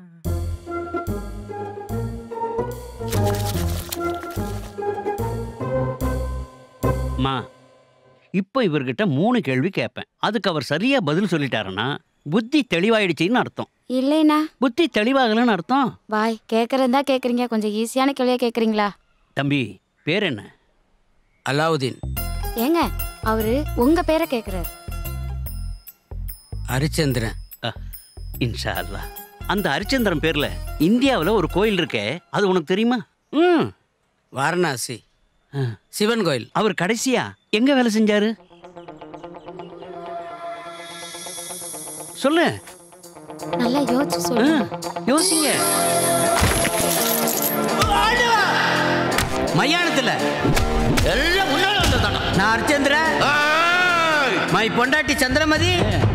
அம்மா இப்போ இவர்கிட்ட மூணு கேள்வி கேட்பேன் அதுக்கு அவர் சரியா பதில் சொல்லிட்டாருன்னா புத்தி தெளிவாயிடுச்சின்னு அர்த்தம் இல்லைண்ணா புத்தி தெளிவாகலன்னு அர்த்தம் பாய் கேட்கறதா கேட்குறீங்க கொஞ்சம் ஈஸியான கேள்வியா கேட்குறீங்களா தம்பி பேர் என்ன அலாவுதீன் ஏங்க அவரு உங்க பேரை கேட்குறாரு ஹரிச்சந்திரன் இன்ஷா அல்லாஹ் அந்த ஹரிச்சந்திரன் பேர்ல இந்தியாவில் ஒரு கோயில் இருக்கே அது உனக்கு தெரியுமா ம் வாரணாசி சிவன் கோயில் அவர் கடைசியா எங்க வேலை செஞ்சாரு சொல்லு நல்லா யோசிச்சு சொல்லுங்க யோசிங்க மயானத்துல எல்லாம் முன்னால வந்ததானா நான் ஹரிச்சந்திர மை பொண்டாட்டி சந்திரமதி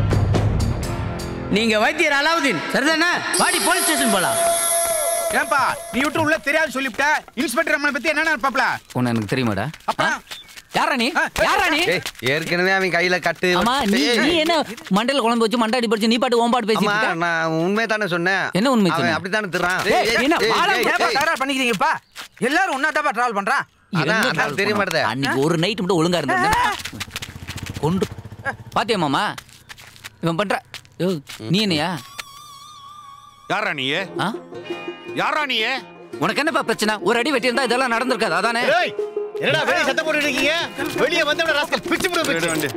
நீங்க வைத்தியர் அலாவுதீன் சரிதானே வாடி போலீஸ் ஸ்டேஷன் போலாம் ஏன்பா நீ விட்டு உள்ள தெரியாது சொல்லிவிட்ட இன்ஸ்பெக்டர் அம்மனை பத்தி என்ன நினைப்பாப்ல உன்னை எனக்கு தெரியுமாடா யாரா நீ யாரா நீ ஏய், ஏற்கனவே அவன் கையில கட்டு ஆமா நீ ஏய், நீ என்ன மண்டையில குழம்பு வச்சு மண்டாடி படிச்சு நீ பாட்டு ஓம்பாட்டு ஆமா, பேசிட்டு இருக்க? நான் உண்மை தானே சொன்னேன் என்ன உண்மை அவன் சொன்ன? அப்படித்தானே திறான் ஏய், என்ன வாழை ஏப்பா தகராறு பண்ணிக்கிறீங்கப்பா எல்லாரும் ஒன்னா தான் டிராவல் பண்றான் அதான், என்ன அதான் travel தெரிய பண்ணா? மாட்டேதே. அன்னைக்கு ஒரு நைட் மட்டும் ஒழுங்கா இருந்தது கொண்டு பாத்தியா மாமா இவன் பண்ற யோ, நீ என்னையா யாரா நீ யாரா நீ உனக்கு என்னப்பா பிரச்சனை ஒரு அடி வெட்டி இருந்தா இதெல்லாம் நடந்திருக்காது அதானே ஏய், என்னடா வெளிய சத்தம் போட்டுட்டு இருக்கீங்க வெளியே வந்தவன ராஸ்கல் பிச்சு விடு பிச்சு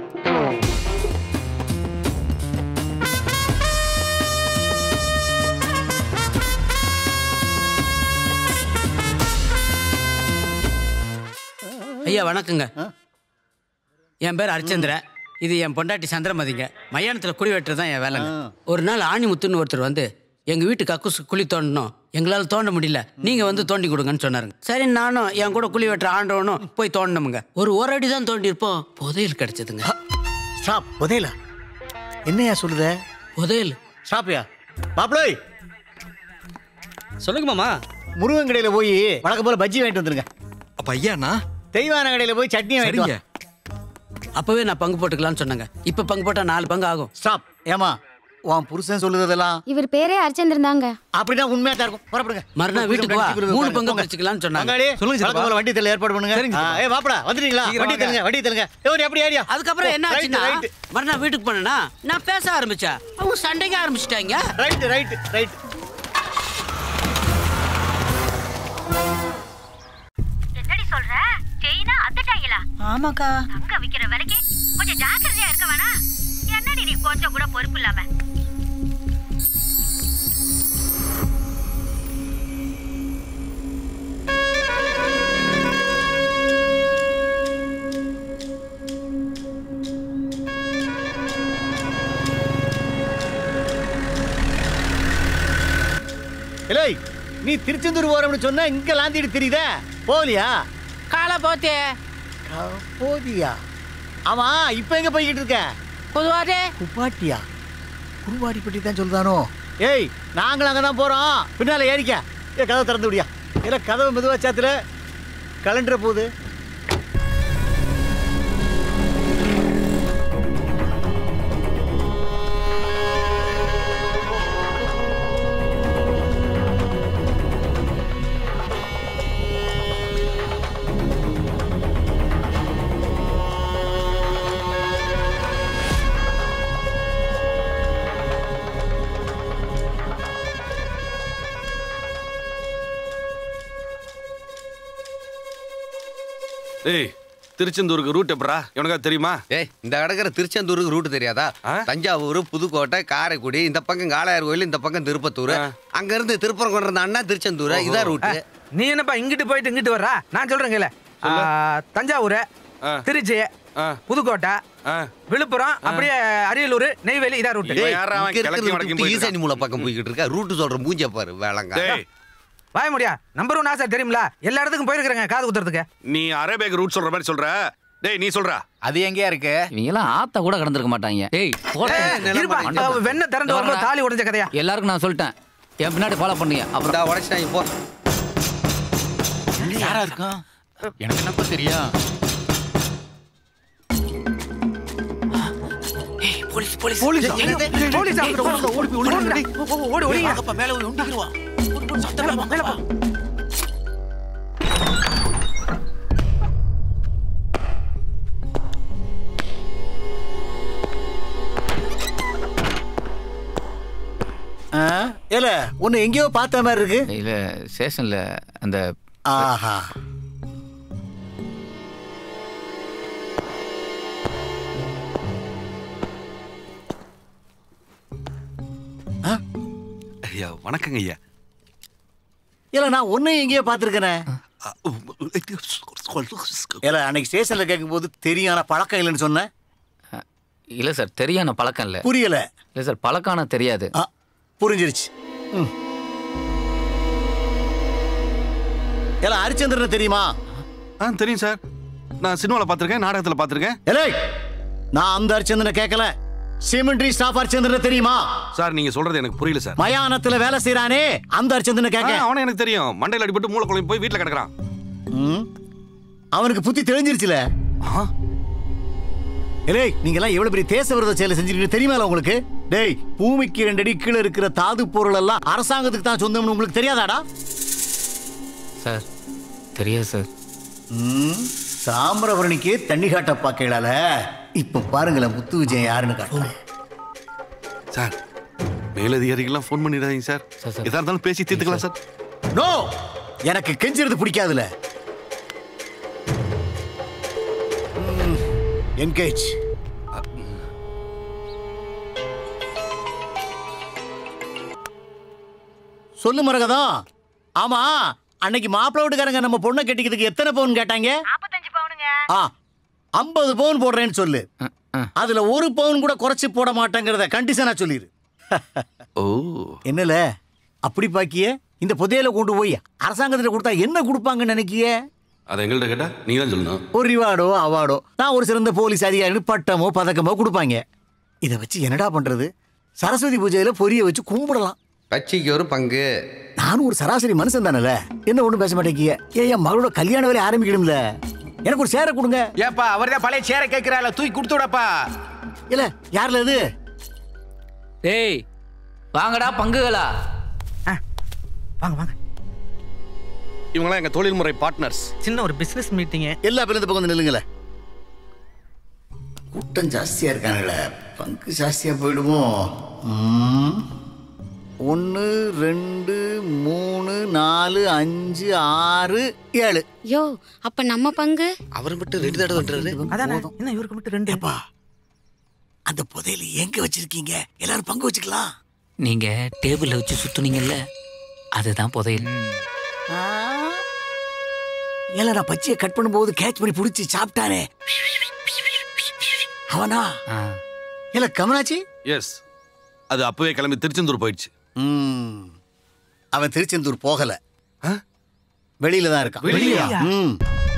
ஐயா வணக்கங்க என் பேர் அரிச்சந்திர இது என் பொண்டாட்டி சந்திரமதிங்க மயானத்தில் குழி வெட்டுறது தான் என் வேலைங்க ஒரு நாள் ஆணிமுத்துன்னு ஒருத்தர் வந்து எங்கள் வீட்டு கக்கூசு குழி தோண்டணும் எங்களால் தோண்ட முடியல நீங்கள் வந்து தோண்டி கொடுங்கன்னு சொன்னாருங்க சரி நானும் என் கூட குழி வெட்டுற ஆண்டவனும் போய் தோண்டணுமுங்க ஒரு ஒரு அடி தான் தோண்டியிருப்போம் புதையல் கிடைச்சதுங்க ஸ்டாப் புதையலா என்னையா சொல்லுத புதையல் ஸ்டாப்யா மாப்பிளோய் சொல்லுங்க மாமா முருகன் கடையில போய் வழக்கம் போல பஜ்ஜி வாங்கிட்டு வந்துருங்க அப்ப ஐயாண்ணா தெய்வான கடையில போய் சட்னி வாங்கிட்டு சரிங்க. வா. அப்பவே நான் பங்கு போட்டுக்கலாம்னு சொன்னாங்க இப்போ பங்கு போட்டால் நாலு பங்கு ஆகும் ஸ்டாப் ஏமா உன் புருஷன் சொல்லுறதெல்லாம் இவர் பேரே அரிச்சந்திரன் தாங்க அப்படின்னா உண்மையா தான் இருக்கும் புறப்படுங்க மறுநாள் வீட்டுக்கு வா மூணு பங்கு பிரிச்சுக்கலாம்னு சொன்னாங்க பங்காளி, சொல்லுங்க வழக்கம் போல வண்டி தெரியல ஏற்பாடு பண்ணுங்க சரிங்க ஆ, சித்தப்பா. ஏய் மாப்பிள வந்துட்டீங்களா சீக்கிரம் வண்டி வாங்க. தெலுங்க வண்டி தெலுங்க ஏய் எப்படி ஏரியா அதுக்கப்புறம் என்ன ரைட், ஆச்சுன்னா ரைட். மறுநாள் வீட்டுக்கு போனேன்னா நான் பேச ஆரம்பிச்சேன் அவங்க சண்டைங்க ஆரம்பிச்சிட்டாங்க ரைட் ரைட் ரைட் என்னடி சொல்ற செயினா அத்துட்டாங்களா ஆமாக்கா தங்க விக்கிற விலைக்கு கொஞ்சம் ஜாக்கிரதையா இருக்க வேணா என்னடி நீ கொஞ்சம் கூட பொறுப்பு இல்லாம இல்லை நீ திருச்செந்தூர் போறோம்னு சொன்னா இங்க லாந்திட்டு தெரியுதா போகலையா காலை போத்தே போதியா ஆமா இப்ப எங்க போய்கிட்டு இருக்க பொதுவாதே குப்பாட்டியா குருவாடி பட்டி தான் சொல்லுதானோ ஏய் நாங்களும் அங்கே தான் போகிறோம் பின்னால ஏறிக்க ஏ கதவை திறந்து விடியா இல்லை கதவை மெதுவா சாத்துல கலண்டர போகுது டேய் திருச்செந்தூருக்கு ரூட் எப்படா உனக்கா தெரியுமா ஏய் இந்த கிடக்கிற திருச்செந்தூருக்கு ரூட் தெரியாதா தஞ்சாவூர் புதுக்கோட்டை காரைக்குடி இந்த பக்கம் காளையார் கோயில் இந்த பக்கம் திருப்பத்தூர் அங்க இருந்து திருப்பரம் கொண்டு வந்த அண்ணா திருச்செந்தூர் இதான் ரூட்டு நீ என்னப்பா இங்கிட்டு போயிட்டு இங்கிட்டு வர்றா நான் சொல்றேன் கேளு ஆ, தஞ்சாவூர் திருச்சி புதுக்கோட்டை விழுப்புரம் அப்படியே அரியலூர் நெய்வேலி இதான் ரூட் டேய், இங்க இருக்கிற விட்டு ஈசானி மூலை பக்கம் போய்கிட்டு இருக்கா ரூட் சொல்ற மூஞ்ச பாரு வேளங்க வாய முடியா நம்பர் ஒன் ஆசை தெரியுமில எல்லா இடத்துக்கும் போயிருக்கிறேங்க காது குத்துறதுக்கு நீ அரேபியாக்கு ரூட் சொல்ற மாதிரி சொல்ற டேய் நீ சொல்றா அது எங்கேயா இருக்கு இவங்கெல்லாம் ஆத்தா கூட கடந்திருக்க மாட்டாங்க ஏய் இருப்பா, அவ வெண்ணெய் திறந்து வரும்போது தாலி உடைஞ்ச கதையா எல்லாருக்கும் நான் சொல்லிட்டேன் என் பின்னாடி ஃபாலோ பண்ணுங்க அப்புறம் உடச்சிட்டாங்க போ யாரா இருக்கும் எனக்கு என்னப்பா தெரியும் போலீஸ் போலீஸ் போலீஸ் போலீஸ் ஓடி போய் ஓடி ஓடி ஓடி அப்ப மேல போய் ஒண்டிக்கிடுவான் மேல போ ஏல ஒன்னு எங்கேயோ பார்த்த மாதிரி இருக்கு இல்ல ஸ்டேஷன்ல அந்த ஆஹா ஐயா வணக்கங்க ஐயா ஏல நான் ஒன்னும் எங்கேயோ பார்த்துருக்கேனே ஏல அன்னைக்கு ஸ்டேஷன்ல கேட்கும்போது தெரியும் ஆனா பழக்கம் இல்லைன்னு சொன்னேன் இல்ல சார் தெரியான பழக்கம் இல்ல புரியல இல்ல சார் பழக்கான தெரியாது புரிஞ்சிருச்சு ம். ஏல ஹரிச்சந்திரன் தெரியுமா ஆ தெரியும் சார் நான் சினிமாவில் பார்த்துருக்கேன் நாடகத்தில் பார்த்துருக்கேன் ஏலே நான் அந்த ஹரிச்சந்திரனை கேட்கல சிமெண்ட்ரி ஸ்டாஃப் ஹரிச்சந்திரன் தெரியுமா சார் நீங்க சொல்றது எனக்கு புரியல சார் மயானத்துல வேலை செய்யறானே அந்த ஹரிச்சந்திரனை கேட்க ஆ, அவனை எனக்கு தெரியும் மண்டையில் அடிபட்டு மூளை குழம்பு போய் வீட்டில் கிடக்குறான் ம். அவனுக்கு புத்தி தெரிஞ்சிருச்சுல ஏய் நீங்க எல்லாம் எவ்வளவு பெரிய தேச விரோத செயலை செஞ்சிருக்கீங்க தெரியுமா உங்களுக்கு டேய் பூமிக்கு ரெண்டு அடி கீழே இருக்கிற தாது பொருள் எல்லாம் அரசாங்கத்துக்கு தான் சொந்தம்னு உங்களுக்கு தெரியாதாடா சார் தெரியாது சார் ம், தாமிரபரணிக்கே தண்ணி காட்ட பாக்கையிலால இப்ப பாருங்களேன் முத்து விஜயன் யாருன்னு காட்டுறேன் சார் மேலதிகாரிகள்லாம் ஃபோன் பண்ணிடாதீங்க சார் எதா இருந்தாலும் பேசி தீர்த்துக்கலாம் சார் நோ எனக்கு கெஞ்சிறது பிடிக்காதுல என்கேஜ் சொல்லு மரகதம் ஆமா அன்னைக்கு மாப்பிள்ளை வீட்டுக்காரங்க நம்ம பொண்ணை கட்டிக்கிறதுக்கு எத்தனை பவுன் கேட்டாங்க நாற்பத்தஞ்சு பவுனுங்க ஆ ஐம்பது பவுன் போடுறேன்னு சொல்லு அதுல ஒரு பவுன் கூட குறைச்சு போட மாட்டேங்கிறத கண்டிஷனா சொல்லிடு ஓ என்னல அப்படி பாக்கிய இந்த புதையல கொண்டு போய் அரசாங்கத்துல கொடுத்தா என்ன கொடுப்பாங்கன்னு நினைக்கிய அதை எங்கள்கிட்ட கேட்டா நீ தான் சொல்லணும் ஒரு ரிவார்டோ அவார்டோ நான் ஒரு சிறந்த போலீஸ் அதிகாரின்னு பட்டமோ பதக்கமோ கொடுப்பாங்க இதை வச்சு என்னடா பண்றது சரஸ்வதி பூஜையில பொரிய வச்சு கும்பிடலாம் கட்சிக்கு ஒரு பங்கு நானும் ஒரு சராசரி மனுஷன் தானே என்ன ஒண்ணும் பேச மாட்டேங்கிய ஏன் என் மகளோட கல்யாண வேலையை ஆரம்பிக்கணும்ல எனக்கு ஒரு சேரை கொடுங்க ஏப்பா அவர் தான் பழைய சேரை கேட்கிறால தூக்கி கொடுத்து விடப்பா இல்ல யார்ல இது டேய் வாங்கடா பங்குகளா வாங்க வாங்க இவங்களாம் எங்க தொழில்முறை பார்ட்னர்ஸ் சின்ன ஒரு பிசினஸ் மீட்டிங் எல்லா பேரும் இந்த பக்கம் வந்து நில்லுங்களே கூட்டம் ஜாஸ்தியா இருக்கானுங்களே பங்கு ஜாஸ்தியா போயிடுமோ ஒன்று ரெண்டு மூணு நாலு அஞ்சு ஆறு ஏழு யோ அப்ப நம்ம பங்கு அவர் மட்டும் ரெண்டு தடவை வந்துறாரு அதானே என்ன இவருக்கு மட்டும் ரெண்டு அந்த புதையல எங்க வச்சிருக்கீங்க எல்லாரும் பங்கு வச்சுக்கலாம் நீங்க டேபிள்ல வச்சு சுத்துனீங்கல்ல அதுதான் புதையல் ஏல நான் பச்சையை கட் பண்ணும்போது கேட்ச் பண்ணி பிடிச்சி சாப்பிட்டானே அவனா ஏல கமனாச்சி எஸ் அது அப்பவே கிளம்பி திருச்செந்தூர் போயிடுச்சு ம். அவன் திருச்செந்தூர் போகல வெளியில தான் இருக்கான் வெளியிலயா? ம்.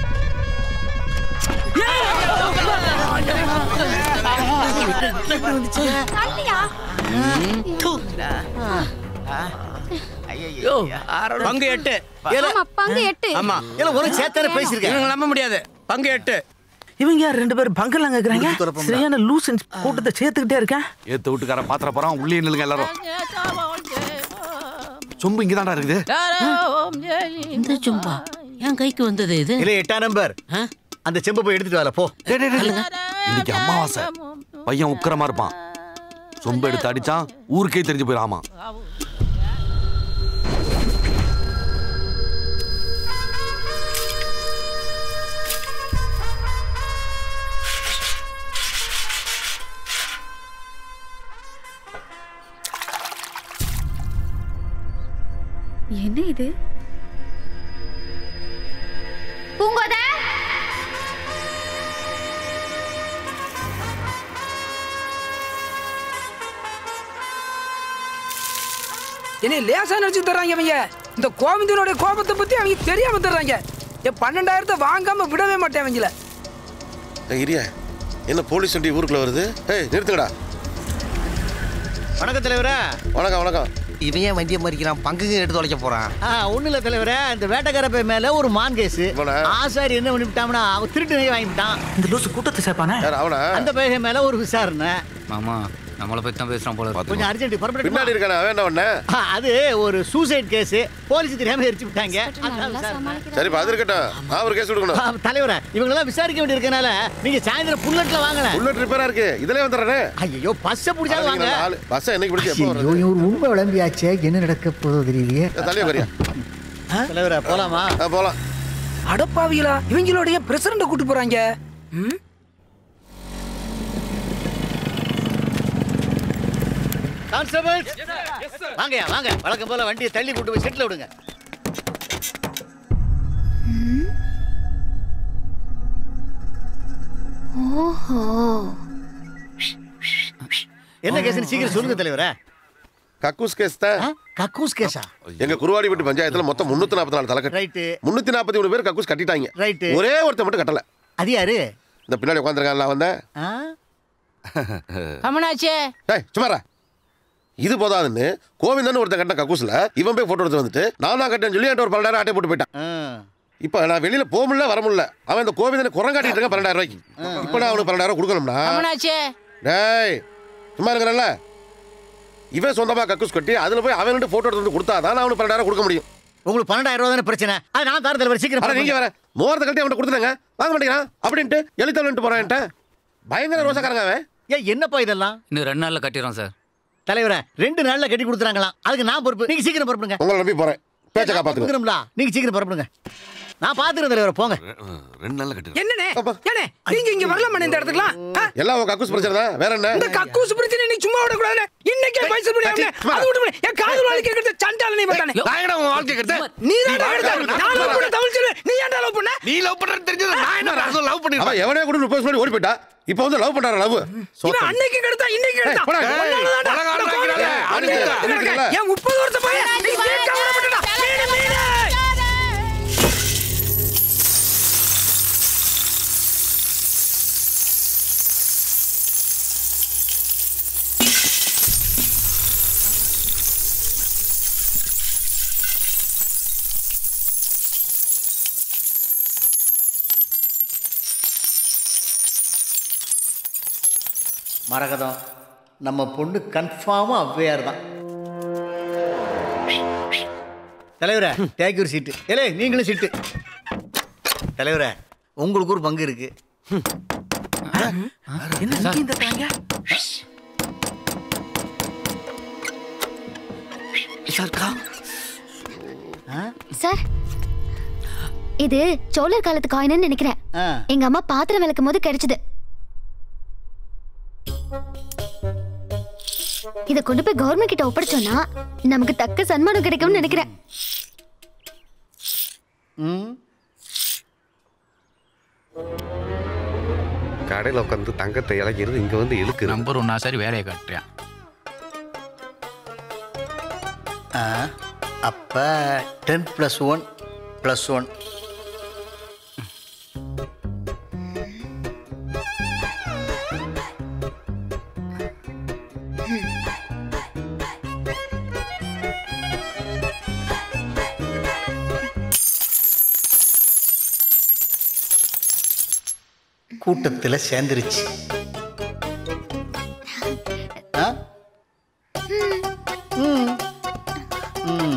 பங்கு எட்டு ஆமா பங்கு எட்டு ஆமா ஏல ஒரு சேத்தான பேசிருக்கேன் இவங்க நம்ப முடியாது பங்கு எட்டு இவங்க யார் ரெண்டு பேரும் பங்கெல்லாம் கேக்குறாங்க ஊருக்கு வரப்போம்டா. சரியான லூசன் கூட்டத்தை சேர்த்துக்கிட்டே இருக்கேன் ஏத்த வீட்டுக்காரன் பாத்திர போறான் உள்ளே நில்லுங்க எல்லாரும் சொம்பு இங்கதான்டா இருக்குது இந்த சும்பா என் கைக்கு வந்தது இது இல்ல எட்டாம் நம்பர் அந்த செம்பு போய் எடுத்துட்டு வரல போ இன்னைக்கு அமாவாசை பையன் உக்கிரமா இருப்பான் சொம்பு எடுத்து அடிச்சான் ஊருக்கே தெரிஞ்சு போயிடும் ஆமா என்ன இது பூங்கோத என்னை லேசா நினைச்சு தர்றாங்க அவங்க இந்த கோவிந்தனுடைய கோபத்தை பத்தி அவங்க தெரியாம தர்றாங்க என் பன்னெண்டாயிரத்தை வாங்காம விடவே மாட்டேன் அவங்கள இரியா என்ன போலீஸ் வண்டி ஊருக்குள்ள வருது ஏய் நிறுத்துங்கடா வணக்கம் தலைவரே வணக்கம் வணக்கம் இவன் ஏன் வண்டியை மறிக்கிறான் பங்குக்கு எடுத்து தொலைக்க போறான் ஆ ஒண்ணு இல்ல தலைவரே இந்த வேட்டக்காரப்பை மேல ஒரு மான் கேஸ் ஆசாரி என்ன பண்ணிவிட்டான்னா அவன் திருட்டு நகை வாங்கிட்டான் இந்த லூசு கூட்டத்தை சேர்ப்பானே அவனா அந்த பையன் மேல ஒரு விசாரணை மாமா நம்மளை பத்தி தான் பேசுறான் போல இருக்கு. கொஞ்சம் அர்ஜென்ட் பரபரப்பு பின்னாடி இருக்கானே அவன் என்ன பண்ண அது ஒரு சூசைட் கேஸ் போலீஸ் தெரியாம எரிச்சு விட்டாங்க அதான் விசாரணை. சரிப்பா அது இருக்கட்டும் நான் ஒரு கேஸ் ஆ, கொடுக்கணும் தலைவரே இவங்களெல்லாம் விசாரிக்க வேண்டியிருக்கனால நீங்க சாயந்தரம் புல்லட்ல வாங்கல புல்லட் ரிப்பேரா இருக்கு இதுல வந்துடுறேனே ஐயோ பஸ்ஸ புடிச்சாலும் வாங்க பஸ் என்னைக்கு பிடிச்சி எப்போ ஐயோ, வருது இவர் உண்மை விளம்பியாச்சே என்ன நடக்க போதோ தெரியலையே தலையை வரியா தலைவரே போலாமா போலாம் அடப்பாவிகளா இவங்களுடைய பிரசிடண்ட கூட்டு போறாங்க ம்? கான்ஸ்டபிள் வாங்கயா வாங்க வழக்கம் போல வண்டியை தள்ளி கூட்டு போய் செட்டில் விடுங்க ஓஹோ என்ன கேஸ்னு சீக்கிரம் சொல்லுங்க தலைவரே கக்கூஸ் கேஸ் தான் கக்கூஸ் கேஸா எங்க குருவாடிப்பட்டி பஞ்சாயத்துல மொத்தம் முன்னூத்தி நாற்பத்தி நாலு தலைக்கட்டு ரைட்டு முன்னூத்தி நாற்பத்தி மூணு பேர் கக்கூஸ் கட்டிட்டாங்க ரைட்டு ஒரே ஒருத்தன் மட்டும் கட்டல அது யாரு இந்த பின்னாடி உட்காந்துருக்கான்ல வந்தேன் ஆ? கமனாச்சே ஏய் சும்மாரா இது போதாதுன்னு கோவிந்தன் ஒருத்தன் கட்டின கக்கூஸ்ல இவன் போய் போட்டோ எடுத்து வந்துட்டு நான் தான் கட்டேன்னு சொல்லி என்கிட்ட ஒரு பன்னெண்டாயிரம் ஆட்டை போட்டு போயிட்டான் இப்போ நான் வெளியில போக முடியல வர முடியல அவன் இந்த கோவிந்தனை குரங்காட்டிட்டு இருக்கான் பன்னெண்டாயிரம் ரூபாய்க்கு இப்போ நான் அவனுக்கு பன்னெண்டாயிரம் கொடுக்கணும்னா கமனாச்சே டேய் சும்மா இருக்கிறல்ல இவன் சொந்தமா கக்கூஸ் கட்டி அதுல போய் அவன்கிட்ட போட்டோ எடுத்து வந்து கொடுத்தா தான் நான் அவனுக்கு பன்னெண்டாயிரம் கொடுக்க முடியும் உங்களுக்கு பன்னெண்டாயிரம் ரூபா தானே பிரச்சனை அது நான் தர தலைவர் சீக்கிரம் அட நீங்க வேற மோரத்தை கட்டி அவன்கிட்ட கொடுத்துட்டாங்க வாங்க மாட்டேங்கிறான் அப்படின்ட்டு எழுத்தவன்ட்டு போறான்ட்ட பயங்கர ரோசக்காரங்க அவன் ஏன் என்னப்பா இதெல்லாம் இன்னும் ரெண்டு நாள்ல கட்டிடுறோம் சார் தலைவரே ரெண்டு நாள்ல கட்டி கொடுத்துறாங்களாம் அதுக்கு நான் பொறுப்பு நீங்க சீக்கிரம் பொறுப்புங்க உங்களை நம்பி போறேன் பேச்ச காப்பாத்துங்க கொடுக்குறோம்ல நீங்க சீக்கிரம் பொறுப்புங்க நான் பாத்துக்கிறேன் தலைவர் போங்க ரெண்டு நாள்ல கட்டு என்னண்ணே ஏண்ணே நீங்க இங்க வரலாமா இந்த இடத்துக்குலாம் ஆ? எல்லாம் உங்க கக்கூஸ் பிரச்சனை தான் வேற என்ன இந்த கக்கூஸ் பிரச்சனை நீ சும்மா விட கூடாது இன்னைக்கே பைசா முடியாது அது விட்டு போடு. என் காதல் வாழ்க்கை கேக்குறது சண்டால நீ பார்த்தானே நான் என்னடா உன் வாழ்க்கை கெடுத்தேன்? நீ தான் நீ எடுத்த வாழ்க்கை நான் லவ் பண்ண தமிழ் செல்வன் நீ ஏன்டா லவ் பண்ண நீ லவ் பண்றன்னு தெரிஞ்சது நான் என்ன ரசம் லவ் அவன் பண்ணிருப்பேன் எவனே கூட முப்பது வருஷம் ஓடி போயிட்டா இப்போ வந்து லவ் பண்றாரு லவ் இவன் அன்னைக்கு கெடுத்தா இன்னைக்கு கெடுத்தா ஏய், போடா. ஒன்னாலதான்டா. பலகாரம் இந்த வாங்கிடாத. கோவிலுக்கு அனுப்பிட்டா. அனுப்பிட்டா. அனுப்பிட்டா. ஏன் முப்பது வருஷம் பையன் நீ கேட்க விடமாட்டடா. மீனு, மீனு. மரகதம் நம்ம பொண்ணு கன்ஃபார்மாக ஔவையார் தான் தலைவரே தேங்க்யூ சீட்டு ஏலே நீங்களும் சீட்டு தலைவரே உங்களுக்கு ஒரு பங்கு இருக்கு என்ன இங்க இந்த தாங்க சார் இது சோழர் காலத்து காயின்னு நினைக்கிறேன் ஆ. எங்க அம்மா பாத்திரம் விளக்கும் போது கிடைச்சது இத கொண்டு போய் கவர்மெண்ட் கிட்ட ஒப்படைச்சோம்னா நமக்கு தக்க சன்மானம் கிடைக்கும்னு நினைக்கிறேன் ம் கடையில் உட்காந்து தங்கத்தை இறக்கிறது இங்க வந்து இழுக்கு நம்பர் ஒன்னா சரி வேலையை காட்டுறேன் ஆ அப்போ ten plus one plus one கூட்டத்தில் சேர்ந்துருச்சு ஆ ம் ம்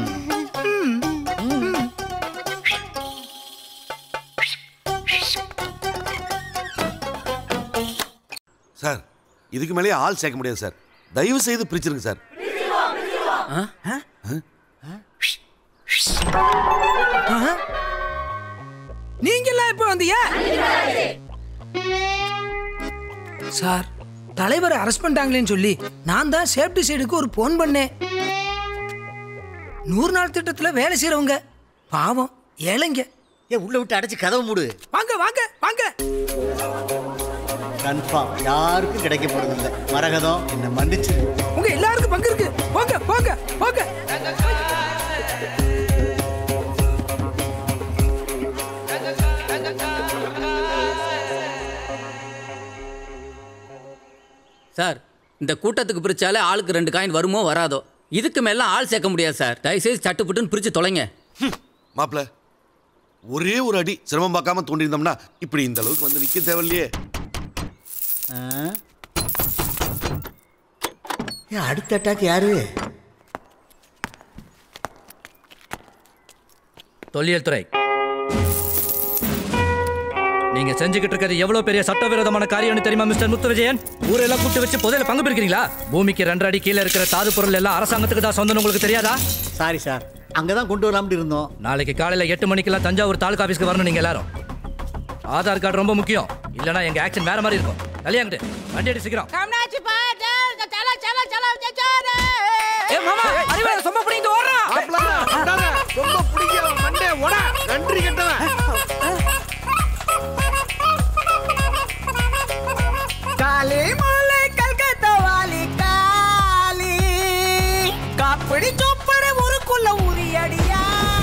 சார் இதுக்கு மேலேயே ஆள் சேர்க்க முடியாது சார் தயவு செய்து பிரிச்சிருங்க சார் நீங்க எல்லாம் எப்ப வந்தீங்க சார் தலைவரை அரெஸ்ட் பண்ணிட்டாங்களேன்னு சொல்லி நான் தான் சேஃப்டி சைடுக்கு ஒரு போன் பண்ணேன் நூறு நாள் திட்டத்துல வேலை செய்றவங்க பாவம் ஏழைங்க ஏ உள்ள விட்டு அடைச்சு கதவு மூடு வாங்க வாங்க வாங்க கன்ஃபார்ம் யாருக்கும் கிடைக்க போறதில்ல மரகதம் என்ன மன்னிச்சு உங்க எல்லாருக்கும் பங்கு இருக்கு போங்க போங்க போங்க சார் இந்த கூட்டத்துக்கு பிரிச்சாலே ஆளுக்கு ரெண்டு காயின் வருமோ வராதோ இதுக்கு மேல ஆள் சேர்க்க முடியாது சார் தயவுசெய்து சட்டுப்புட்டுன்னு பிரிச்சு தொலைங்க மாப்பிள ஒரே ஒரு அடி சிரமம் பார்க்காம தோண்டியிருந்தோம்னா இப்படி இந்த அளவுக்கு வந்து நிக்க தேவையில்லையே ஏன் அடுத்த அட்டாக் யாரு தொல்லியல் துறை நீங்க செஞ்சுக்கிட்டு இருக்கிறது எவ்வளவு பெரிய சட்டவிரோதமான காரியம்னு தெரியுமா மிஸ்டர் முத்து விஜயன் ஊரெல்லாம் கூட்டு வச்சு புதையில பங்கு பிரிக்கிறீங்களா பூமிக்கு ரெண்டு அடி கீழே இருக்கிற தாது பொருள் எல்லாம் அரசாங்கத்துக்கு தான் சொந்தம் உங்களுக்கு தெரியாதா சாரி சார் அங்கதான் கொண்டு வரலாம்னு இருந்தோம் நாளைக்கு காலையில எட்டு மணிக்கெல்லாம் தஞ்சாவூர் தாலுகா ஆபீஸ்க்கு வரணும் நீங்க எல்லாரும் ஆதார் கார்டு ரொம்ப முக்கியம் இல்லனா எங்க ஆக்ஷன் வேற மாதிரி இருக்கும் கல்யாங்கிட்டு வண்டி அடி சீக்கிரம் கம்னாச்சி பாட்டு சல சல சல சல ஏ மாமா அறிவாள சொம்ப பிடிங்கிட்டு ஓடுறான் ரொம்ப பிடிக்கும் மண்டே ஓடா நன்றி கெட்டவன் காலி மூலை கல்கத்தா வாலி காலி காப்படி சோப்பர ஊருக்குள்ள உரியடியா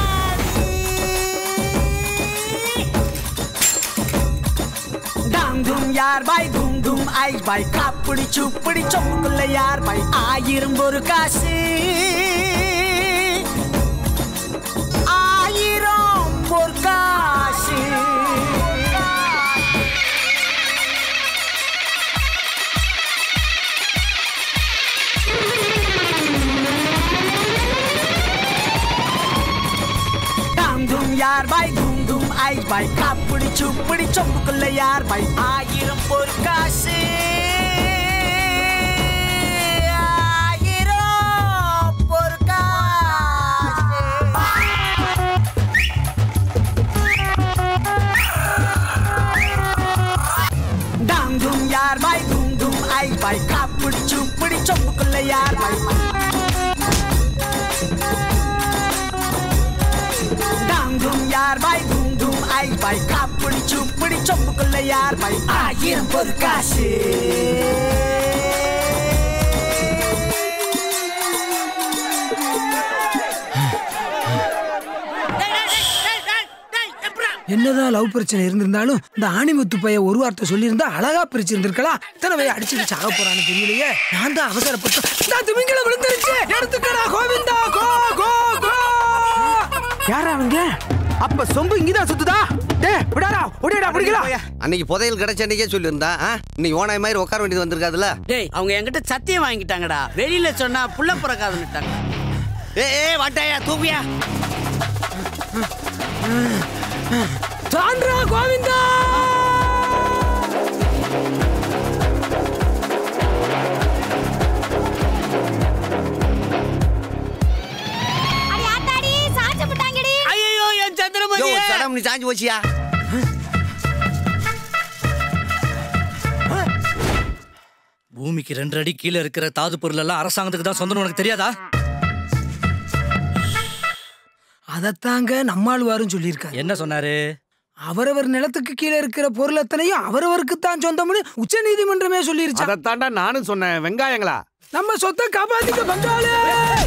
டாம் டும் யார் பாய் டும் டும் ஐ பாய் காப்படி சுப்படி சொப்புக்குள்ள யார் பாய் ஆயிரம் ஒரு காசு ஆயிரம் ஒரு காசு டாம் டும் யார் பாய் டும் டும் ஐ பாய் காப்புடி சுப்புடி சொம்புக்குள்ள யார் பாய் ஆயிரம் ஒரு காசு ஆயிரம் ஒரு காசு டாங் டும் யார் பாய் டும் டும் ஐ பாய் காப்புடி சூப்புடி சொம்புக்குள்ள யார் பாய் டாங் டும் யார் பாய் டும் டும் ஐ பாய் காப்புடி சூப்புடி சொம்புக்குள்ள யார் பாய் ஆயிரம் பொறு காசு என்னதான் லவ் பிரச்சனை இருந்திருந்தாலும் இந்த ஆணிமுத்து பைய ஒரு வார்த்தை சொல்லியிருந்தா அழகா பிரிச்சிருந்திருக்கலாம் இத்தனை பைய அடிச்சுட்டு சாக போறான்னு தெரியலையே நான் தான் அவசரப்பட்டு இந்த திமிங்கல விழுந்துருச்சு எடுத்துக்கடா கோவிந்தா கோ கோ கோ யாரா அவங்க அப்ப சொம்பு இங்கதான் சுத்துதா டேய் விடாடா ஓடிடா பிடிக்கலாம் அன்னைக்கு புதையல் கிடைச்ச அன்னைக்கே சொல்லியிருந்தா ஆ? இன்னைக்கு ஓனாய் மாதிரி உட்கார வேண்டியது வந்திருக்காதுல்ல டேய் அவங்க என்கிட்ட சத்தியம் வாங்கிட்டாங்கடா வெளியில சொன்னா புள்ள பிறக்காதுன்னுட்டாங்க ஏ ஏ வட்டாயா தூக்கியா சான்றா கோவிந்தா அடி ஆத்தாடி சாச்சு விட்டாங்கடி ஐயோ என் சந்திரமதி யோ சடம் நீ சாஞ்சு போச்சியா பூமிக்கு ரெண்டு அடி கீழே இருக்கிற தாது பொருள் எல்லாம் அரசாங்கத்துக்கு தான் சொந்தம் உனக்கு தெரியாதா அதத்தாங்க நம்மாழ்வாரும் சொல்லியிருக்காரு என்ன சொன்னாரு அவரவர் நிலத்துக்கு கீழே இருக்கிற பொருள் அத்தனையும் அவரவருக்கு தான் சொந்தம்னு உச்ச நீதிமன்றமே சொல்லிருச்சு அதைத்தாண்டா நானும் சொன்னேன் வெங்காயங்களா நம்ம சொத்தை காப்பாத்திக்க பங்காளி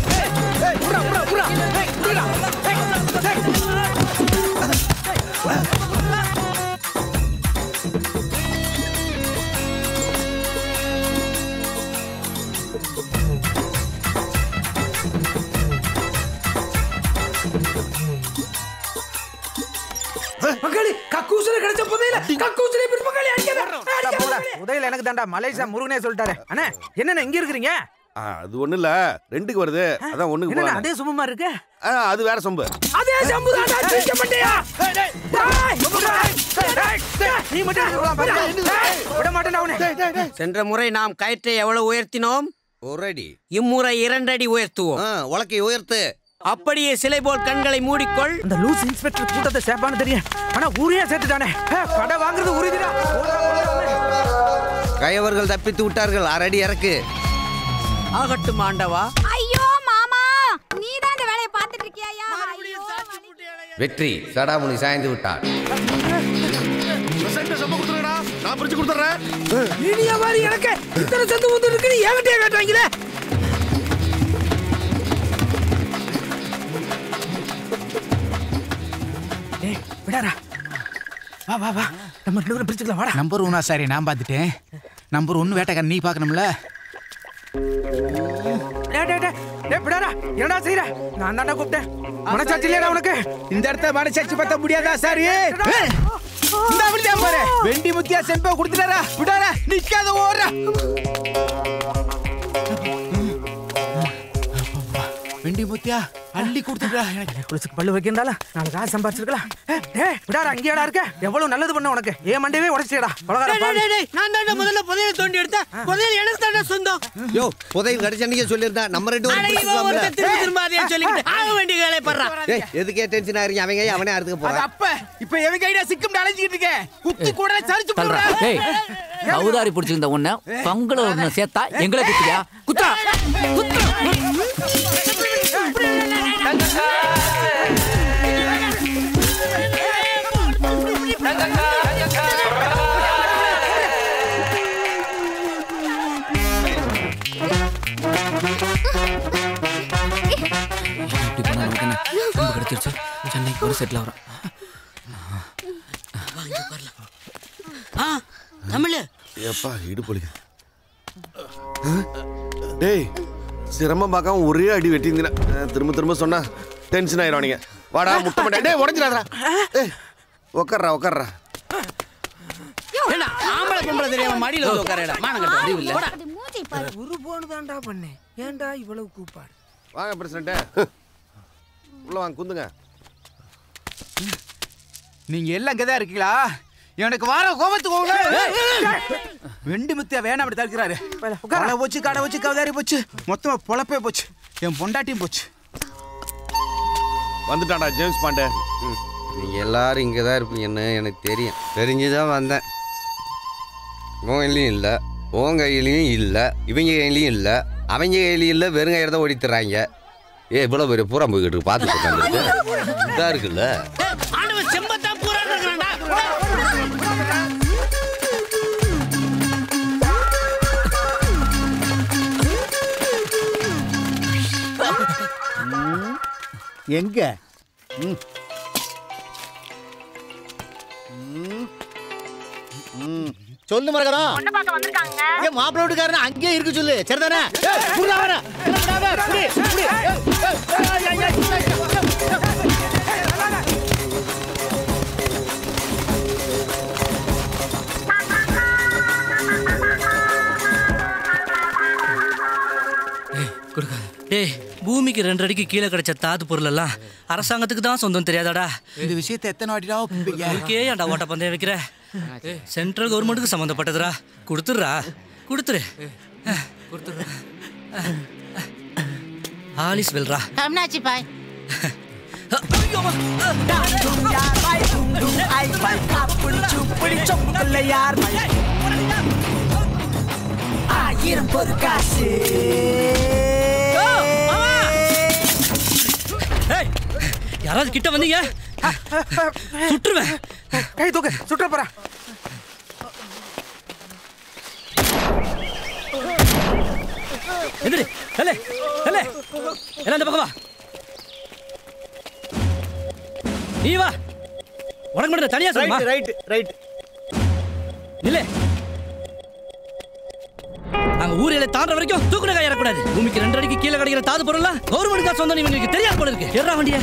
பங்காளி கக்கூசுல கிடைச்ச புதையில கக்கூசுல இப்படி பங்காளி அடிக்காத உதயில எனக்கு தாண்டா மலேசியா முருகனே சொல்லிட்டாரு அண்ணே என்னண்ணே இங்க இருக்கிறீங்க ஆ, அது ஒண்ணு இல்ல ரெண்டுக்கு வருது அதான் ஒண்ணுக்கு என்னண்ணே போலாம் அதே சும்மா இருக்கு அது வேற சொம்பு அதே சம்பு தாண்டா தூக்க மாட்டியா நீ மட்டும் எடுத்துக்கலாம் பாரு. டேய், விட மாட்டேன்டா அவனை சென்ற முறை நாம் கயிற்றை எவ்வளவு உயர்த்தினோம் ஒரு அடி இம்முறை இரண்டடி உயர்த்துவோம் உலக்கை உயர்த்து அப்படியே சிலை போல் கண்களை மூடிக்கொள் அந்த லூஸ் இன்ஸ்பெக்டர் கூட்டத்தை சேப்பான்னு தெரியும் ஆனா ஊரே சேர்த்துட்டானே ஏ, கடை வாங்குறது உறுதிடா கயவர்கள் தப்பித்து விட்டார்கள் அரடி இறக்கு ஆகட்டும் ஆண்டவா ஐயோ மாமா நீ தான் இந்த வேலையை பார்த்துட்டு இருக்கியாயா ஐயோ வெற்றி சடாமுனி சாய்ந்து விட்டார் நான் பிரிச்சு கொடுத்துறேன் இனிய மாதிரி எனக்கு இத்தனை சந்து வந்து இருக்கு நீ என்கிட்டயே கேட்டாங்களே டேய் விடாரா வா வா வா நம்ம ரெண்டு பேரும் பிரிச்சுக்கலாம் வாடா நம்பர் ஒன்னா சாரி நான் பார்த்துட்டேன் நம்பர் ஒன்னு வேட்டைக்காரன் நீ பார்க்கணும்ல டேய் டேய் டேய் டேய் விடாரா என்னடா செய்யற நான் தான்டா கூப்பிட்டேன் மனசாட்சி இல்லையா உனக்கு இந்த இடத்த மனசாட்சி பத்த முடியாதா சாரி இந்த அப்படியே பாரு வெண்டி முத்தியா செம்பை கொடுத்துட்டாரா விடாரா நிக்காத ஓடுறா வெண்டி முத்தியா அள்ளி கொடுத்துட்டா எனக்கு குளிச்சுக்கு பல்லு வைக்கிறதால நாலு காசு சம்பாதிச்சிருக்கலாம் டேய் விடாரா அங்கேயேடா இருக்க எவ்வளவு நல்லது பண்ண உனக்கு ஏன் மண்டேவே உடைச்சிடா டேய், டேய், டேய், நான் தாண்டா முதல்ல புதையல தோண்டி எடுத்தேன் புதையல் எனக்கு தாண்டா சொந்தம் யோ புதையல் கிடைச்ச அன்னைக்கே சொல்லியிருந்தா நம்ம ரெண்டு அட, பேரும் இவன் ஒருத்தன் திரும்ப பிடிச்சுக்கலாம்ல. திரும்ப அதையே சொல்லிக்கிட்டு ஆக வேண்டிய வேலையை பண்றான் ஏய் எதுக்கே டென்ஷன் ஆகிறீங்க அவங்க ஏன் அவனே அறுத்துக்க அது போறான் அப்ப இப்ப எவன் கைடா சிக்கும் அலைஞ்சிட்டு இருக்கேன் குத்து கூட சரிச்சு தல்றா டேய் சவுதாரி பிடிச்சிருந்த உன்னை பங்குல ஒண்ணு சேர்த்தா எங்களை குத்துவியா குத்தா இப்படி பண்ணா நமக்கு என்ன ரொம்ப கிடைச்சிருச்சு சென்னைக்கு ஒரு செட்டில் ஆகிறோம் ஆ தமிழ் ஏப்பா இடுப்பு டேய் சிரமம் பார்க்காம ஒரே அடி வெட்டியிருந்தீங்க திரும்ப திரும்ப சொன்னா டென்ஷன் ஆயிடுவானுங்க வாடா முட்டை மாட்டேன் டேய் உடஞ்சிடாதடா ஏய் உட்கார்றா உட்கார்றா ஏண்டா ஆம்பளை பொம்பளை தெரியாம மடியில வந்து உட்காரடா மானங்கட்ட அறிவு இல்ல அது மூஞ்சி பாரு ஒரு போனு தான்டா பண்ணேன் ஏன்டா இவ்வளவு கூப்பாடு வாங்க பிரசிடண்ட்டே உள்ள வாங்க குந்துங்க நீங்க எல்லாம் இங்கதான் இருக்கீங்களா எனக்கு வார கோபத்துக்கு வெண்டு முத்தியா வேணாம் அப்படி தடுக்கிறாரு கடை போச்சு கடை போச்சு கவதாரி போச்சு மொத்தமா பொழப்பே போச்சு என் பொண்டாட்டியும் போச்சு வந்துட்டான்டா ஜேம்ஸ் பாண்டே நீங்க எல்லாரும் இங்கே தான் இருப்பீங்கன்னு எனக்கு தெரியும் தெரிஞ்சுதான் வந்தேன் உன் கையிலையும் இல்லை உன் கையிலையும் இல்லை இவங்க கையிலையும் இல்லை அவங்க கையிலையும் இல்லை வெறும் கையில தான் ஓடித்துறாங்க ஏ இவ்வளோ பெரிய பூரா போய்கிட்டு இருக்கு பார்த்துட்டு உட்காந்துருக்கு இதாக இருக்குல்ல ஆண்டவன் செம்பத்தான் பூரான்னு இருக்கிறான்டா எங்க ம். ம். ம். சொல்லு மரகதம் ஏன் மாப்பிள்ளை வீட்டுக்காரன் அங்கேயே இருக்க சொல்லு சரிதானே ஏய், புடுடா அவனை. என்ன புடாம? புடி, புடி. ஏய், ஏய், ஏய், ஏய், ஏய், ஏய். டேய் பூமிக்கு ரெண்டு அடிக்கு கீழே கிடைச்ச தாது பொருள் எல்லாம் அரசாங்கத்துக்கு தான் சொந்தம் தெரியாதாடா இந்த விஷயத்தை எத்தனை வாட்டிடா இதுக்கே ஏன்டா ஓட்ட பந்தயம் வைக்கிற சென்ட்ரல் கவர்மெண்ட்டுக்கு சம்மந்தப்பட்டதுடா கொடுத்துடுறா கொடுத்துரு ஆலிஸ் வெல்றா கம்னாச்சி பாய் ஆயிரம் பொறுக்காசு ஏய் யாராவது கிட்ட வந்தீங்க சுட்டுருவேன் கை தூக்கு சுற்ற போறா எந்திரி ஹலே ஹலே எல்லாம் இந்த பக்கம் வா நீ வா உனக்கு மட்டும் தனியா சொல்லுமா ரைட் ரைட் நில்லு நாங்க ஊரில தாண்ட வரைக்கும் தூக்குன காய் ஏறக்கூடாது பூமிக்கு ரெண்டு அடிக்கு கீழே கிடைக்கிற தாது பொருள்லாம் கவர்மெண்ட் காசு சொந்தம் இவங்களுக்கு தெரியாது போல இருக்கு ஏறா வண்டிய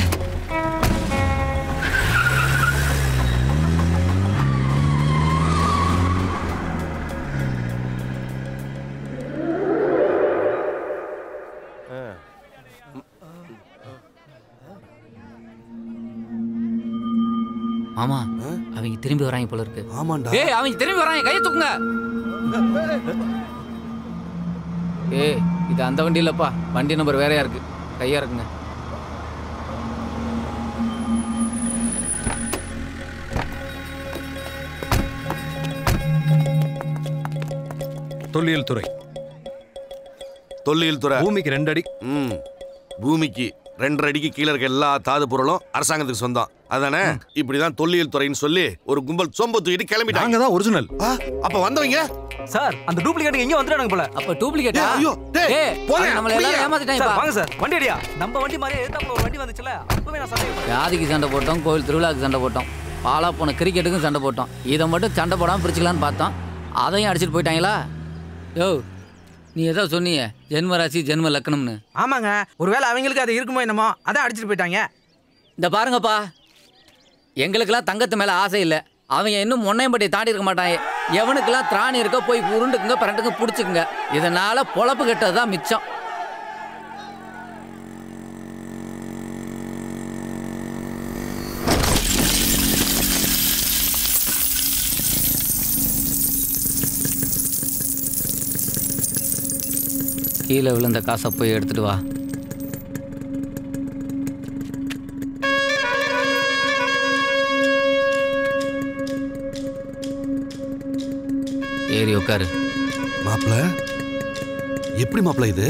மாமா அவங்க திரும்பி வராங்க போல இருக்கு ஆமாண்டா ஏய் அவங்க திரும்பி வராங்க கையை தூக்குங்க ஏய் இது அந்த வண்டி இல்லப்பா வண்டி நம்பர் வேறையா இருக்கு கையா இருக்குங்க தொல்லியல் துறை தொல்லியல் துறை பூமிக்கு ரெண்டு அடி ம் பூமிக்கு ரெண்டரை அடிக்கு கீழே இருக்க எல்லா தாது பொருளும் அரசாங்கத்துக்கு சொந்தம் அதானே இப்படிதான் தொல்லியல் துறைன்னு சொல்லி ஒரு கும்பல் சொம்ப தூக்கிட்டு கிளம்பிட்டாங்க நாங்க தான் ஒரிஜினல் அப்ப வந்தவங்க சார் அந்த டூப்ளிகேட் எங்க வந்துட்டாங்க போல அப்ப டூப்ளிகேட்டா ஐயோ ஏய், அவன் நம்மள எல்லாரும் ஏமாத்திட்டாங்கப்பா. சார் வாங்க சார் வண்டி அடியா நம்ம வண்டி மாதிரியே எதிர்த்தாப்புல ஒரு வண்டி வந்துச்சுல அப்பவே நான் சந்தேகப்பட்டேன் ஜாதிக்கு சண்டை போட்டோம் கோவில் திருவிழாவுக்கு சண்டை போட்டோம் பாலா போன கிரிக்கெட்டுக்கும் சண்டை போட்டோம் இதை மட்டும் சண்டை போடாமல் பிரிச்சுக்கலான்னு பார்த்தோம் அதையும் அடிச்சிட்டு போயிட்டாங்களா யோ நீ ஏதோ சொன்னீங்க ஜென்ம ராசி ஜென்ம லக்னம்னு ஆமாங்க ஒருவேளை அவங்களுக்கு அது இருக்குமோ என்னமோ அதான் அடிச்சிட்டு போயிட்டாங்க இந்த பாருங்கப்பா எங்களுக்கெல்லாம் தங்கத்து மேலே ஆசை இல்லை அவங்க இன்னும் முன்னையம்பட்டி தாண்டி இருக்க மாட்டாங்க எவனுக்கெல்லாம் திராணி இருக்க போய் உருண்டுக்குங்க பரண்டுங்க பிடிச்சிக்குங்க இதனால பொழப்பு கெட்டது தான் மிச்சம் கீழே விழுந்த காசை போய் எடுத்துட்டு வா ஏறி உட்காரு மாப்பிள எப்படி மாப்பிள இது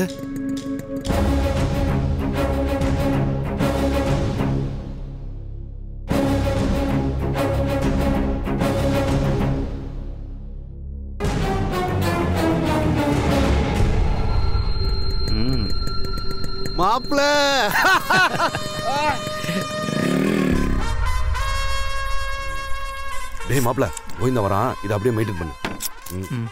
மாப்பிள டேய் மாப்பிள கோவிந்தா வரான் இதை அப்படியே மெயின்டைன் பண்ணு ம்.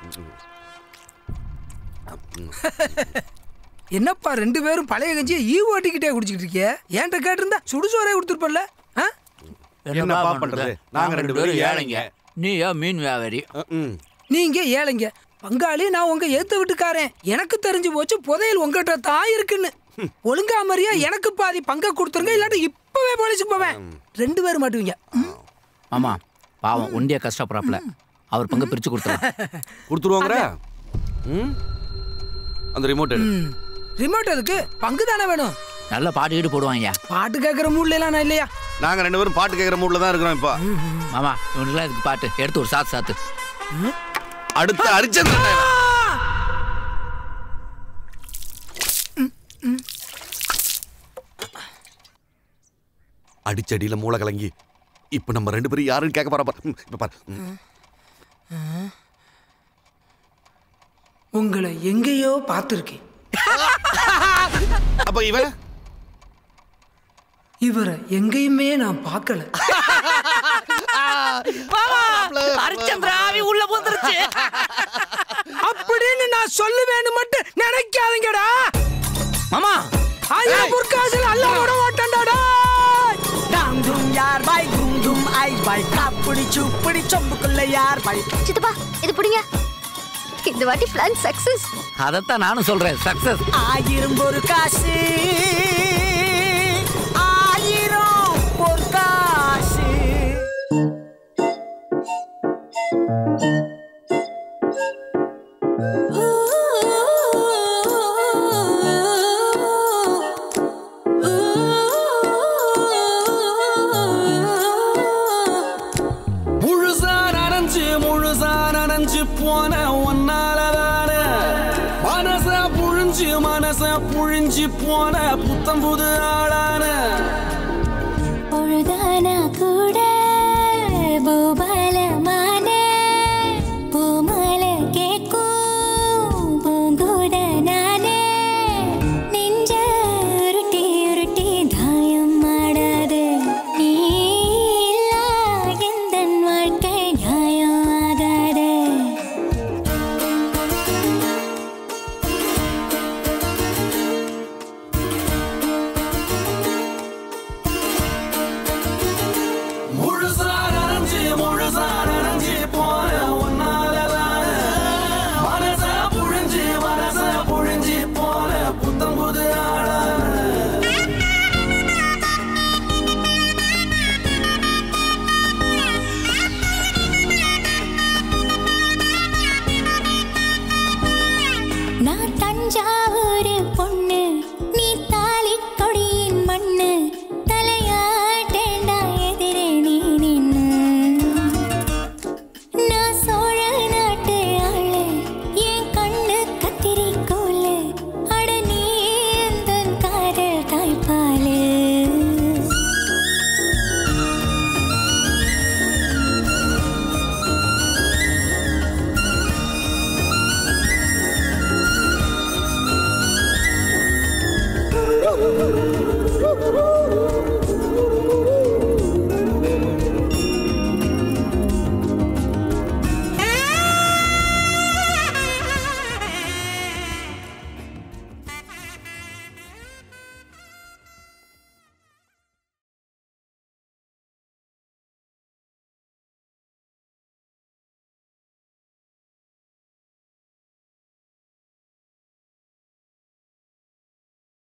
என்னப்பா ரெண்டு பேரும் பழைய கஞ்சியை ஈ ஓட்டிக்கிட்டே குடிச்சிட்டு இருக்கிய ஏன்ட்ட கேட்டிருந்தா சுடுசோரே கொடுத்துருப்பல்ல ஆ? என்னப்பா பண்றது நாங்க ரெண்டு பேரும் ஏழைங்க நீயா மீன் வியாபாரி நீங்க ஏழைங்க பங்காளி நான் உங்க ஏத்த வீட்டுக்காரன் எனக்கு தெரிஞ்சு போச்சு புதையல் உங்ககிட்ட தான் இருக்குன்னு ஒழுங்கா மாதிரியா எனக்கு பாதி பங்க கொடுத்துருங்க இல்லாட்டி இப்பவே போலீஸுக்கு போவேன் ரெண்டு பேரும் மாட்டுவீங்க ஆமா பாவம் ஒண்டியா கஷ்டப்படுறாப்புல அவர் பங்கு பிரிச்சு கொடுத்துருவோம் கொடுத்துருவாங்கற ம் அந்த ரிமோட் எடு ரிமோட் அதுக்கு பங்கு தானே வேணும் நல்ல பாட்டு கீடு போடுவாங்க பாட்டு கேட்கற மூட்ல எல்லாம் நான் இல்லையா நாங்க ரெண்டு பேரும் பாட்டு கேட்குற மூட்ல தான் இருக்கிறோம் இப்போ மாமா இவனுக்குலாம் இதுக்கு பாட்டு எடுத்து ஒரு சாத்து சாத்து அடுத்த ஹரிச்சந்திரன் அடிச்சடியில மூளை கலங்கி இப்ப நம்ம ரெண்டு பேரும் யாருன்னு கேட்க போறா பாரு. ம், இப்ப பாரு ம். உங்களை எங்கேயோ பார்த்துருக்கேன் அப்ப இவன் இவரை எங்கேயுமே நான் பார்க்கல ஹரிச்சந்திராவி உள்ள போந்துருச்சு அப்படின்னு நான் சொல்லுவேன்னு மட்டும் நினைக்காதீங்கடா மாமா ஐயா புர்காசில் அல்ல விட மாட்டேன்டாடா டாம் டும் யார் பாய் கும் டும் ஐ பாய் காப்புடி சுப்புடி சொம்புக்குள்ள யார் பாய் சித்தப்பா இது பிடிங்க இந்த வாட்டி பிளான் சக்சஸ் அதைத்தான் நானும் சொல்றேன் சக்சஸ் ஆயிரம் ஒரு காசு ஆயிரம் ஒரு காசு முழுசா நனைஞ்சு முழுசா நனைஞ்சு போன ஒன்னாலதான மனச புழிஞ்சு மனச புழிஞ்சு போன புத்தம் புது ஆளான பொழுதானா கூட பூபாலமான பூமால கேக்கும் பூங்கூட நானே நெஞ்ச உருட்டி உருட்டி தாயம் ஆடாது நீ இல்லா எந்தன் வாழ்க்கை நியாயம் ஆகாது முழுசா நனைஞ்சு முழுசா நனைஞ்சு போன ஒன்னாலதான மனச புழிஞ்சு மனச புழிஞ்சு போன புத்தம் புது ஆளான நான் தஞ்சாவூர்